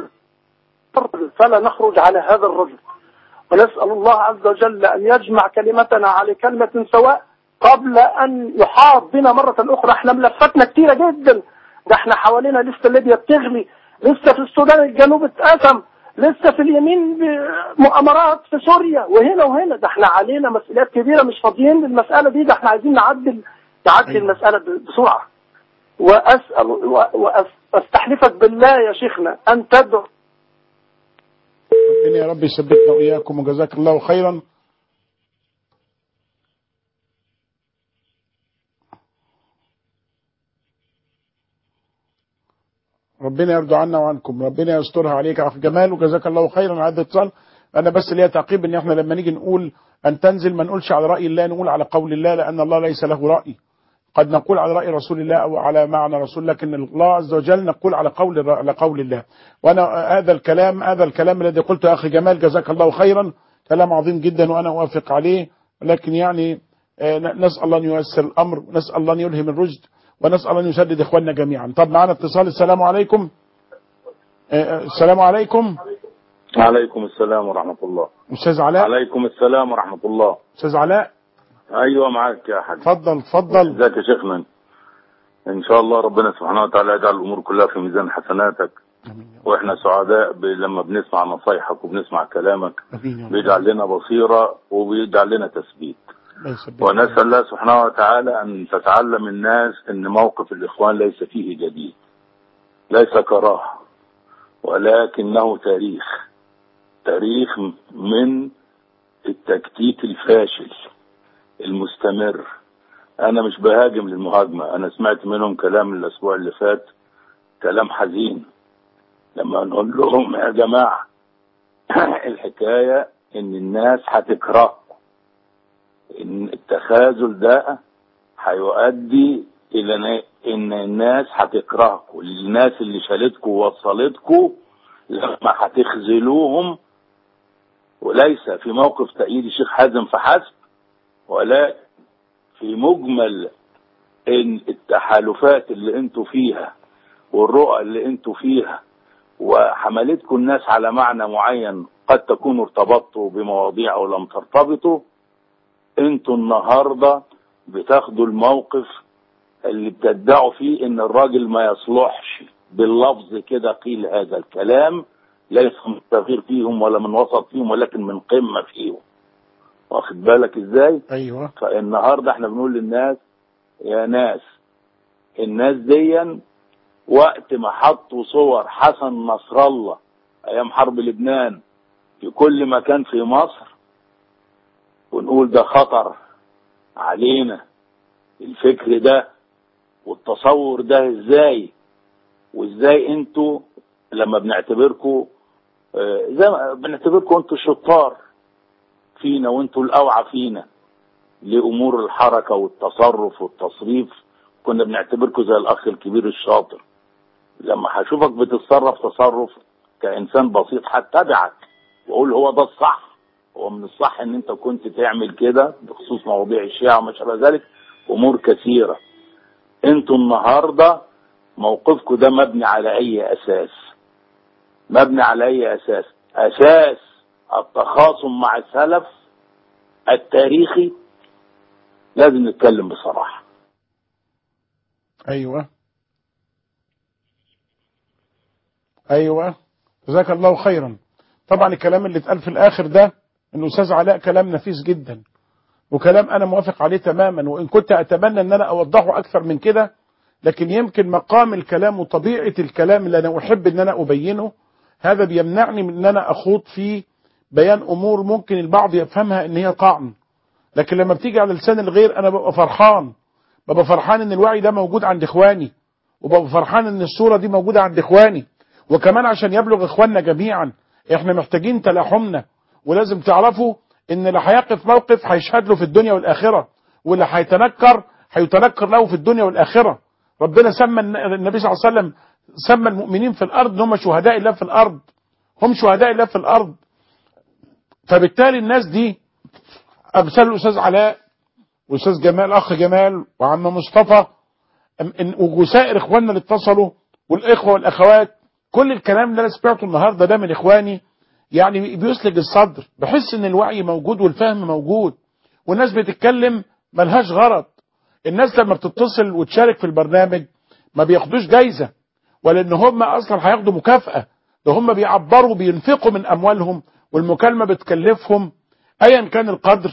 [SPEAKER 12] فلا نخرج على هذا الرجل ونسأل الله عز وجل أن يجمع كلمتنا على كلمة سواء قبل أن يحاط بنا مرة أخرى احنا ملفتنا كتيرة جدا ده احنا حوالينا لسه ليبيا بتغلي لسه في السودان الجنوب اتقسم لسه في اليمين مؤامرات في سوريا وهنا وهنا ده احنا علينا مسؤوليات كبيرة مش فاضيين للمسألة دي ده احنا عايزين نعدل نعدل المسألة بسرعة وأسأل وأستحلفك بالله يا شيخنا أن تدعو
[SPEAKER 1] ربنا يا رب يثبتنا وإياكم وجزاك الله خيرا ربنا يرضى عنا وعنكم ربنا يسترها عليك يا اخ جمال وجزاك الله خيرا على هذا الاتصال انا بس ليا تعقيب ان احنا لما نيجي نقول ان تنزل ما نقولش على راي الله نقول على قول الله لان الله ليس له راي قد نقول على راي رسول الله او على معنى رسول لكن الله عز وجل نقول على قول على قول الله وانا هذا الكلام هذا الكلام الذي قلته يا اخي جمال جزاك الله خيرا كلام عظيم جدا وانا اوافق عليه لكن يعني نسال الله ان ييسر الامر نسال الله ان يلهم الرشد ونسال الله ان يسدد اخواننا جميعا طب معنا اتصال السلام عليكم السلام عليكم
[SPEAKER 13] عليكم السلام ورحمة الله
[SPEAKER 1] استاذ علاء
[SPEAKER 13] عليكم السلام ورحمة الله
[SPEAKER 1] استاذ علاء
[SPEAKER 13] ايوه معاك يا حاج
[SPEAKER 1] اتفضل اتفضل
[SPEAKER 13] ازيك يا شيخنا ان شاء الله ربنا سبحانه وتعالى يجعل الامور كلها في ميزان حسناتك واحنا سعداء ب- لما بنسمع نصايحك وبنسمع كلامك بيجعل لنا بصيرة وبيجعل لنا تثبيت ونسأل الله سبحانه وتعالى أن تتعلم الناس أن موقف الإخوان ليس فيه جديد ليس كراهة ولكنه تاريخ تاريخ من التكتيك الفاشل المستمر أنا مش بهاجم للمهاجمة أنا سمعت منهم كلام الأسبوع اللي فات كلام حزين لما نقول لهم يا جماعة الحكاية إن الناس هتكرهكم ان التخاذل ده هيؤدي الى ن- ان الناس هتكرهكم الناس اللي شالتكم ووصلتكم لما هتخذلوهم وليس في موقف تأييد الشيخ حازم فحسب ولكن في مجمل ان التحالفات اللي انتوا فيها والرؤى اللي انتوا فيها وحملتكم الناس على معنى معين قد تكونوا ارتبطتوا بمواضيع او لم ترتبطوا انتوا النهارده بتاخدوا الموقف اللي بتدعوا فيه ان الراجل ما يصلحش باللفظ كده قيل هذا الكلام ليس من صغير فيهم ولا من وسط فيهم ولكن من قمه فيهم واخد بالك ازاي
[SPEAKER 1] ايوه
[SPEAKER 13] فالنهارده احنا بنقول للناس يا ناس الناس دي وقت ما حطوا صور حسن نصر الله ايام حرب لبنان في كل مكان في مصر ونقول ده خطر علينا الفكر ده والتصور ده ازاي وازاي انتوا لما بنعتبركم زي ما بنعتبركم انتوا الشطار فينا وانتوا الاوعى فينا لامور الحركه والتصرف والتصريف كنا بنعتبركم زي الاخ الكبير الشاطر لما هشوفك بتتصرف تصرف كانسان بسيط هتبعك واقول هو ده الصح هو من الصح ان انت كنت تعمل كده بخصوص مواضيع الشيعة وما شابه ذلك امور كثيرة انتوا النهاردة موقفكم ده مبني على اي اساس مبني على اي اساس اساس التخاصم مع السلف التاريخي لازم نتكلم بصراحة
[SPEAKER 1] ايوه ايوه جزاك الله خيرا طبعا الكلام اللي اتقال في الاخر ده ان استاذ علاء كلام نفيس جدا وكلام انا موافق عليه تماما وان كنت اتمنى ان انا اوضحه اكثر من كده لكن يمكن مقام الكلام وطبيعه الكلام اللي انا احب ان انا ابينه هذا بيمنعني من ان انا اخوض في بيان امور ممكن البعض يفهمها ان هي طعن لكن لما بتيجي على لسان الغير انا ببقى فرحان ببقى فرحان ان الوعي ده موجود عند اخواني وببقى فرحان ان الصوره دي موجوده عند اخواني وكمان عشان يبلغ اخواننا جميعا احنا محتاجين تلاحمنا ولازم تعرفوا ان اللي هيقف موقف هيشهد له في الدنيا والاخره واللي هيتنكر هيتنكر له في الدنيا والاخره ربنا سمى النبي صلى الله عليه وسلم سمى المؤمنين في الارض ان هم شهداء الله في الارض هم شهداء الله في الارض فبالتالي الناس دي امثال الاستاذ علاء واستاذ جمال اخ جمال وعم مصطفى وسائر اخواننا اللي اتصلوا والاخوه والاخوات كل الكلام اللي انا سمعته النهارده ده من اخواني يعني بيسلج الصدر بحس ان الوعي موجود والفهم موجود والناس بتتكلم ملهاش غرض الناس لما بتتصل وتشارك في البرنامج ما بياخدوش جايزة ولا ان هم اصلا هياخدوا مكافأة ده هم بيعبروا بينفقوا من اموالهم والمكالمة بتكلفهم ايا كان القدر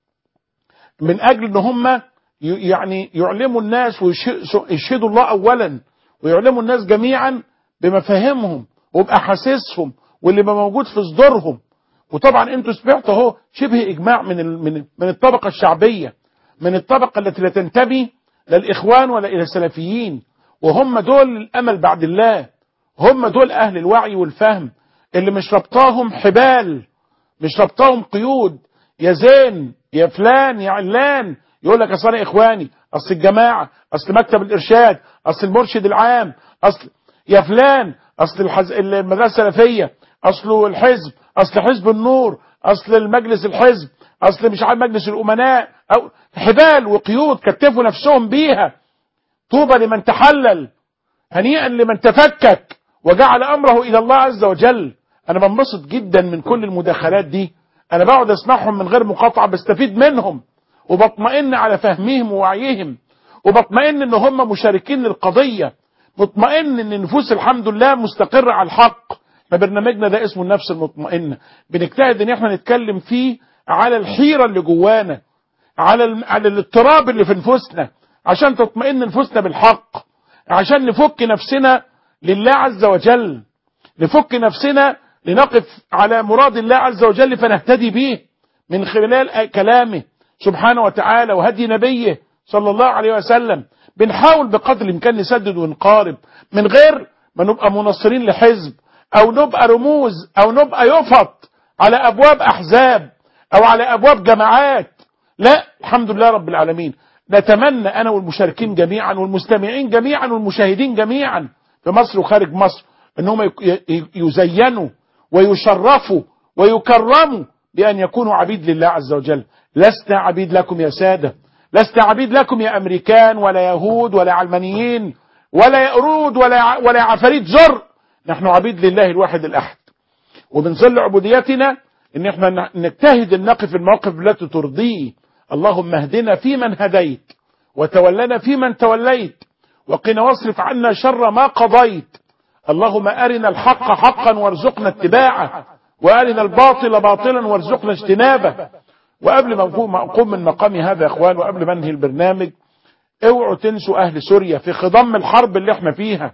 [SPEAKER 1] من اجل ان هم يعني يعلموا الناس ويشهدوا الله اولا ويعلموا الناس جميعا بمفاهيمهم وبأحاسيسهم واللي ما موجود في صدورهم وطبعا انتوا سمعتوا اهو شبه اجماع من من من الطبقه الشعبيه من الطبقه التي لا تنتمي لا الاخوان ولا الى السلفيين وهم دول الامل بعد الله هم دول اهل الوعي والفهم اللي مش ربطاهم حبال مش ربطاهم قيود يا زين يا فلان يا علان يقول لك اصل انا اخواني اصل الجماعه اصل مكتب الارشاد اصل المرشد العام اصل يا فلان اصل الحز... المدرسه السلفيه اصله الحزب اصل حزب النور اصل المجلس الحزب اصل مش عارف مجلس الامناء او حبال وقيود كتفوا نفسهم بيها طوبى لمن تحلل هنيئا لمن تفكك وجعل امره الى الله عز وجل انا بنبسط جدا من كل المداخلات دي انا بقعد اسمعهم من غير مقاطعه بستفيد منهم وبطمئن على فهمهم ووعيهم وبطمئن ان هم مشاركين للقضيه مطمئن ان النفوس الحمد لله مستقره على الحق فبرنامجنا ده اسمه النفس المطمئنه بنجتهد ان احنا نتكلم فيه على الحيره اللي جوانا على ال... على الاضطراب اللي في نفوسنا عشان تطمئن نفوسنا بالحق عشان نفك نفسنا لله عز وجل نفك نفسنا لنقف على مراد الله عز وجل فنهتدي به من خلال كلامه سبحانه وتعالى وهدي نبيه صلى الله عليه وسلم بنحاول بقدر الامكان نسدد ونقارب من غير ما نبقى منصرين لحزب او نبقى رموز او نبقى يفط على ابواب احزاب او على ابواب جماعات لا الحمد لله رب العالمين نتمنى انا والمشاركين جميعا والمستمعين جميعا والمشاهدين جميعا في مصر وخارج مصر انهم يزينوا ويشرفوا ويكرموا بان يكونوا عبيد لله عز وجل لسنا عبيد لكم يا ساده لسنا عبيد لكم يا امريكان ولا يهود ولا علمانيين ولا يقرود ولا ولا عفاريت زر نحن عبيد لله الواحد الاحد ومن ظل عبوديتنا ان احنا نجتهد ان نقف المواقف التي ترضيه اللهم اهدنا فيمن هديت وتولنا فيمن توليت وقنا واصرف عنا شر ما قضيت اللهم ارنا الحق حقا وارزقنا اتباعه وارنا الباطل باطلا وارزقنا اجتنابه وقبل ما اقوم من مقامي هذا يا اخوان وقبل ما انهي البرنامج اوعوا تنسوا اهل سوريا في خضم الحرب اللي احنا فيها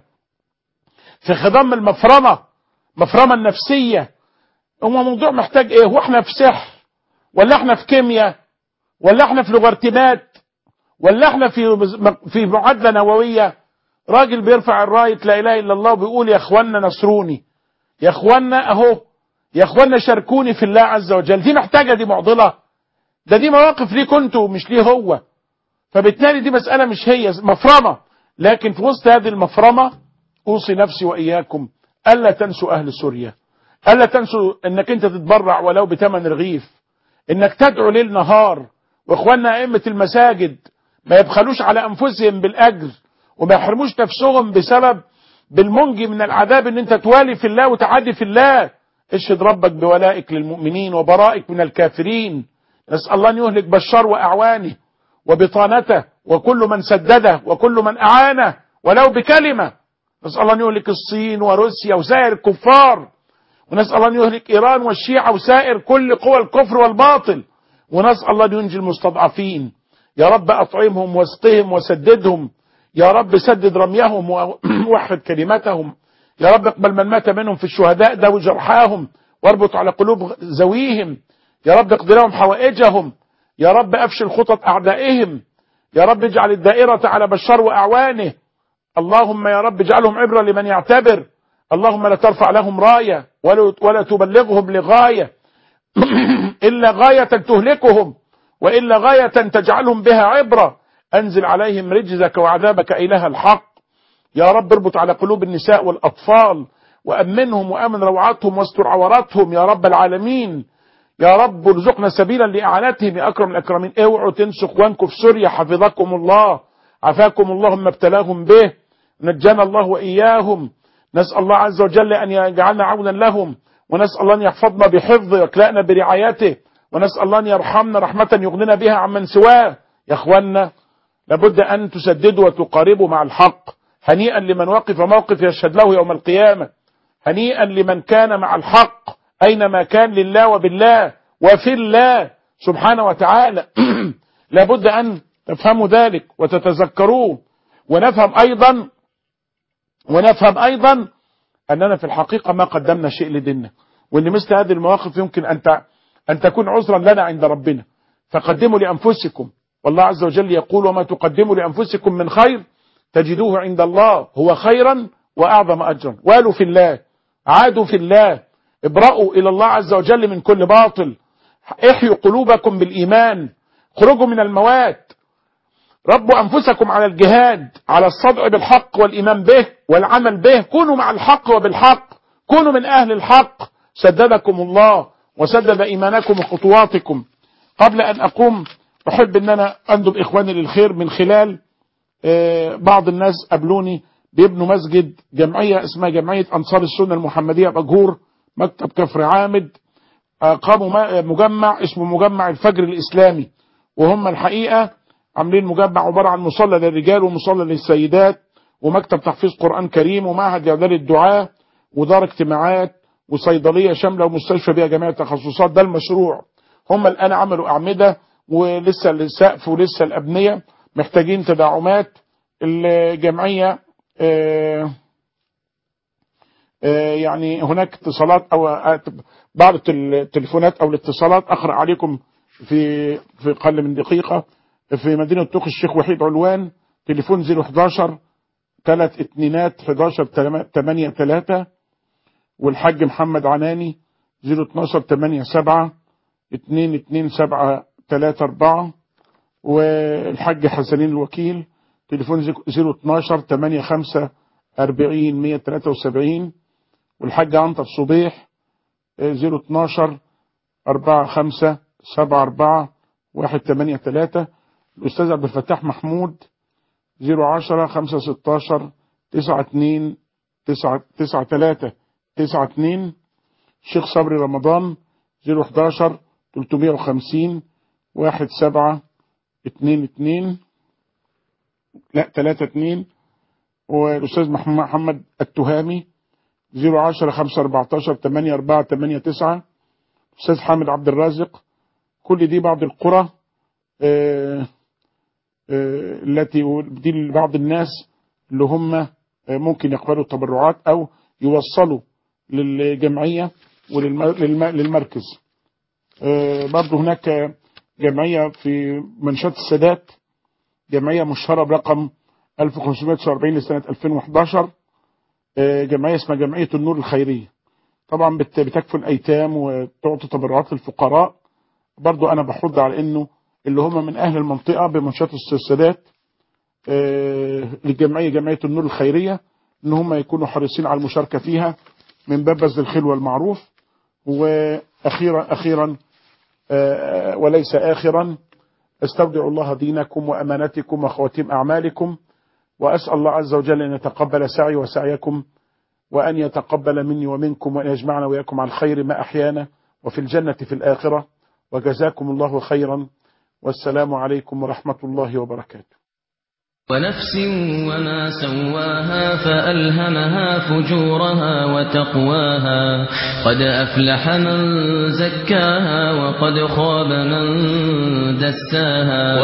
[SPEAKER 1] في خضم المفرمه مفرمه النفسيه هو موضوع محتاج ايه هو احنا في سحر ولا احنا في كيمياء ولا احنا في لوغارتمات ولا احنا في في معادله نوويه راجل بيرفع الرايه لا اله الا الله وبيقول يا اخوانا نصروني يا اخوانا اهو يا اخوانا شاركوني في الله عز وجل دي محتاجه دي معضله ده دي مواقف ليه كنتوا مش ليه هو فبالتالي دي مسألة مش هي مفرمة لكن في وسط هذه المفرمة أوصي نفسي وإياكم ألا تنسوا أهل سوريا ألا تنسوا أنك أنت تتبرع ولو بثمن رغيف أنك تدعو ليل نهار وإخواننا أئمة المساجد ما يبخلوش على أنفسهم بالأجر وما يحرموش نفسهم بسبب بالمنجي من العذاب أن أنت توالي في الله وتعادي في الله اشهد ربك بولائك للمؤمنين وبرائك من الكافرين نسأل الله أن يهلك بشار وأعوانه وبطانته وكل من سدده وكل من أعانه ولو بكلمة نسأل الله أن يهلك الصين وروسيا وسائر الكفار ونسأل الله أن يهلك إيران والشيعة وسائر كل قوى الكفر والباطل ونسأل الله أن ينجي المستضعفين يا رب أطعمهم واسقهم وسددهم يا رب سدد رميهم ووحد كلمتهم يا رب اقبل من مات منهم في الشهداء داوي جرحاهم واربط على قلوب ذويهم يا رب اقضي لهم حوائجهم يا رب افشل خطط اعدائهم يا رب اجعل الدائرة على بشار واعوانه اللهم يا رب اجعلهم عبرة لمن يعتبر اللهم لا ترفع لهم راية ولا, ولا تبلغهم لغاية إلا غاية تهلكهم وإلا غاية تجعلهم بها عبرة أنزل عليهم رجزك وعذابك إله الحق يا رب اربط على قلوب النساء والأطفال وأمنهم وأمن روعاتهم واستر عوراتهم يا رب العالمين يا رب ارزقنا سبيلا لإعانتهم يا أكرم الأكرمين اوعوا تنسوا اخوانكم في سوريا حفظكم الله عافاكم الله ما ابتلاهم به نجانا الله وإياهم نسأل الله عز وجل أن يجعلنا عونا لهم ونسأل الله أن يحفظنا بحفظه ويكلأنا برعايته ونسأل الله أن يرحمنا رحمة يغنينا بها عمن سواه يا أخوانا لابد أن تسددوا وتقاربوا مع الحق هنيئا لمن وقف موقف يشهد له يوم القيامة هنيئا لمن كان مع الحق أينما كان لله وبالله وفي الله سبحانه وتعالى لابد أن تفهموا ذلك وتتذكروه ونفهم أيضا ونفهم أيضا أننا في الحقيقة ما قدمنا شيء لديننا وأن مثل هذه المواقف يمكن أن أن تكون عذرا لنا عند ربنا فقدموا لأنفسكم والله عز وجل يقول وما تقدموا لأنفسكم من خير تجدوه عند الله هو خيرا وأعظم أجرا والوا في الله عادوا في الله ابرأوا إلى الله عز وجل من كل باطل احيوا قلوبكم بالإيمان خرجوا من الموات ربوا أنفسكم على الجهاد على الصدع بالحق والإيمان به والعمل به كونوا مع الحق وبالحق كونوا من أهل الحق سددكم الله وسدد إيمانكم وخطواتكم قبل أن أقوم أحب أن أنا أندب إخواني للخير من خلال بعض الناس قابلوني بيبنوا مسجد جمعية اسمها جمعية أنصار السنة المحمدية بأجهور مكتب كفر عامد قاموا مجمع اسمه مجمع الفجر الإسلامي وهم الحقيقة عاملين مجمع عبارة عن مصلى للرجال ومصلى للسيدات ومكتب تحفيظ قرآن كريم ومعهد إعداد الدعاء ودار اجتماعات وصيدلية شاملة ومستشفى بها جميع التخصصات ده المشروع هم الآن عملوا أعمدة ولسه السقف ولسه الأبنية محتاجين تدعمات الجمعية آآ آآ يعني هناك اتصالات أو بعض التليفونات أو الاتصالات أقرأ عليكم في في أقل من دقيقة في مدينة طوق الشيخ وحيد علوان تليفون 011 ثلاث اتنينات 11 8 3 والحاج محمد عناني 012 8 7 2 2 7 3 4 والحاج حسنين الوكيل تليفون 012 8 5 40 173 والحاج عنتر صبيح 012 4 5 7 4 1 8 3 الأستاذ عبد الفتاح محمود 010 5 16 9 2 9 9 3 9 2 الشيخ صبري رمضان 011 350 1 7 2 2 لا 3 2 والأستاذ محمد التهامي 010 5 14 8 4 8 9 الأستاذ حامد عبد الرازق كل دي بعض القرى آه التي دي لبعض الناس اللي هم ممكن يقبلوا التبرعات او يوصلوا للجمعية وللمركز برضه هناك جمعية في منشات السادات جمعية مشهرة برقم 1549 لسنة 2011 جمعية اسمها جمعية النور الخيرية طبعا بتكفل الأيتام وتعطي تبرعات للفقراء برضو أنا بحض على أنه اللي هم من أهل المنطقة بمنشات السادات آه، للجمعية جمعية النور الخيرية ان هم يكونوا حريصين على المشاركة فيها من باب بذل الخير والمعروف واخيرا اخيرا آه، وليس اخرا استودع الله دينكم وامانتكم وخواتيم اعمالكم واسال الله عز وجل ان يتقبل سعي وسعيكم وان يتقبل مني ومنكم وان يجمعنا واياكم على الخير ما احيانا وفي الجنة في الاخرة وجزاكم الله خيرا والسلام عليكم ورحمة الله وبركاته
[SPEAKER 14] ونفس وما سواها فألهمها فجورها وتقواها قد أفلح من زكاها وقد خاب من دساها